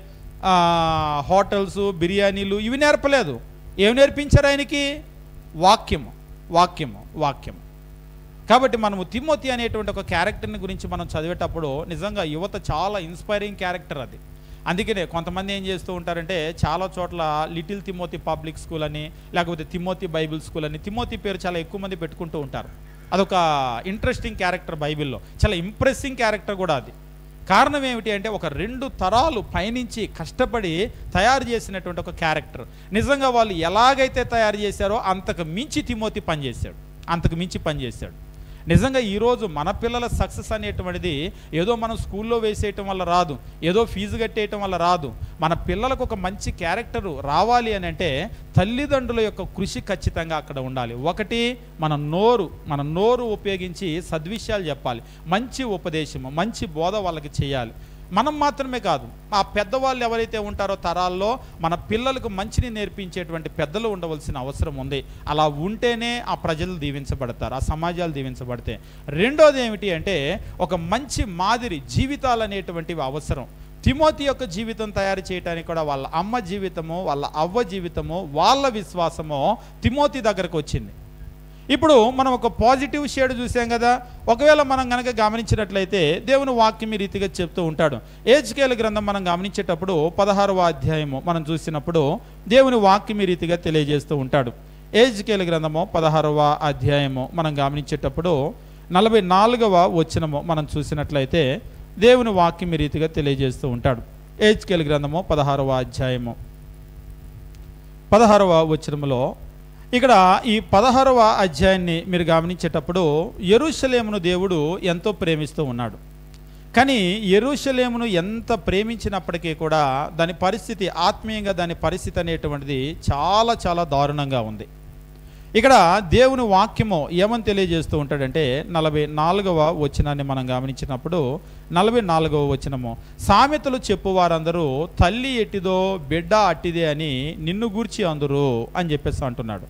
ఆ, హోటల్స్ బిర్యానీలు ఇవి నేర్పలేదు ఏమి నేర్పించారు ఆయనకి వాక్యము వాక్యము వాక్యము కాబట్టి మనము తిమ్మోతి అనేటువంటి ఒక క్యారెక్టర్ని గురించి మనం చదివేటప్పుడు నిజంగా యువత చాలా ఇన్స్పైరింగ్ క్యారెక్టర్ అది అందుకనే కొంతమంది ఏం చేస్తూ ఉంటారంటే చాలా చోట్ల లిటిల్ తిమ్మోతి పబ్లిక్ స్కూల్ అని లేకపోతే తిమ్మోతి బైబిల్ స్కూల్ అని తిమ్మోతి పేరు చాలా ఎక్కువ మంది పెట్టుకుంటూ ఉంటారు అదొక ఇంట్రెస్టింగ్ క్యారెక్టర్ బైబిల్లో చాలా ఇంప్రెస్సింగ్ క్యారెక్టర్ కూడా అది కారణం ఏమిటి అంటే ఒక రెండు తరాలు పయనించి కష్టపడి తయారు చేసినటువంటి ఒక క్యారెక్టర్ నిజంగా వాళ్ళు ఎలాగైతే తయారు చేశారో అంతకు మించి తిమోతి పనిచేశాడు అంతకు మించి పనిచేశాడు నిజంగా ఈరోజు మన పిల్లల సక్సెస్ అనేటువంటిది ఏదో మనం స్కూల్లో వేసేయటం వల్ల రాదు ఏదో ఫీజు కట్టేయటం వల్ల రాదు మన పిల్లలకు ఒక మంచి క్యారెక్టరు రావాలి అని అంటే తల్లిదండ్రుల యొక్క కృషి ఖచ్చితంగా అక్కడ ఉండాలి ఒకటి మన నోరు మన నోరు ఉపయోగించి సద్విషయాలు చెప్పాలి మంచి ఉపదేశము మంచి బోధ వాళ్ళకి చేయాలి మనం మాత్రమే కాదు ఆ పెద్దవాళ్ళు ఎవరైతే ఉంటారో తరాల్లో మన పిల్లలకు మంచిని నేర్పించేటువంటి పెద్దలు ఉండవలసిన అవసరం ఉంది అలా ఉంటేనే ఆ ప్రజలు దీవించబడతారు ఆ సమాజాలు దీవించబడతాయి రెండోది ఏమిటి అంటే ఒక మంచి మాదిరి జీవితాలు అనేటువంటివి అవసరం తిమోతి యొక్క జీవితం తయారు చేయడానికి కూడా వాళ్ళ అమ్మ జీవితము వాళ్ళ అవ్వ జీవితము వాళ్ళ విశ్వాసము తిమోతి దగ్గరకు వచ్చింది ఇప్పుడు మనం ఒక పాజిటివ్ షేడ్ చూసాం కదా ఒకవేళ మనం కనుక గమనించినట్లయితే దేవుని వాక్యం ఈ రీతిగా చెప్తూ ఉంటాడు ఏజ్కేల గ్రంథం మనం గమనించేటప్పుడు పదహారవ అధ్యాయము మనం చూసినప్పుడు దేవుని వాక్యం ఈ రీతిగా తెలియజేస్తూ ఉంటాడు ఏజ్కేల గ్రంథము పదహారవ అధ్యాయము మనం గమనించేటప్పుడు నలభై నాలుగవ వచనము మనం చూసినట్లయితే దేవుని వాక్యం ఈ రీతిగా తెలియజేస్తూ ఉంటాడు ఏజ్కేల గ్రంథము పదహారవ అధ్యాయము పదహారవ వచనములో ఇక్కడ ఈ పదహారవ అధ్యాయాన్ని మీరు గమనించేటప్పుడు ఎరుషలేమును దేవుడు ఎంతో ప్రేమిస్తూ ఉన్నాడు కానీ ఎరుషలేమును ఎంత ప్రేమించినప్పటికీ కూడా దాని పరిస్థితి ఆత్మీయంగా దాని పరిస్థితి అనేటువంటిది చాలా చాలా దారుణంగా ఉంది ఇక్కడ దేవుని వాక్యము ఏమని తెలియజేస్తూ ఉంటాడంటే నలభై నాలుగవ వచనాన్ని మనం గమనించినప్పుడు నలభై నాలుగవ వచనము సామెతలు చెప్పువారందరూ తల్లి ఎట్టిదో బిడ్డ అట్టిదే అని నిన్ను గూర్చి అందరు అని చెప్పేసి అంటున్నాడు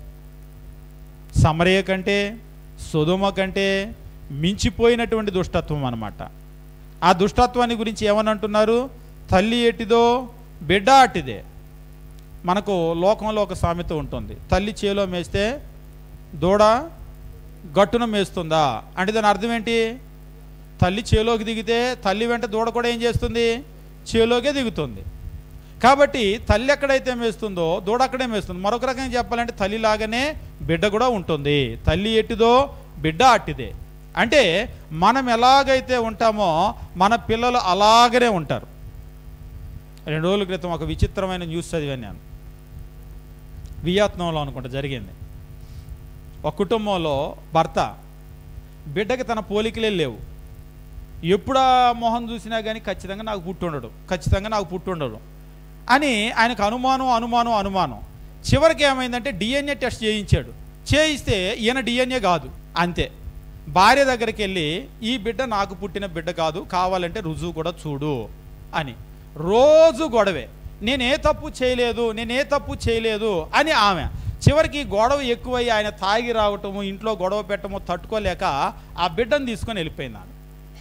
సమరయ కంటే సుధుమ కంటే మించిపోయినటువంటి దుష్టత్వం అన్నమాట ఆ దుష్టత్వాన్ని గురించి ఏమని అంటున్నారు తల్లి ఎట్టిదో బిడ్డ అట్టిదే మనకు లోకంలో ఒక సామెత ఉంటుంది తల్లి చేలో మేస్తే దూడ గట్టున మేస్తుందా అంటే దాని అర్థం ఏంటి తల్లి చేలోకి దిగితే తల్లి వెంట దూడ కూడా ఏం చేస్తుంది చేలోకే దిగుతుంది కాబట్టి తల్లి ఎక్కడైతే మేస్తుందో దూడ అక్కడే మేస్తుంది మరొక రకంగా చెప్పాలంటే తల్లి లాగానే బిడ్డ కూడా ఉంటుంది తల్లి ఎట్టిదో బిడ్డ అట్టిదే అంటే మనం ఎలాగైతే ఉంటామో మన పిల్లలు అలాగనే ఉంటారు రెండు రోజుల క్రితం ఒక విచిత్రమైన న్యూస్ చదివాను నేను వియత్నంలో అనుకుంటా జరిగింది ఒక కుటుంబంలో భర్త బిడ్డకి తన పోలికలే లేవు ఎప్పుడు ఆ మొహం చూసినా కానీ ఖచ్చితంగా నాకు పుట్టుండడు ఖచ్చితంగా నాకు పుట్టుండడు అని ఆయనకు అనుమానం అనుమానం అనుమానం చివరికి ఏమైందంటే డిఎన్ఏ టెస్ట్ చేయించాడు చేయిస్తే ఈయన డిఎన్ఏ కాదు అంతే భార్య దగ్గరికి వెళ్ళి ఈ బిడ్డ నాకు పుట్టిన బిడ్డ కాదు కావాలంటే రుజువు కూడా చూడు అని రోజు గొడవే నేనే తప్పు చేయలేదు నేనే తప్పు చేయలేదు అని ఆమె చివరికి గొడవ ఎక్కువై ఆయన తాగి రావటము ఇంట్లో గొడవ పెట్టము తట్టుకోలేక ఆ బిడ్డను తీసుకొని వెళ్ళిపోయింది ఆమె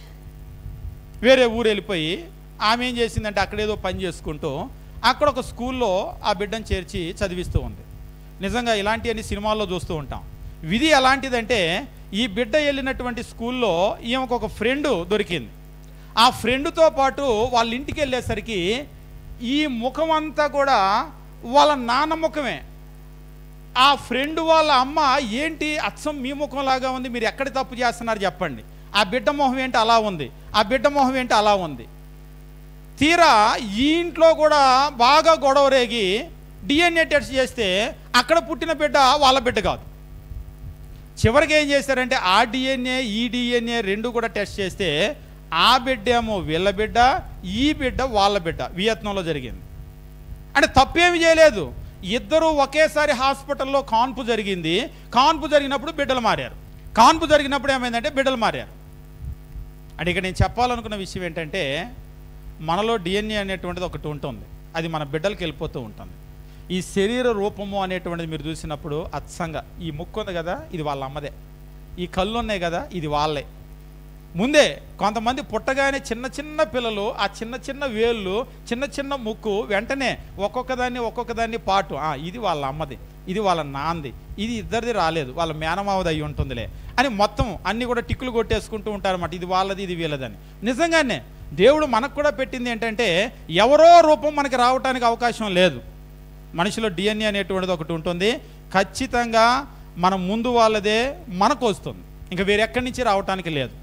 వేరే ఊరు వెళ్ళిపోయి ఆమె ఏం చేసిందంటే అక్కడేదో పని చేసుకుంటూ అక్కడ ఒక స్కూల్లో ఆ బిడ్డను చేర్చి చదివిస్తూ ఉంది నిజంగా ఇలాంటివన్నీ సినిమాల్లో చూస్తూ ఉంటాం విధి ఎలాంటిదంటే ఈ బిడ్డ వెళ్ళినటువంటి స్కూల్లో ఈమెకు ఒక ఫ్రెండ్ దొరికింది ఆ ఫ్రెండ్తో పాటు వాళ్ళ ఇంటికి వెళ్ళేసరికి ఈ ముఖం అంతా కూడా వాళ్ళ నాన్న ముఖమే ఆ ఫ్రెండ్ వాళ్ళ అమ్మ ఏంటి అచ్చం మీ ముఖంలాగా ఉంది మీరు ఎక్కడ తప్పు చేస్తున్నారు చెప్పండి ఆ బిడ్డ మొహం ఏంటి అలా ఉంది ఆ బిడ్డ మొహం ఏంటి అలా ఉంది తీరా ఈ ఇంట్లో కూడా బాగా గొడవ రేగి డిఎన్ఏ టెస్ట్ చేస్తే అక్కడ పుట్టిన బిడ్డ వాళ్ళ బిడ్డ కాదు చివరికి ఏం చేశారంటే ఆ డిఎన్ఏ ఈ డిఎన్ఏ రెండు కూడా టెస్ట్ చేస్తే ఆ బిడ్డ ఏమో వీళ్ళ బిడ్డ ఈ బిడ్డ వాళ్ళ బిడ్డ వియత్నంలో జరిగింది అంటే తప్పేమి చేయలేదు ఇద్దరు ఒకేసారి హాస్పిటల్లో కాన్పు జరిగింది కాన్పు జరిగినప్పుడు బిడ్డలు మారారు కాన్పు జరిగినప్పుడు ఏమైందంటే బిడ్డలు మారారు అంటే ఇక్కడ నేను చెప్పాలనుకున్న విషయం ఏంటంటే మనలో డిఎన్ఏ అనేటువంటిది ఒకటి ఉంటుంది అది మన బిడ్డలకి వెళ్ళిపోతూ ఉంటుంది ఈ శరీర రూపము అనేటువంటిది మీరు చూసినప్పుడు అచ్చంగా ఈ ముక్కు ఉంది కదా ఇది వాళ్ళ అమ్మదే ఈ కళ్ళు ఉన్నాయి కదా ఇది వాళ్ళే ముందే కొంతమంది పుట్టగానే చిన్న చిన్న పిల్లలు ఆ చిన్న చిన్న వేళ్ళు చిన్న చిన్న ముక్కు వెంటనే ఒక్కొక్క దాన్ని ఒక్కొక్క దాన్ని పాటు ఆ, ఇది వాళ్ళ అమ్మది ఇది వాళ్ళ నాంది ఇది ఇద్దరిది రాలేదు వాళ్ళ మేనమావది అయి ఉంటుందిలే అని మొత్తం అన్ని కూడా టిక్కులు కొట్టేసుకుంటూ ఉంటారన్నమాట ఇది వాళ్ళది ఇది వీళ్ళదని నిజంగానే దేవుడు మనకు కూడా పెట్టింది ఏంటంటే ఎవరో రూపం మనకి రావడానికి అవకాశం లేదు మనిషిలో డిఎన్ఏ అనేటువంటిది ఒకటి ఉంటుంది ఖచ్చితంగా మన ముందు వాళ్ళదే మనకు వస్తుంది ఇంకా వేరే ఎక్కడి నుంచి రావటానికి లేదు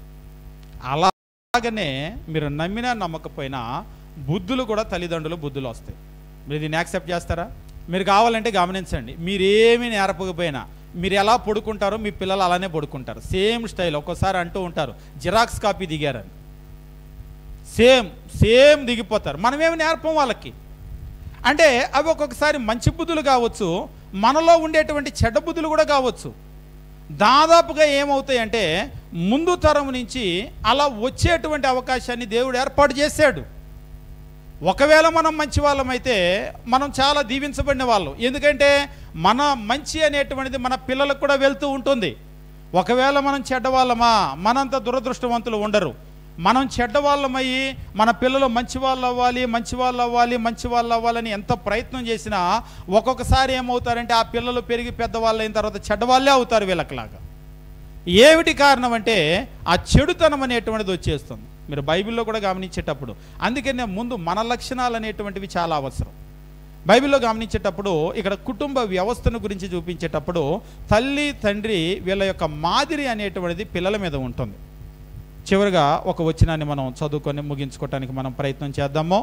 అలాగనే మీరు నమ్మినా నమ్మకపోయినా బుద్ధులు కూడా తల్లిదండ్రులు బుద్ధులు వస్తాయి మీరు దీన్ని యాక్సెప్ట్ చేస్తారా మీరు కావాలంటే గమనించండి మీరేమీ నేర్పకపోయినా మీరు ఎలా పడుకుంటారో మీ పిల్లలు అలానే పడుకుంటారు సేమ్ స్టైల్ ఒక్కోసారి అంటూ ఉంటారు జిరాక్స్ కాపీ దిగారని సేమ్ సేమ్ దిగిపోతారు మనమేమి నేర్పం వాళ్ళకి అంటే అవి ఒక్కొక్కసారి మంచి బుద్ధులు కావచ్చు మనలో ఉండేటువంటి చెడ్డ బుద్ధులు కూడా కావచ్చు దాదాపుగా ఏమవుతాయంటే ముందు తరం నుంచి అలా వచ్చేటువంటి అవకాశాన్ని దేవుడు ఏర్పాటు చేశాడు ఒకవేళ మనం మంచి వాళ్ళమైతే మనం చాలా దీవించబడిన వాళ్ళం ఎందుకంటే మన మంచి అనేటువంటిది మన పిల్లలకు కూడా వెళ్తూ ఉంటుంది ఒకవేళ మనం చెడ్డవాళ్ళమా మనంత దురదృష్టవంతులు ఉండరు మనం చెడ్డవాళ్ళమయ్యి మన పిల్లలు మంచి వాళ్ళు అవ్వాలి మంచి వాళ్ళు అవ్వాలి మంచి వాళ్ళు అవ్వాలని ఎంత ప్రయత్నం చేసినా ఒక్కొక్కసారి ఏమవుతారంటే ఆ పిల్లలు పెరిగి పెద్దవాళ్ళు అయిన తర్వాత చెడ్డవాళ్ళే అవుతారు వీళ్ళకిలాగా ఏమిటి కారణం అంటే ఆ చెడుతనం అనేటువంటిది వచ్చేస్తుంది మీరు బైబిల్లో కూడా గమనించేటప్పుడు అందుకనే ముందు మన లక్షణాలు అనేటువంటివి చాలా అవసరం బైబిల్లో గమనించేటప్పుడు ఇక్కడ కుటుంబ వ్యవస్థను గురించి చూపించేటప్పుడు తల్లి తండ్రి వీళ్ళ యొక్క మాదిరి అనేటువంటిది పిల్లల మీద ఉంటుంది చివరిగా ఒక వచనాన్ని మనం చదువుకొని ముగించుకోవటానికి మనం ప్రయత్నం చేద్దాము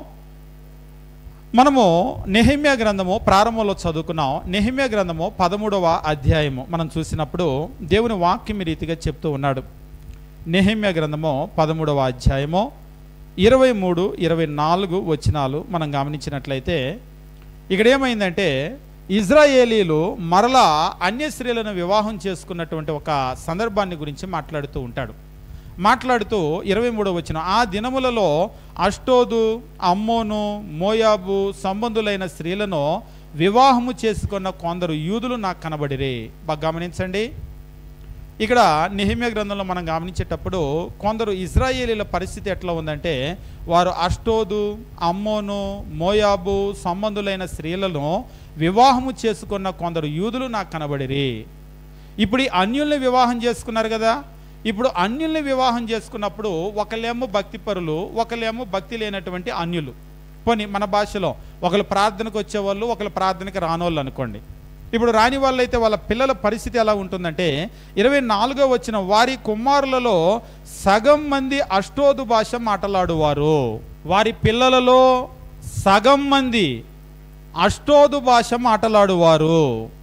మనము నెహిమ్యా గ్రంథము ప్రారంభంలో చదువుకున్నాం నెహిమ్యా గ్రంథము పదమూడవ అధ్యాయము మనం చూసినప్పుడు దేవుని వాక్యం ఈ రీతిగా చెప్తూ ఉన్నాడు నెహిమ్యా గ్రంథము పదమూడవ అధ్యాయము ఇరవై మూడు ఇరవై నాలుగు వచనాలు మనం గమనించినట్లయితే ఇక్కడ ఏమైందంటే ఇజ్రాయేలీలు మరలా అన్య స్త్రీలను వివాహం చేసుకున్నటువంటి ఒక సందర్భాన్ని గురించి మాట్లాడుతూ ఉంటాడు మాట్లాడుతూ ఇరవై మూడో వచ్చిన ఆ దినములలో అష్టోదు అమ్మోను మోయాబు సంబంధులైన స్త్రీలను వివాహము చేసుకున్న కొందరు యూదులు నాకు కనబడిరే బాగా గమనించండి ఇక్కడ నిహిమ్య గ్రంథంలో మనం గమనించేటప్పుడు కొందరు ఇజ్రాయేలీల పరిస్థితి ఎట్లా ఉందంటే వారు అష్టోదు అమ్మోను మోయాబు సంబంధులైన స్త్రీలను వివాహము చేసుకున్న కొందరు యూదులు నాకు కనబడిరి ఇప్పుడు ఈ అన్యుల్ని వివాహం చేసుకున్నారు కదా ఇప్పుడు అన్యుల్ని వివాహం చేసుకున్నప్పుడు ఒకళ్ళేమో భక్తి పరులు ఒకళ్ళేమో భక్తి లేనటువంటి అన్యులు పోనీ మన భాషలో ఒకళ్ళు ప్రార్థనకు వచ్చేవాళ్ళు ఒకళ్ళు ప్రార్థనకి రానోళ్ళు అనుకోండి ఇప్పుడు రాని వాళ్ళైతే వాళ్ళ పిల్లల పరిస్థితి ఎలా ఉంటుందంటే ఇరవై నాలుగో వచ్చిన వారి కుమారులలో సగం మంది అష్టోదు భాష మాట్లాడువారు వారి పిల్లలలో సగం మంది అష్టోదు భాష మాట్లాడువారు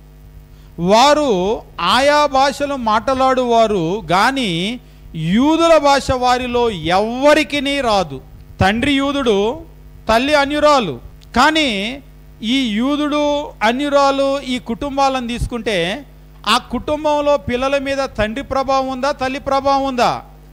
వారు ఆయా భాషలు మాట్లాడువారు కానీ యూదుల భాష వారిలో ఎవ్వరికినీ రాదు తండ్రి యూదుడు తల్లి అన్యురాలు కానీ ఈ యూదుడు అన్యురాలు ఈ కుటుంబాలను తీసుకుంటే ఆ కుటుంబంలో పిల్లల మీద తండ్రి ప్రభావం ఉందా తల్లి ప్రభావం ఉందా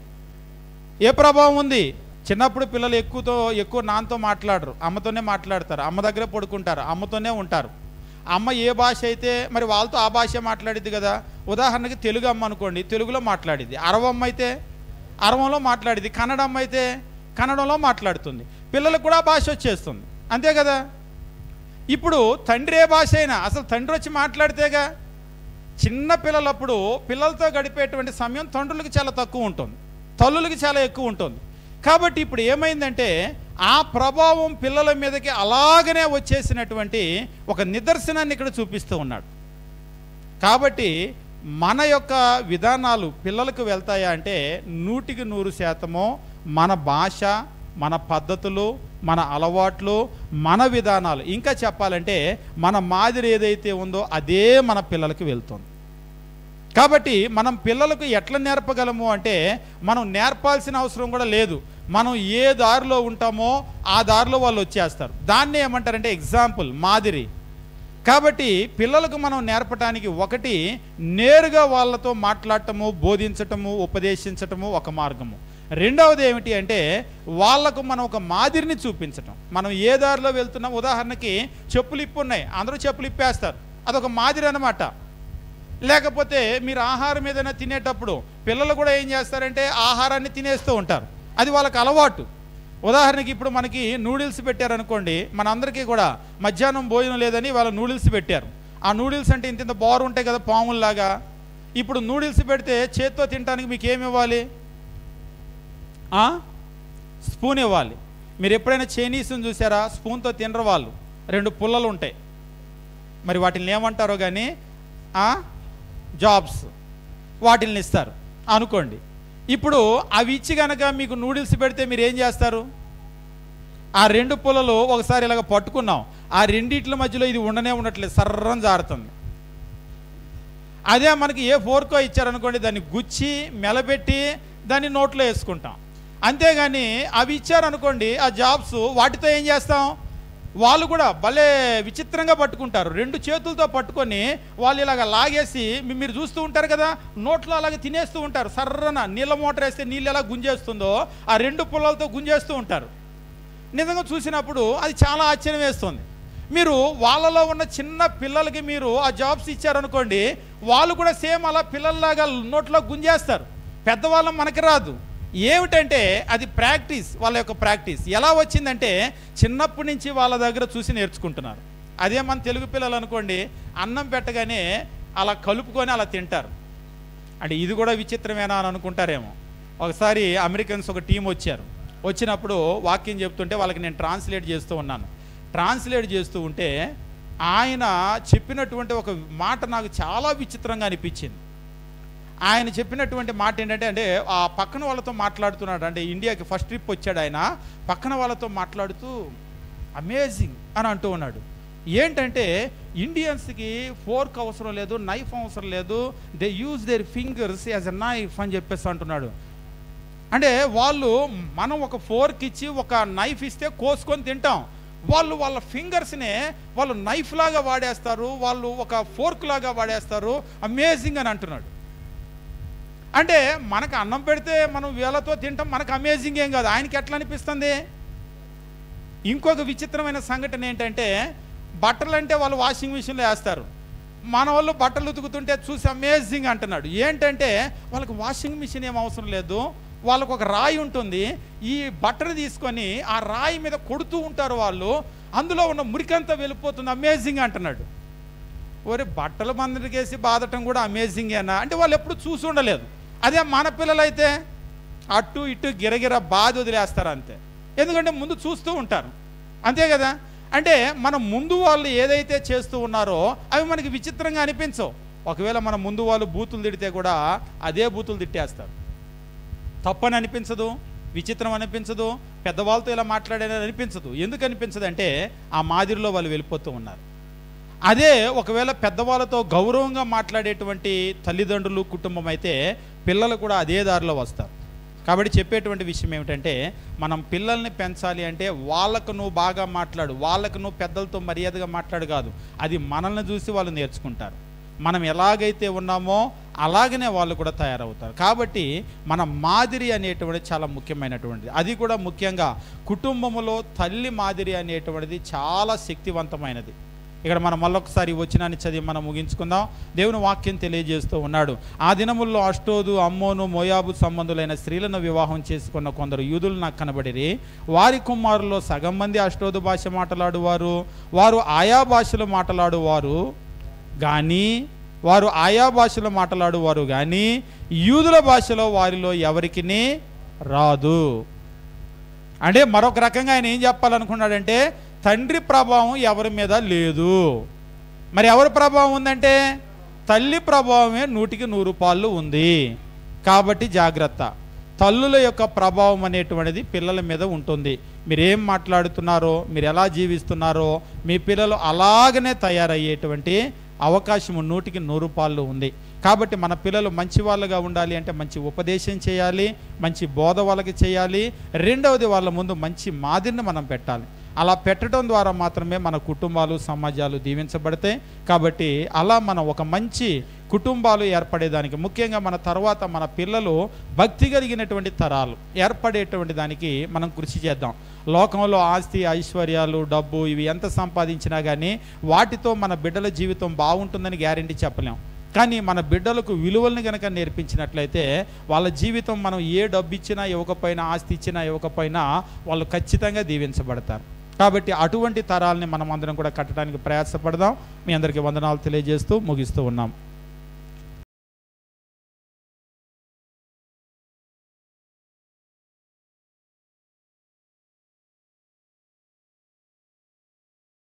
ఏ ప్రభావం ఉంది చిన్నప్పుడు పిల్లలు ఎక్కువతో ఎక్కువ నాన్నతో మాట్లాడరు అమ్మతోనే మాట్లాడతారు అమ్మ దగ్గర పడుకుంటారు అమ్మతోనే ఉంటారు అమ్మ ఏ భాష అయితే మరి వాళ్ళతో ఆ భాష మాట్లాడిద్ది కదా ఉదాహరణకి తెలుగు అమ్మ అనుకోండి తెలుగులో మాట్లాడిద్ది అరవమ్మ అయితే అరవంలో మాట్లాడిద్ది కన్నడ అమ్మ అయితే కన్నడంలో మాట్లాడుతుంది పిల్లలకు కూడా ఆ భాష వచ్చేస్తుంది అంతే కదా ఇప్పుడు తండ్రి ఏ భాష అయినా అసలు తండ్రి వచ్చి మాట్లాడితేగా చిన్న పిల్లలప్పుడు పిల్లలతో గడిపేటువంటి సమయం తండ్రులకి చాలా తక్కువ ఉంటుంది తల్లులకి చాలా ఎక్కువ ఉంటుంది కాబట్టి ఇప్పుడు ఏమైందంటే ఆ ప్రభావం పిల్లల మీదకి అలాగనే వచ్చేసినటువంటి ఒక నిదర్శనాన్ని ఇక్కడ చూపిస్తూ ఉన్నాడు కాబట్టి మన యొక్క విధానాలు పిల్లలకు వెళ్తాయా అంటే నూటికి నూరు శాతము మన భాష మన పద్ధతులు మన అలవాట్లు మన విధానాలు ఇంకా చెప్పాలంటే మన మాదిరి ఏదైతే ఉందో అదే మన పిల్లలకి వెళ్తుంది కాబట్టి మనం పిల్లలకు ఎట్లా నేర్పగలము అంటే మనం నేర్పాల్సిన అవసరం కూడా లేదు మనం ఏ దారిలో ఉంటామో ఆ దారిలో వాళ్ళు వచ్చేస్తారు దాన్ని ఏమంటారంటే ఎగ్జాంపుల్ మాదిరి కాబట్టి పిల్లలకు మనం నేర్పటానికి ఒకటి నేరుగా వాళ్ళతో మాట్లాడటము బోధించటము ఉపదేశించటము ఒక మార్గము రెండవది ఏమిటి అంటే వాళ్ళకు మనం ఒక మాదిరిని చూపించటం మనం ఏ దారిలో వెళ్తున్నాం ఉదాహరణకి చెప్పులు ఇప్పు ఉన్నాయి అందరూ చెప్పులు ఇప్పేస్తారు అదొక మాదిరి అన్నమాట లేకపోతే మీరు ఆహారం ఏదైనా తినేటప్పుడు పిల్లలు కూడా ఏం చేస్తారంటే ఆహారాన్ని తినేస్తూ ఉంటారు అది వాళ్ళకి అలవాటు ఉదాహరణకి ఇప్పుడు మనకి నూడిల్స్ పెట్టారనుకోండి మనందరికీ కూడా మధ్యాహ్నం భోజనం లేదని వాళ్ళ నూడిల్స్ పెట్టారు ఆ నూడిల్స్ అంటే ఇంత ఇంత బారు ఉంటాయి కదా పాముల్లాగా ఇప్పుడు నూడిల్స్ పెడితే చేత్తో తినడానికి మీకు ఏమి ఇవ్వాలి ఆ? స్పూన్ ఇవ్వాలి మీరు ఎప్పుడైనా చైనీస్ని చూసారా స్పూన్తో తినరు వాళ్ళు రెండు పుల్లలు ఉంటాయి మరి వాటిని ఏమంటారో కానీ జాబ్స్ వాటిని ఇస్తారు అనుకోండి ఇప్పుడు అవి ఇచ్చి కనుక మీకు నూడిల్స్ పెడితే మీరు ఏం చేస్తారు ఆ రెండు పుల్లలు ఒకసారి ఇలాగ పట్టుకున్నాం ఆ రెండిట్ల మధ్యలో ఇది ఉండనే ఉండట్లేదు సర్రం జారుతుంది అదే మనకి ఏ ఫోర్కో ఇచ్చారనుకోండి దాన్ని గుచ్చి మెలబెట్టి దాన్ని నోట్లో వేసుకుంటాం అంతేగాని అవి ఇచ్చారనుకోండి ఆ జాబ్స్ వాటితో ఏం చేస్తాం వాళ్ళు కూడా భలే విచిత్రంగా పట్టుకుంటారు రెండు చేతులతో పట్టుకొని వాళ్ళు ఇలాగ లాగేసి మీ- మీరు చూస్తూ ఉంటారు కదా నోట్లో అలాగే తినేస్తూ ఉంటారు సర్రన నీళ్ళ మోటార్ వేస్తే నీళ్ళు ఎలా గుంజేస్తుందో ఆ రెండు పుల్లలతో గుంజేస్తూ ఉంటారు నిజంగా చూసినప్పుడు అది చాలా ఆశ్చర్యం వేస్తుంది మీరు వాళ్ళలో ఉన్న చిన్న పిల్లలకి మీరు ఆ జాబ్స్ ఇచ్చారనుకోండి వాళ్ళు కూడా సేమ్ అలా పిల్లల్లాగా నోట్లో గుంజేస్తారు పెద్దవాళ్ళం మనకి రాదు ఏమిటంటే అది ప్రాక్టీస్ వాళ్ళ యొక్క ప్రాక్టీస్ ఎలా వచ్చిందంటే చిన్నప్పటి నుంచి వాళ్ళ దగ్గర చూసి నేర్చుకుంటున్నారు అదే మన తెలుగు పిల్లలు అనుకోండి అన్నం పెట్టగానే అలా కలుపుకొని అలా తింటారు అంటే ఇది కూడా విచిత్రమేనా అని అనుకుంటారేమో ఒకసారి అమెరికన్స్ ఒక టీం వచ్చారు వచ్చినప్పుడు వాక్యం చెప్తుంటే వాళ్ళకి నేను ట్రాన్స్లేట్ చేస్తూ ఉన్నాను ట్రాన్స్లేట్ చేస్తూ ఉంటే ఆయన చెప్పినటువంటి ఒక మాట నాకు చాలా విచిత్రంగా అనిపించింది ఆయన చెప్పినటువంటి మాట ఏంటంటే అంటే ఆ పక్కన వాళ్ళతో మాట్లాడుతున్నాడు అంటే ఇండియాకి ఫస్ట్ ట్రిప్ వచ్చాడు ఆయన పక్కన వాళ్ళతో మాట్లాడుతూ అమేజింగ్ అని అంటూ ఉన్నాడు ఏంటంటే ఇండియన్స్కి ఫోర్క్ అవసరం లేదు నైఫ్ అవసరం లేదు they use their fingers as a knife అని చెప్పేసి అంటున్నాడు అంటే వాళ్ళు మనం ఒక ఫోర్క్ ఇచ్చి ఒక నైఫ్ ఇస్తే కోసుకొని తింటాం వాళ్ళు వాళ్ళ ఫింగర్స్నే వాళ్ళు నైఫ్ లాగా వాడేస్తారు వాళ్ళు ఒక ఫోర్క్ లాగా వాడేస్తారు అమేజింగ్ అని అంటున్నాడు అంటే మనకు అన్నం పెడితే మనం వేలతో తింటాం మనకు అమేజింగ్ ఏం కాదు ఆయనకి ఎట్లా అనిపిస్తుంది ఇంకొక విచిత్రమైన సంఘటన ఏంటంటే బట్టలు అంటే వాళ్ళు వాషింగ్ మిషన్లో వేస్తారు మన వాళ్ళు బట్టలు ఉతుకుతుంటే చూసి అమేజింగ్ అంటున్నాడు ఏంటంటే వాళ్ళకి వాషింగ్ మిషన్ ఏం అవసరం లేదు వాళ్ళకు ఒక రాయి ఉంటుంది ఈ బట్టలు తీసుకొని ఆ రాయి మీద కొడుతూ ఉంటారు వాళ్ళు అందులో ఉన్న మురికంతా వెళ్ళిపోతుంది అమేజింగ్ అంటున్నాడు ఒరే బట్టల మందరికేసి బాధటం కూడా అమేజింగేనా అంటే వాళ్ళు ఎప్పుడు చూసి ఉండలేదు అదే మన పిల్లలైతే అటు ఇటు గిరగిర బాధ వదిలేస్తారు అంతే ఎందుకంటే ముందు చూస్తూ ఉంటారు అంతే కదా అంటే మనం ముందు వాళ్ళు ఏదైతే చేస్తూ ఉన్నారో అవి మనకి విచిత్రంగా అనిపించవు ఒకవేళ మన ముందు వాళ్ళు బూతులు తిడితే కూడా అదే బూతులు తిట్టేస్తారు తప్పని అనిపించదు విచిత్రం అనిపించదు పెద్దవాళ్ళతో ఇలా మాట్లాడేది అనిపించదు ఎందుకు అనిపించదు అంటే ఆ మాదిరిలో వాళ్ళు వెళ్ళిపోతూ ఉన్నారు అదే ఒకవేళ పెద్దవాళ్ళతో గౌరవంగా మాట్లాడేటువంటి తల్లిదండ్రులు కుటుంబం అయితే పిల్లలు కూడా అదే దారిలో వస్తారు కాబట్టి చెప్పేటువంటి విషయం ఏమిటంటే మనం పిల్లల్ని పెంచాలి అంటే వాళ్ళకు నువ్వు బాగా మాట్లాడు వాళ్ళకు నువ్వు పెద్దలతో మర్యాదగా మాట్లాడు కాదు అది మనల్ని చూసి వాళ్ళు నేర్చుకుంటారు మనం ఎలాగైతే ఉన్నామో అలాగనే వాళ్ళు కూడా తయారవుతారు కాబట్టి మన మాదిరి అనేటువంటిది చాలా ముఖ్యమైనటువంటిది అది కూడా ముఖ్యంగా కుటుంబములో తల్లి మాదిరి అనేటువంటిది చాలా శక్తివంతమైనది ఇక్కడ మనం మళ్ళొకసారి ఈ వచనాన్ని చదివి మనం ముగించుకుందాం దేవుని వాక్యం తెలియజేస్తూ ఉన్నాడు ఆ దినముల్లో అష్టోదు అమ్మోను మోయాబు సంబంధులైన స్త్రీలను వివాహం చేసుకున్న కొందరు యూదులు నాకు కనబడిరి వారి కుమారుల్లో సగం మంది అష్టోదు భాష మాట్లాడువారు వారు ఆయా భాషలు మాట్లాడువారు కానీ వారు ఆయా భాషలో మాట్లాడువారు కానీ యూదుల భాషలో వారిలో ఎవరికి రాదు అంటే మరొక రకంగా ఆయన ఏం చెప్పాలనుకున్నాడంటే తండ్రి ప్రభావం ఎవరి మీద లేదు మరి ఎవరి ప్రభావం ఉందంటే తల్లి ప్రభావమే నూటికి నూరు పాళ్ళు ఉంది కాబట్టి జాగ్రత్త తల్లుల యొక్క ప్రభావం అనేటువంటిది పిల్లల మీద ఉంటుంది మీరు ఏం మాట్లాడుతున్నారో మీరు ఎలా జీవిస్తున్నారో మీ పిల్లలు అలాగనే తయారయ్యేటువంటి అవకాశం నూటికి నూరు పాళ్ళు ఉంది కాబట్టి మన పిల్లలు మంచి వాళ్ళుగా ఉండాలి అంటే మంచి ఉపదేశం చేయాలి మంచి బోధ వాళ్ళకి చేయాలి రెండవది వాళ్ళ ముందు మంచి మాదిరిని మనం పెట్టాలి అలా పెట్టడం ద్వారా మాత్రమే మన కుటుంబాలు సమాజాలు దీవించబడతాయి కాబట్టి అలా మనం ఒక మంచి కుటుంబాలు ఏర్పడేదానికి ముఖ్యంగా మన తర్వాత మన పిల్లలు భక్తి కలిగినటువంటి తరాలు ఏర్పడేటువంటి దానికి మనం కృషి చేద్దాం లోకంలో ఆస్తి ఐశ్వర్యాలు డబ్బు ఇవి ఎంత సంపాదించినా కానీ వాటితో మన బిడ్డల జీవితం బాగుంటుందని గ్యారంటీ చెప్పలేం కానీ మన బిడ్డలకు విలువల్ని కనుక నేర్పించినట్లయితే వాళ్ళ జీవితం మనం ఏ డబ్బు ఇచ్చినా ఇవ్వకపోయినా ఆస్తి ఇచ్చినా ఇవ్వకపోయినా వాళ్ళు ఖచ్చితంగా దీవించబడతారు కాబట్టి అటువంటి తరాలని మనం అందరం కూడా కట్టడానికి ప్రయాసపడదాం మీ అందరికీ వందనాలు తెలియజేస్తూ ముగిస్తూ ఉన్నాం